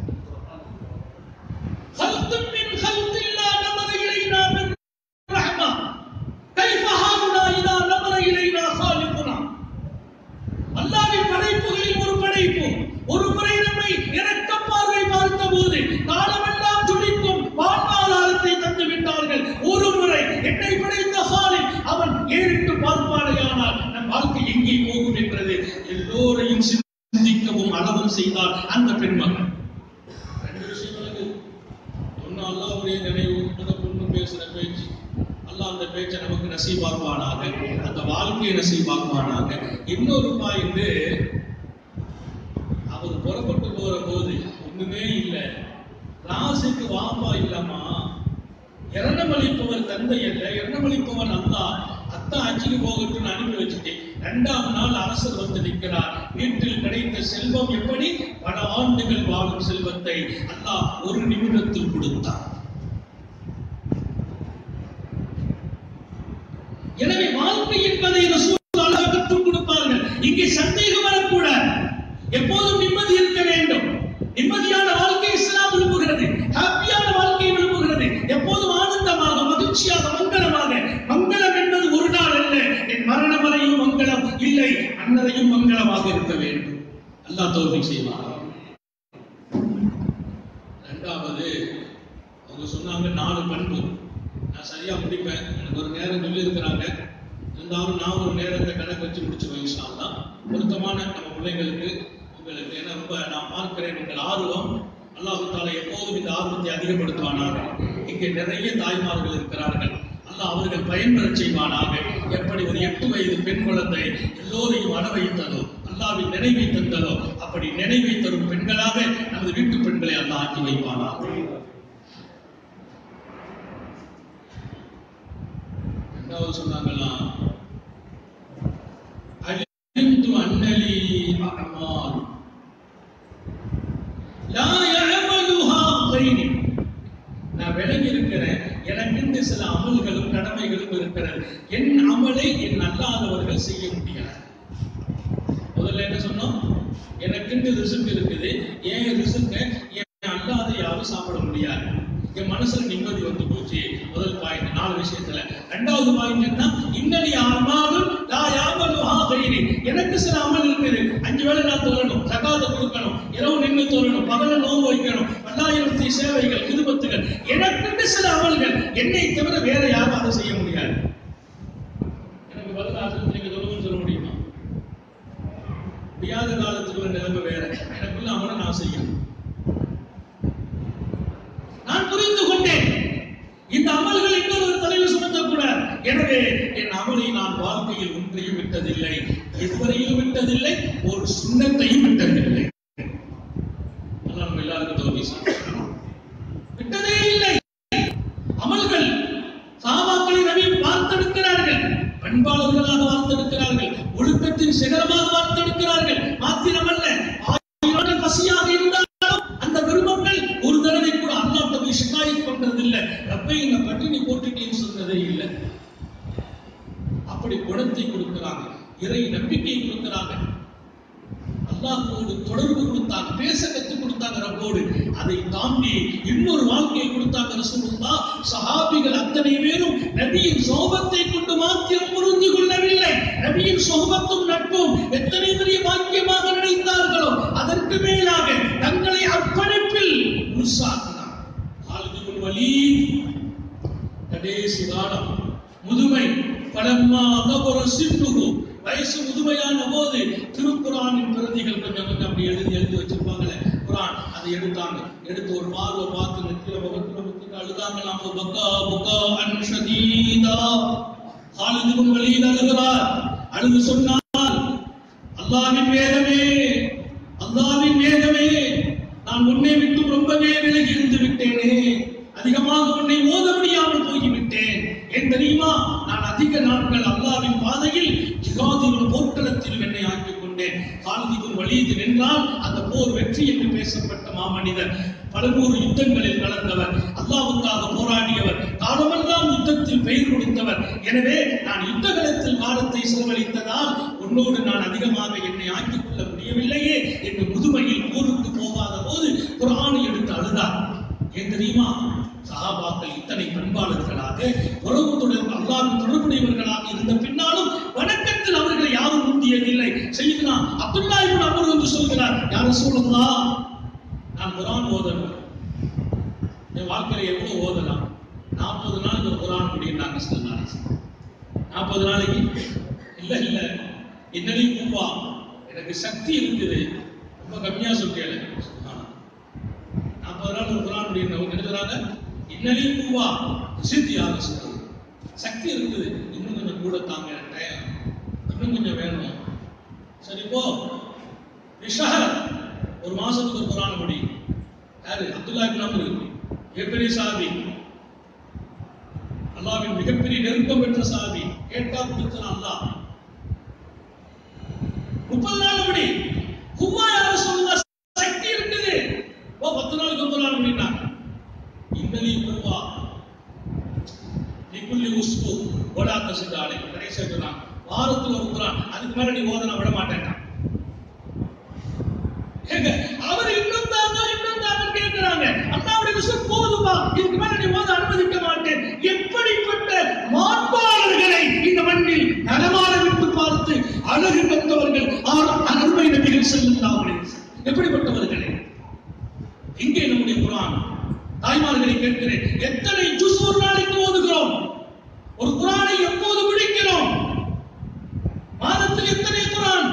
خلق من خلق الله نظر إلينا من رحمة كيف حالنا إذا نظر إلينا خالقنا அல்லாவின் படைப்புகளில் ஒரு படைப்பு ஒரு முறை நம்மை இறக்க பார்வை பார்த்த போது காலமெல்லாம் துடிக்கும் வாழ்வாதாரத்தை தந்து விட்டார்கள் ஒரு முறை என்னை படைத்த ஹாலில் அவன் ஏறிட்டு பார்ப்பானையானால் நம் வாழ்க்கை எங்கே போகும் என்றது எல்லோரையும் சிந்திக்கவும் அளவும் செய்தார் அந்த பெண்மகன் ரெண்டு விஷயங்களுக்கு ஒன்னு அல்லாவுடைய நினைவு அந்த பொண்ணு பேசுற பேச்சு அல்லாஹ் அந்த பேச்சை நமக்கு நசீபாக்குவானாக அந்த வாழ்க்கையை நசீபாக்குவானாக இன்னொரு பாயிண்ட் அவர் புறப்பட்டு போற போது ஒண்ணுமே இல்லை ராசுக்கு வாப்பா இல்லம்மா இரணமளிப்பவர் தந்தை அல்ல இரணமளிப்பவன் அல்லா அத்தா அச்சுக்கு போகட்டும்னு அனுப்பி வச்சுட்டேன் இரண்டாம் நாள் அரசர் வந்து நிற்கிறார் வீட்டில் கிடைத்த செல்வம் எப்படி பல ஆண்டுகள் வாழும் செல்வத்தை அல்லாஹ் ஒரு நிமிடத்தில் கொடுத்தார் எனவே வாழ்க்கை என்பதை ரசூல் அல்லாஹ் கற்றுக் கொடுப்பார்கள் இங்கே சந்தேகம் வரக்கூடாது எப்போதும் நிம்மதி இருக்க வேண்டும் நிம்மதியான வாழ்க்கை இஸ்லாம் விரும்புகிறது ஹாப்பியான வாழ்க்கை விரும்புகிறது எப்போதும் ஆனந்தமாக மகிழ்ச்சியாக மங்களமாக மங்களம் என்பது ஒரு நாள் அல்ல என் மரணம் வரையும் மங்களம் இல்லை அன்னரையும் மங்களமாக இருக்க வேண்டும் அல்லாஹ் தோல்வி செய்வார் ரெண்டாவது அவங்க சொன்னாங்க நாலு பண்பு நான் சரியா முடிப்பேன் எனக்கு ஒரு நேரம் சொல்லி இருக்கிறாங்க இருந்தாலும் நான் ஒரு நேரத்தை கணக்கு வச்சு முடிச்சு வைக்கலாம் தான் பொருத்தமான நம்ம பிள்ளைங்களுக்கு உங்களுக்கு ஏன்னா ரொம்ப நான் பார்க்கிறேன் உங்கள் ஆர்வம் அல்லாஹு தாலா எப்போதும் இந்த ஆர்வத்தை அதிகப்படுத்துவானாக இங்கே நிறைய தாய்மார்கள் இருக்கிறார்கள் அல்லாஹ் அவர்கள் பயன்பெறச் செய்வானாக எப்படி ஒரு எட்டு வயது பெண் குழந்தை எல்லோரையும் அட வைத்ததோ அல்லாவின் நினைவை தந்ததோ அப்படி நினைவை தரும் பெண்களாக நமது வீட்டு பெண்களை அல்லாஹ் ஆக்கி வைப்பானாக ரெண்டாவது சொன்னாங்களாம் அலிம்து அன்னலி அமால் லா யஅமலுஹா கைரி நான் விளங்கி இருக்கிறேன் எனக்கு சில அமல்களும் கடமை நபிகளும் இருக்கிறது என் அமலை என் அல்லாதவர்கள் செய்ய முடியாது முதல்ல என்ன சொன்னோம் எனக்குன்னு ரிசுக் இருக்குது ஏன் ரிசுக்க என் அல்லாத யாரும் சாப்பிட முடியாது என் மனசுல நிம்மதி வந்து போச்சு முதல் பாயிண்ட் நாலு விஷயத்துல ரெண்டாவது பாயிண்ட் என்ன இன்னலி அமாலும் லா யாமலு ஆகைரி எனக்கு சில அமல் இருக்குது அஞ்சு வேளை நான் தொழணும் சகாத கொடுக்கணும் இரவு நின்று தொழணும் பகல நோன்பு வைக்கணும் பல்லாயிரத்தி சேவைகள் குடும்பத்துகள் எனக்குன்னு சில அமல்கள் என்னை தவிர வேற யாரும் அதை செய்ய முடியாது எனக்கு பதில் ஆசிரியர் நீங்க சொல்லுங்கன்னு சொல்ல முடியுமா முடியாத காலத்துக்குள்ள நிலைமை வேற எனக்குள்ள அவனை நான் செய்யணும் நான் புரிந்து கொண்டேன் இந்த அமல்கள் இன்னொரு தலையில் சுமத்தக்கூடாது எனவே என் அமலை நான் வாழ்க்கையில் ஒன்றையும் விட்டதில்லை எதுவரையும் விட்டதில்லை ஒரு சுண்ணத்தையும் விட்டதில்லை அல்லாஹ் நம்ம எல்லாருக்கும் தோல்வி விட்டதே இல்லை அமல்கள் சாபாக்களை நபி வார்த்தெடுக்கிறார்கள் பண்பாளர்களாக வார்த்தெடுக்கிறார்கள் ஒழுக்கத்தின் சிகரமாக வார்த்தெடுக்கிறார்கள் மாத்திரமல்ல ஆயிரம் பசியாக இருந்தாலும் அந்த பெருமக்கள் ஒரு தடவை கூட அல்லாட்ட போய் சிக்காயத் பண்றது இல்ல ரப்பை இந்த பட்டினி போட்டுட்டேன்னு சொன்னதே இல்லை அப்படி குணத்தை கொடுக்கிறாங்க இறை நம்பிக்கை கொடுக்கிறாங்க அல்லாஹ்வோடு தொடர்பு கொடுத்தாங்க பேச கற்றுக் கொடுத்தாங்க ரப்போடு அதை தாண்டி இன்னொரு வாழ்க்கையை கொடுத்தாங்க ரசூலுல்லா சஹாபிகள் அத்தனை பேரும் நபியின் சோபத்தை கொண்டு மாத்திரம் புரிந்து கொள்ளவில்லை நபியின் சோபத்தும் நட்பும் எத்தனை பெரிய பாக்கியமாக நினைத்தார்களோ அதற்கு மேலாக தங்களை அர்ப்பணிப்பில் உற்சாகினார் காலிதுல் வலீத் கடைசி காலம் முதுமை பலம்மா அகபுர சிற்றுகு வயசு முதுமையான போது திருக்குறானின் பிரதிகள் கொஞ்சம் கொஞ்சம் அப்படி எழுதி எழுதி வச்சிருப்பாங்களே குரான் அதை எடுத்தாங்க எடுத்து ஒரு பார்வை பார்த்து நெத்தில முகத்துல முத்திட்டு அழுதாங்களாம் பக்கா புக்கா அன் ஷதீதா ஹாலிதுன் வலீத் அழுகிறார் அழுது சொன்னார் அல்லாஹ்வின் வேதமே அல்லாஹ்வின் வேதமே நான் உன்னை விட்டு ரொம்பவே விலகி இருந்து விட்டேனே அதிகமாக உன்னை ஓத முடியாமல் போய்விட்டேன் ஏன் தெரியுமா நான் அதிக நாட்கள் அல்லாஹ்வின் பாதையில் ஜிகாதிலும் போர்க்களத்தில் என்னை ஆக்கிக் கொண்டேன் காலதிக்கும் வலிது வென்றால் அந்த போர் வெற்றி என்று பேசப்பட்ட மாமனிதர் பலநூறு யுத்தங்களில் கலந்தவர் அல்லாஹ்வுக்காக போராடியவர் காலமெல்லாம் யுத்தத்தில் பெயர் கொடுத்தவர் எனவே நான் யுத்த களத்தில் காலத்தை செலவழித்ததால் உன்னோடு நான் அதிகமாக என்னை ஆக்கிக் கொள்ள முடியவில்லையே என்று முதுமையில் போருக்கு போகாத போது குரானை எடுத்து அழுதார் ஏன் தெரியுமா சஹாபாக்கள் இத்தனை பண்பாளர்களாக உறவு தொடர்பு அல்லாஹ்வின் தொடர்புடையவர்களாக இருந்த பின்னாலும் வணக்கத்தில் அவர்களை யாரும் முந்தியதில்லை செய்யுதுனா அப்துல்லா இப்னு அமர் வந்து சொல்கிறார் யார சொல்லலாம் நான் குரான் ஓதணும் என் வாழ்க்கையில எவ்வளவு ஓதலாம் நாற்பது நாள் ஒரு குரான் முடியும்னாங்க சொன்னாங்க நாற்பது நாளைக்கு இல்ல இல்ல இன்னடி பூவா எனக்கு சக்தி இருக்குது ரொம்ப கம்மியா சொல்லிட்டேன் நாற்பது நாள் ஒரு குரான் முடியும் அவங்க எழுதுறாங்க இன்னடி பூவா சித்தியாக சொல்றாங்க சக்தி இருக்குது இன்னும் கொஞ்சம் கூட தாங்க டயம் இன்னும் கொஞ்சம் வேணும் சரி போ நிஷஹர் ஒரு மாசத்துக்கு ஒரு குரான் முடி யாரு அப்துல்லா இப்னு அம்ரு மிகப்பெரிய சாதி அல்லாவின் மிகப்பெரிய நெருக்கம் பெற்ற சாதி கேட்டா கொடுத்தான் அல்லாஹ் முப்பது நாள் முடி கும்மா யார சொல்லுங்க சக்தி இருக்குது ஓ பத்து நாளுக்கு ஒரு நாள் முடினாங்க இன்னலி குருவா நிக்குள்ளி உஸ்பு ஓடா தசிதாலை கடைசியா சொன்னாங்க வாரத்துல ஒரு குரான் அதுக்கு மேல நீ ஓத நான் விட மாட்டேன்டா ஏங்க, அவர் இன்னும் தாங்க இன்னும் தாங்க கேட்கிறாங்க அல்லாவுடைய விஷயம் போதுமா இதுக்கு மேல நீ ஓத அனுமதிக்க மாட்டேன் எப்படிப்பட்ட மாண்பாளர்களை இந்த மண்ணில் நலமான விட்டு பார்த்து அழகு பெற்றவர்கள் ஆர் அருமை நபிகள் செல்லுகிறார்களே எப்படிப்பட்டவர்களே இங்கே நம்முடைய குரான் தாய்மார்களை கேட்கிறேன் எத்தனை ஜுஸ் ஒரு நாளைக்கு ஓதுகிறோம் ஒரு குரானை எப்போது முடிக்கிறோம் மாதத்தில் எத்தனை குரான்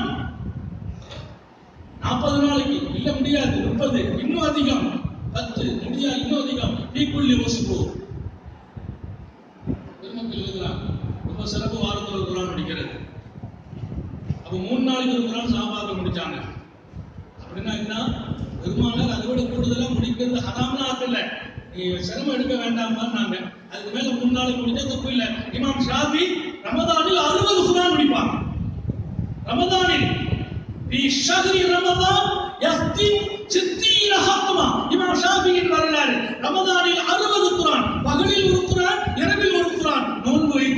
நாற்பது நாளைக்கு இல்ல முடியாது முப்பது இன்னும் அதிகம் பத்து முடியா இன்னும் அதிகம் தீக்குள்ளி வசுப்பு பெருமக்கள் எழுதுறாங்க ரொம்ப சிறப்பு வாரத்தில் ஒரு குரான் முடிக்கிறது அப்ப மூணு நாளைக்கு ஒரு குரான் சாபாக முடிச்சாங்க அப்படின்னா என்ன பெருமானார் அதை விட கூடுதலா முடிக்கிறது ஹராம்னு ஆக்கல நீ சிரமம் எடுக்க வேண்டாமான்னாங்க அதுக்கு மேல மூணு நாளைக்கு முடிச்சா தப்பு இல்ல இமாம் ஷாஃபி ரமதானில் அறுபது குரான் முடிப்பாங்க ரமதானில் في شهر رمضان يختم ستين ختمة இமாம் ஷாஃபியின் வரலாறு ரமதானில் அறுபது குரான் பகலில் ஒரு குரான் இரவில் ஒரு குரான் நோன்பு வைத்து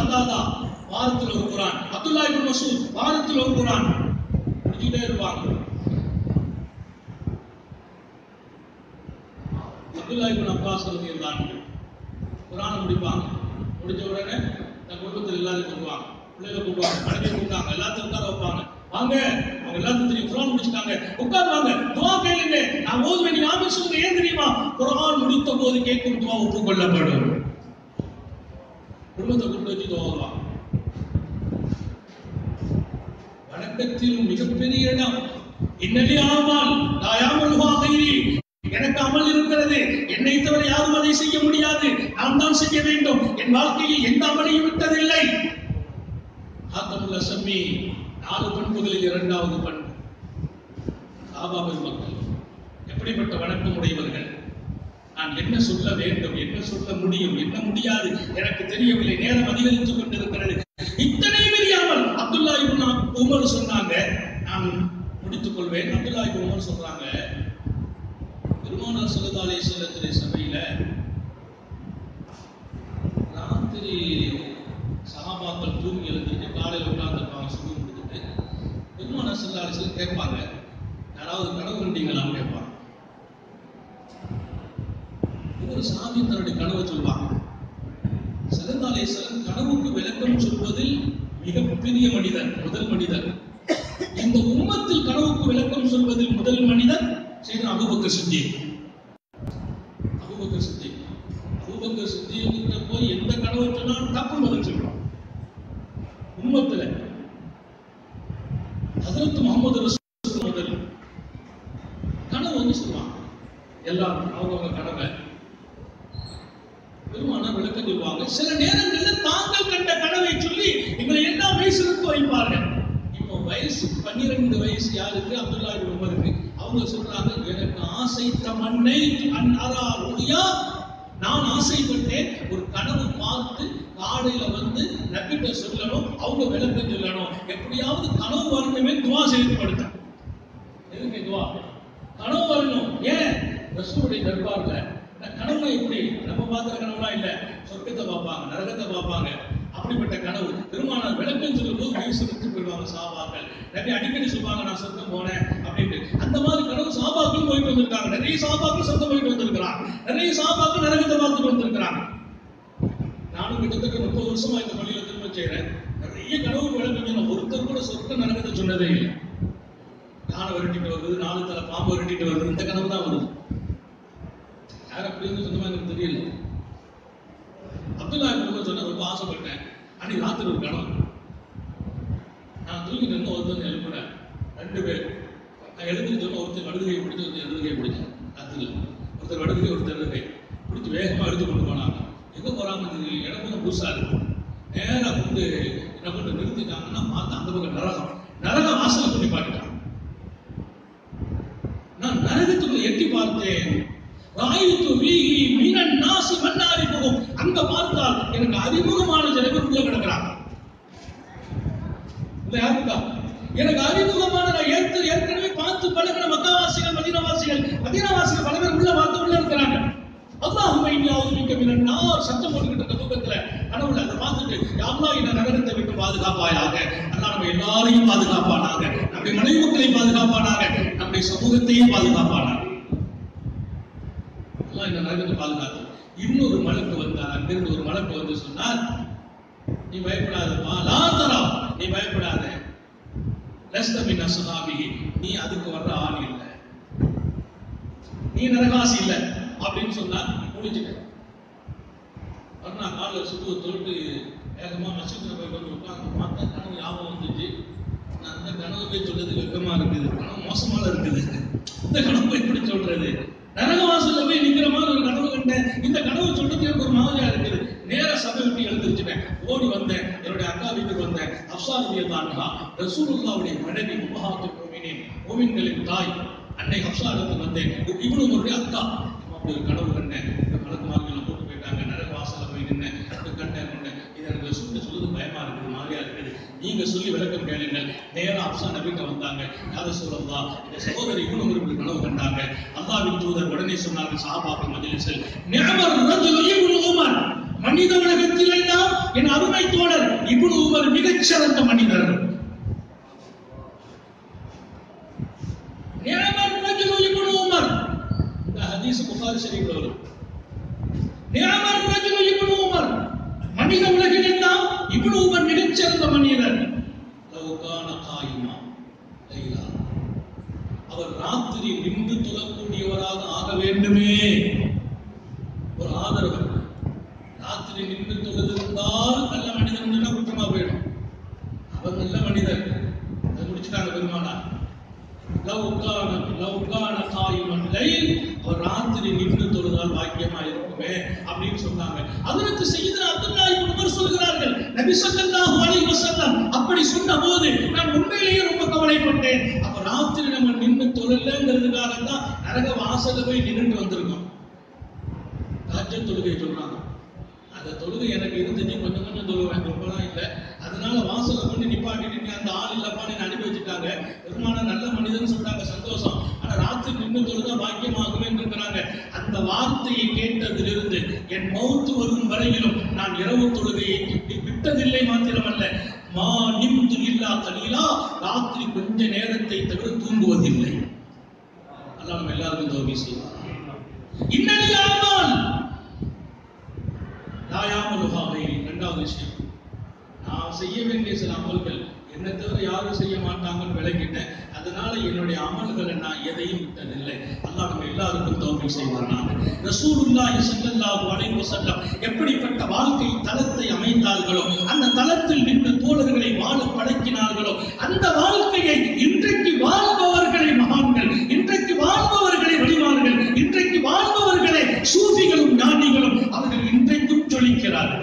கத்தாதா வாரத்தில் ஒரு குரான் அப்துல்லா இப்னு மசூத் வாரத்தில் ஒரு குரான் படிச்சுட்டே இருப்பாங்க அப்துல்லா இப்னு அப்பாஸ் ரலியல்லாஹு அன்ஹு குரானை முடிப்பாங்க முடிச்ச உடனே தன் குடும்பத்தில் எல்லாரும் கூப்பிடுவாங்க பிள்ளைகளை கூப்பிடுவாங்க மனைவியை கூப்பிட்டாங்க எல்லாத்தையும் உட்கார வைப்பாங்க வாங்க அவங்க எல்லாத்தையும் தெரியும் குரான் முடிச்சிட்டாங்க உட்காருவாங்க துவா கேளுங்க நான் ஓதுவேன் நீங்க ஆமென் சொல்லுங்க ஏன் தெரியுமா குரான் முடித்த போது கேட்கும் துவா ஒப்புக்கொள்ளப்படும் குடும்பத்தை கூப்பிட்டு வச்சு துவா ஓதுவாங்க வணக்கத்தில் மிகப்பெரிய இடம் இன்னலி ஆமால் நாயாமல் கைரி எனக்கு அமல் இருக்கிறது என்னை தவிர யாரும் அதை செய்ய முடியாது நான் தான் செய்ய வேண்டும் என் வாழ்க்கையில் எந்த அமலையும் விட்டதில்லை ஆத்தமுள்ள சம்மி நாலு பண்புகளில் இரண்டாவது பண்பு சாபா பெருமக்கள் எப்படிப்பட்ட வணக்கம் உடையவர்கள் நான் என்ன சொல்ல வேண்டும் என்ன சொல்ல முடியும் என்ன முடியாது எனக்கு தெரியவில்லை நேரம் அதிகரித்துக் கொண்டிருக்கிறது இத்தனை தெரியாமல் அப்துல்லா இப்னு உமர் சொன்னாங்க நான் முடித்துக் கொள்வேன் அப்துல்லா இப்னு உமர் சொல்றாங்க பெருமானார் ஸல்லல்லாஹு அலைஹி வஸல்லம் சபையில ராத்திரி சஹாபாக்கள் தூங்கி எழுந்துட்டு காலையில் உட்கார்ந்துருப்பாங்க சுபு முடிஞ்சுட்டு பெருமானார் ஸல்லல்லாஹு அலைஹி வஸல்லம் கேட்பாங்க யாராவது கனவு கண்டீங்களான்னு கேட்பாங்க ஒரு சாமி தன்னுடைய கனவை சொல்வாங்க ஸல்லல்லாஹு அலைஹி வஸல்லம் கனவுக்கு விளக்கம் சொல்வதில் மிகப்பெரிய மனிதர் முதல் மனிதர் இந்த உம்மத்தில் கனவுக்கு விளக்கம் சொல்வதில் முதல் மனிதர் செய்த Abu Bakr Siddiq Abu Bakr Siddiq Abu Bakr சித்திகிட்ட போய் எந்த கனவு சொன்னாலும் தப்பு பதில் சொல்றோம் உம்மத்துல ஹஜரத் முகமது ரசூல் முதல் கனவு வந்து சொல்லுவாங்க எல்லாரும் அவங்கவங்க கனவை பெருமானார் விளக்கம் சொல்லுவாங்க சில நேரங்களில் தாங்கள் கண்ட கனவை சொல்லி எங்களை எல்லாம் வயசுக்கு வைப்பார்கள் இப்போ வயசு பன்னிரெண்டு வயசு யாருக்கு அப்துல்லா இப்னு உமருக்கு அவங்க சொல்றாங்க எனக்கு ஆசை தமன்னை அன் அரா ருயா நான் ஆசைப்பட்டேன் ஒரு கனவு பார்த்து காலையில வந்து நபிட்ட சொல்லணும் அவங்க விளக்கம் சொல்லணும் எப்படியாவது கனவு வரணுமே துவா செய்து படுத்தேன் எதுக்கு துவா கனவு வரணும் ஏன் ரசூலுடைய தர்பார்ல நான் கனவுல எப்படி நம்ம பார்க்கிற கனவுலாம் இல்ல சொர்க்கத்தை பார்ப்பாங்க நரகத்தை பார்ப்பாங்க அப்படிப்பட்ட கனவு பெருமானார் விளக்கம் சொல்லும் போது வயசு விட்டு போயிடுவாங்க சாபாக்கள் நிறைய அடிக்கடி சொல்லுவாங்க நான் சொர்க்கம் போனேன் அப்படின்ட்டு அந்த மாதிரி கனவு சாபாக்கள் போயிட்டு வந்திருக்காங்க நிறைய சாபாக்கள் சொர்க்கம் போயிட்டு வந்திருக்கிறாங்க நிறைய சாபாக்கள் நரகத்தை பார்த்துட்டு வந்திருக்கிறாங்க நானும் கிட்டத்தட்ட முப்பது வருஷமா இந்த பள்ளியில திரும்ப செய்யறேன் நிறைய கனவு விளக்கம் சொன்ன ஒருத்தர் கூட சொர்க்க நரகத்தை சொன்னதே இல்லை யானை விரட்டிட்டு வருது நாலு தலை பாம்பு விரட்டிட்டு வருது இந்த கனவு தான் வருது யார் அப்படின்னு சொன்னமா எனக்கு தெரியல அப்துல்லா இப்னு சொன்ன ரொம்ப ஆசைப்பட்டேன் அன்னைக்கு ராத்திரி ஒரு கனவு நான் தூங்கி நின்று ஒருத்தர் எழுப்பினேன் ரெண்டு பேர் நான் எழுந்து சொன்ன ஒருத்தர் வடுகையை பிடிச்சி ஒருத்தர் இடதுகையை பிடிச்சேன் ராத்திரியில் ஒருத்தர் வடுகை ஒருத்தர் இடதுகை பிடிச்சி வேகமாக எடுத்து கொண்டு போனாங்க எங்கே போறாங்கன்னு தெரியல இடம் கொஞ்சம் புதுசாக இருக்கும் நேராக கொண்டு என்ன கொண்டு நிறுத்திட்டாங்கன்னா பார்த்து அந்த பக்கம் நரகம் நரக வாசலை கொண்டு பாட்டுட்டாங்க நான் நரகத்துக்குள்ள எட்டி பார்த்தேன் ராயித்து வீகி மினன் நாசி மன்னாரி போகும் அங்க பார்த்தால் எனக்கு அறிமுகமான சில பேர் உள்ள கிடக்குறாங்க இல்ல யாருக்கா எனக்கு அறிமுகமான நான் ஏற்க ஏற்கனவே பார்த்து பழகின மக்காவாசிகள் மதீனவாசிகள் மதீனவாசிகள் பல பேர் உள்ள பார்த்து உள்ள இருக்கிறாங்க அல்லாஹுவை இன்னும் மிக்க மினன் நார் சத்தம் போட்டுக்கிட்டு இருக்க தூக்கத்துல கனவுல அதை பார்த்துட்டு யாவ்லா இந்த நகரத்தை விட்டு பாதுகாப்பாயாக அல்லாஹ் நம்ம எல்லாரையும் பாதுகாப்பானாக நம்முடைய மனைவி மக்களையும் பாதுகாப்பானாக நம்முடைய சமூகத்தையும் பாதுகாப்பானாக அல்லாஹ் இந்த நரகத்தை பாதுகாத்து இன்னொரு மலக்கு வந்தார் அங்கிருந்து ஒரு மலக்கு வந்து சொன்னார் நீ பயப்படாதப்பா லா தரா நீ பயப்படாத லஸ்தமின் அசுதாபிகி நீ அதுக்கு வர்ற ஆள் இல்லை நீ நரகாசி இல்லை அப்படின்னு சொன்னா முடிச்சுட்டேன் மறுநாள் காலில் சுத்து தொட்டு வேகமா மசூத்துல போய் வந்து உட்காந்து பார்த்தா கனவு ஞாபகம் வந்துச்சு நான் அந்த கனவு போய் சொல்றது வெக்கமா இருக்குது கனவு மோசமாக இருக்குது இந்த கனவு எப்படி சொல்றது நரக வாசல்ல போய் நிக்கிற மாதிரி ஒரு கனவு கண்டேன் இந்த கனவு சொல்றது எனக்கு ஒரு மாதிரியா இருக்குது நேரா சபை விட்டு எழுந்திருச்சுட்டேன் ஓடி வந்தேன் என்னுடைய அக்கா வீட்டுக்கு வந்தேன் அப்சாரியை தான்கா ரசூலுல்லாவுடைய மனைவி முபஹாத்து மோமினின் மோமின்களின் தாய் அன்னை ஹப்சா இடத்துக்கு வந்தேன் இவனு உங்களுடைய அக்கா அப்படி ஒரு கனவு கண்டேன் இந்த மலக்குமார்கள் போட்டு போயிட்டாங்க நரக வாசல்ல போய் நின்னேன் அப்படி கண்டேன் கொண்டேன் இது எனக்கு ரசூல் சொல்லுது பயமா இருக்குது மாதிரியா இருக்குது நீங்க சொல்லி விளக்கம் கேளுங்கள் நேரா அப்சா நபிட்ட வந்தாங்க யார சொல்லலாம் இந்த சகோதரி இவனு ஒரு கனவு கண்டாங்க அல்லாவின் தூதர் உடனே சொன்னாங்க சாபாக்கள் மஜ்லிஸில் நிஅமர் ரஜுல் இப்னு உமர் மனித உலகத்தில் எல்லாம் என் அருமை தோழர் இப்னு உமர் மிகச்சிறந்த மனிதர் நியமர் ரஜுலு இப்னு உமர் இந்த ஹதீஸ் புகாரி ஷரீஃப்ல வரும் நியமர் ரஜுலு இப்னு உமர் மனித உலகில் எல்லாம் இப்னு உமர் மிகச்சிறந்த மனிதர் லவ் கான காயிமா லைலா அவர் ராத்திரி நின்று தொழக்கூடியவராக ஆக வேண்டுமே ஒரு ஆதரவு ராத்திரி நின்று தொழுதிருந்தால் நல்ல மனிதன் சொன்னா குற்றமா போயிடும் அவர் நல்ல மனிதர் அதை முடிச்சுட்டாங்க பெருமானா லவ்கான லவ்கான காயிமன் லைல் அவர் ராத்திரி நின்று தொழுதால் பாக்கியமா இருக்குமே அப்படின்னு சொன்னாங்க அதற்கு செய்த அப்துல்லா இப்னு உமர் சொல்கிறார்கள் நபி ஸல்லல்லாஹு அலைஹி வஸல்லம் அப்படி சொன்னபோது நான் உண்மையிலேயே ரொம்ப கவலைப்பட்டேன் அப்ப ராத்திரி நம்ம நின்று தொழலங்கிறதுக்காக தான் நரக வாசல்ல போய் நின்னுட்டு வந்திருக்கோம் தஹஜ்ஜத் தொழுகை சொல்றாங்க அந்த தொழுகை எனக்கு இருந்துச்சு கொஞ்சம் கொஞ்சம் தொழுவேன் ரொம்பலாம் இல்லை அதனால வாசல்ல கொண்டு நிப்பாட்டிட்டு நீ அந்த ஆள் இல்லப்பான்னு என்னை அனுப்பி வச்சுட்டாங்க பெருமான நல்ல மனிதன் சொல்றாங்க சந்தோஷம் ஆனா ராத்திரி நின்று தொழுதா பாக்கியமாகுமே இருக்கிறாங்க அந்த வார்த்தையை கேட்டதிலிருந்து என் மௌத்து வரும் வரையிலும் நான் இரவு தொழுகையை விட்டு- விட்டதில்லை மாத்திரமல்ல மா நிம்து இல்லா கலீலா ராத்திரி கொஞ்ச நேரத்தை தவிர தூங்குவதில்லை அல்லாஹ் நம்ம எல்லாருக்கும் தோல்வி செய்வார் இன்னடி ஆமால் லாயாமலுகாவை இரண்டாவது விஷயம் நான் செய்ய வேண்டிய சில அமல்கள் என்னை தவிர யாரும் செய்ய மாட்டாங்கன்னு விளங்கிட்டேன் அதனால என்னுடைய அமல்களை நான் எதையும் விட்டதில்லை அல்லாஹ் நம்ம எல்லாருக்கும் தோல்வி செய்வானாங்க ரசூலுல்லாஹி ஸல்லல்லாஹு அலைஹி வஸல்லம் எப்படிப்பட்ட வாழ்க்கை தளத்தை அமைத்தார்களோ அந்த தளத்தில் நின்று தோழர்களை வாழ பழக்கினார்களோ அந்த வாழ்க்கையை இன்றைக்கு வாழ்பவர்களை மகான்கள் இன்றைக்கு வாழ்பவர்களை வழிமார்கள் இன்றைக்கு வாழ்பவர்களை சூஃபிகளும் ஞானிகளும் அவர்கள் இன்றைக்கும் ஜொலிக்கிறார்கள்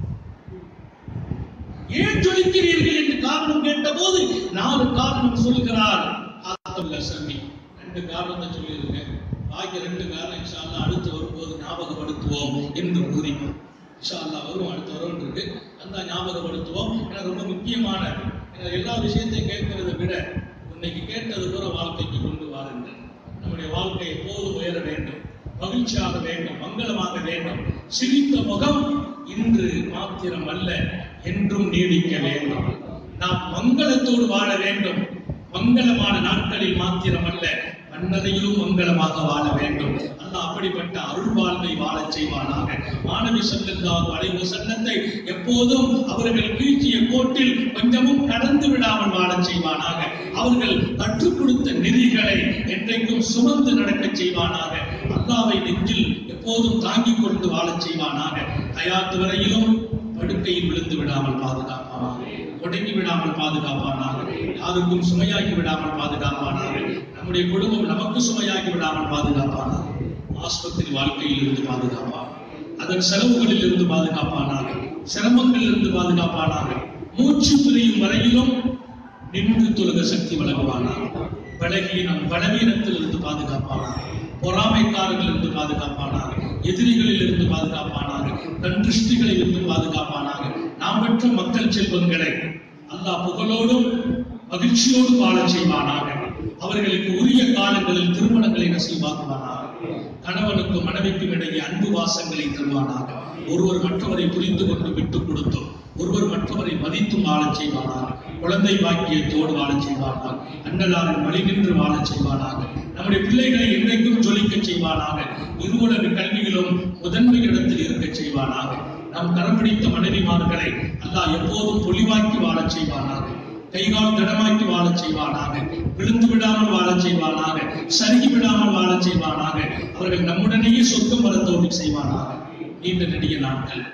ஏன் ஜொலிக்கிறீர்கள் என்று காரணம் கேட்டபோது நாலு காரணம் சொல்கிறார் ஆத்தம் லசமி ரெண்டு காரணத்தை சொல்லியிருக்கேன் பாக்கி ரெண்டு காரணம் இன்ஷா அல்லாஹ் அடுத்து வரும்போது ஞாபகப்படுத்துவோம் என்று கூறி இன்ஷா அல்லாஹ் வரும் அடுத்து வரும் இருக்கு அந்த ஞாபகப்படுத்துவோம் ஏன்னா ரொம்ப முக்கியமான ஏன்னா எல்லா விஷயத்தையும் கேட்கிறதை விட இன்னைக்கு கேட்டது கூட வாழ்க்கைக்கு கொண்டு வாருங்கள் நம்முடைய வாழ்க்கை எப்போது உயர வேண்டும் மகிழ்ச்சியாக வேண்டும் மங்களமாக வேண்டும் சிரித்த முகம் இன்று மாத்திரம் அல்ல என்றும் நீடிக்க வேண்டும் நாம் மங்களத்தோடு வாழ வேண்டும் மங்களமான நாட்களில் மாத்திரம் அல்ல மன்னரையிலும் மங்களமாக வாழ வேண்டும் அல்லாஹ் அப்படிப்பட்ட அருள் வாழ்வை வாழச் செய்வானாக மாணவி செல்லல்லாஹு அலைஹி செல்லத்தை எப்போதும் அவர்கள் வீழ்ச்சிய கோட்டில் கொஞ்சமும் கடந்து விடாமல் வாழச் செய்வானாக அவர்கள் கற்றுக் கொடுத்த நெறிகளை என்றைக்கும் சுமந்து நடக்கச் செய்வானாக அல்லாவை நெஞ்சில் எப்போதும் தாங்கிக் கொண்டு வாழச் செய்வானாக ஹயாத்து வரையிலும் படுக்கையில் விழுந்து விடாமல் பாதுகாப்பானாக முடங்கி விடாமல் பாதுகாப்பானாக யாருக்கும் சுமையாக்கி விடாமல் பாதுகாப்பானாக நம்முடைய குடும்பம் நமக்கு சுமையாக்கி விடாமல் பாதுகாப்பானாக ஆஸ்பத்திரி வாழ்க்கையில் இருந்து பாதுகாப்பான் அதன் செலவுகளில் இருந்து பாதுகாப்பானாக சிரமங்களில் இருந்து பாதுகாப்பானாக மூச்சு பிரியும் வரையிலும் நின்று தொழுக சக்தி வழங்குவானாக பலகீனம் பலவீனத்தில் இருந்து பாதுகாப்பானாக பொறாமைக்காரர்கள் இருந்து பாதுகாப்பானாக எதிரிகளில் இருந்து பாதுகாப்பானாக கண் திருஷ்டிகளில் இருந்து பாதுகாப்பானாக நாம் பெற்ற மக்கள் செல்வங்களை அல்லாஹ் புகழோடும் மகிழ்ச்சியோடு வாழச் செய்வானாக அவர்களுக்கு உரிய காலங்களில் திருமணங்களை நசீவாக்குவானாக கணவனுக்கும் மனைவிக்கும் இடையே அன்பு வாசங்களை தருவானாக ஒருவர் மற்றவரை புரிந்து கொண்டு விட்டுக் கொடுத்தோம் ஒருவர் மற்றவரை மதித்தும் வாழச் செய்வானாக குழந்தை பாக்கியத்தோடு வாழச் செய்வானாக அண்ணலாரின் வழி நின்று வாழச் செய்வானாக நம்முடைய பிள்ளைகளை என்றைக்கும் ஜொலிக்கச் செய்வானாக இருவுலக கல்வியிலும் முதன்மை இடத்தில் இருக்கச் செய்வானாக நாம் கரம் பிடித்த மனைவிமார்களை அல்லாஹ் எப்போதும் பொலிவாக்கி வாழச் செய்வானாக கைகால் திடமாக்கி வாழச் செய்வானாக விழுந்து விடாமல் வாழச் செய்வானாக சருகி விடாமல் வாழச் செய்வானாக அவர்கள் நம்முடனேயே சொர்க்கம் வர தோல்வி செய்வானாக நீண்ட நெடிய நாட்கள்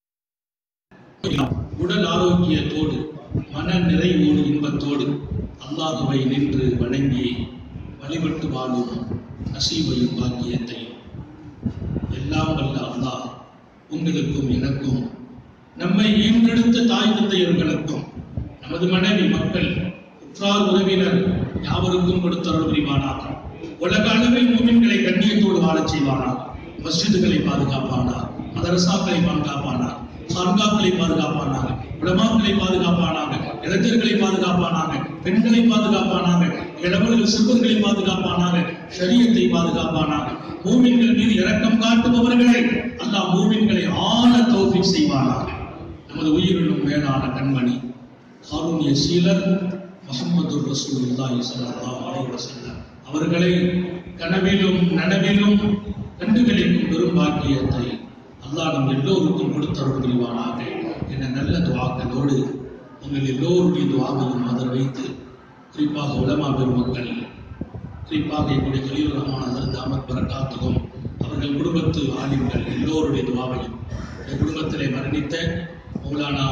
உடல் ஆரோக்கியத்தோடு மன நிறைவோடு இன்பத்தோடு அல்லாஹுவை நின்று வணங்கி வழிபட்டு வாழும் நசீபையும் பாக்கியத்தையும் எல்லாம் வல்ல அல்லாஹ் உங்களுக்கும் எனக்கும் நம்மை ஈன்றெடுத்த தாய் தந்தையர்களுக்கும் நமது மனைவி மக்கள் உற்றார் உறவினர் யாவருக்கும் கொடுத்தருள் புரிவானாக உலக அளவில் மூமின்களை கண்ணியத்தோடு வாழச் செய்வானாக மஸ்ஜிதுகளை பாதுகாப்பானாக மதரசாக்களை பாதுகாப்பானாக சார்காக்களை பாதுகாப்பானாக உலமாக்களை பாதுகாப்பானாக இளைஞர்களை பாதுகாப்பானாக பெண்களை பாதுகாப்பானாக இடவர்கள் சிறுவர்களை பாதுகாப்பானாக ஷரியத்தை பாதுகாப்பானாக மூமின்கள் மீது இரக்கம் காட்டுபவர்களை அல்லாஹ் மூமின்களை ஆன தௌஃபீக் செய்வானாக நமது உயிரினும் மேலான கண்மணி காரூணிய சீலர் முகமது ரசூலுல்லாஹி ஸல்லல்லாஹு அலைஹி வஸல்லம் அவர்களை கனவிலும் நனவிலும் கண்டுகளிக்கும் பெரும் பாக்கியத்தை அல்லாஹ் நம் எல்லோருக்கும் கொடுத்தருள் புரிவானாக என்ற நல்ல துவாக்களோடு உங்கள் எல்லோருடைய துவாவையும் ஆதரவு வைத்து குறிப்பாக உலமா பெருமக்கள் குறிப்பாக என்னுடைய கலீல் ரஹ்மான் அதற்கு அமர் பரக்காத்துக்கும் அவர்கள் குடும்பத்து ஆலிம்கள் எல்லோருடைய துவாவையும் இந்த குடும்பத்திலே மரணித்த மௌலானா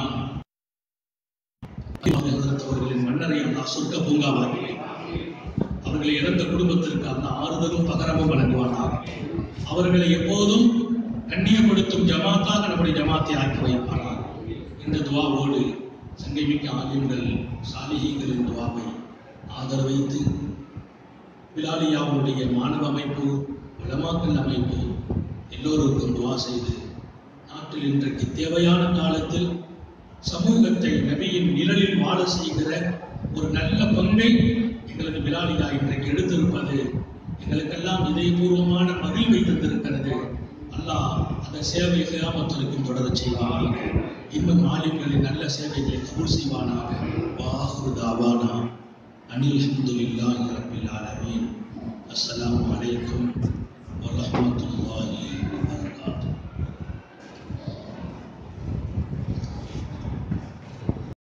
ஹஜரத் அவர்களின் மன்னரை அல்லா சொர்க்க பூங்காவாகி அவர்களை இறந்த குடும்பத்திற்கு அந்த ஆறுதலும் பகரமும் வழங்குவானாக அவர்களை எப்போதும் கண்ணியப்படுத்தும் ஜமாத்தாக நம்முடைய ஜமாத்தை ஆக்கி வைப்பானாக இந்த துவாவோடு சங்கைமிக்க ஆலிம்கள் சாலிஹீங்களின் துவாவை ஆதரவு வைத்து பிலாலியாவுடைய மாணவ அமைப்பு உலமாக்கல் அமைப்பு எல்லோருக்கும் துவா செய்து நாட்டில் இன்றைக்கு தேவையான காலத்தில் சமூகத்தை நபியின் நிழலில் வாழ செய்கிற ஒரு நல்ல பங்கை எங்களது விழாலியா இன்றைக்கு எடுத்திருப்பது எங்களுக்கெல்லாம் இதயபூர்வமான மகிழ்வை தந்திருக்கிறது அல்லாஹ் அந்த சேவை கிராமத்திற்கும் தொடரச் செய்வானாக இன்னும் ஆலிம்களின் நல்ல சேவைகளை கபூல் செய்வானாக வாஹுரு தாவானா அனில் அல்ஹம்துலில்லாஹி ரப்பில் ஆலமீன் அஸ்ஸலாமு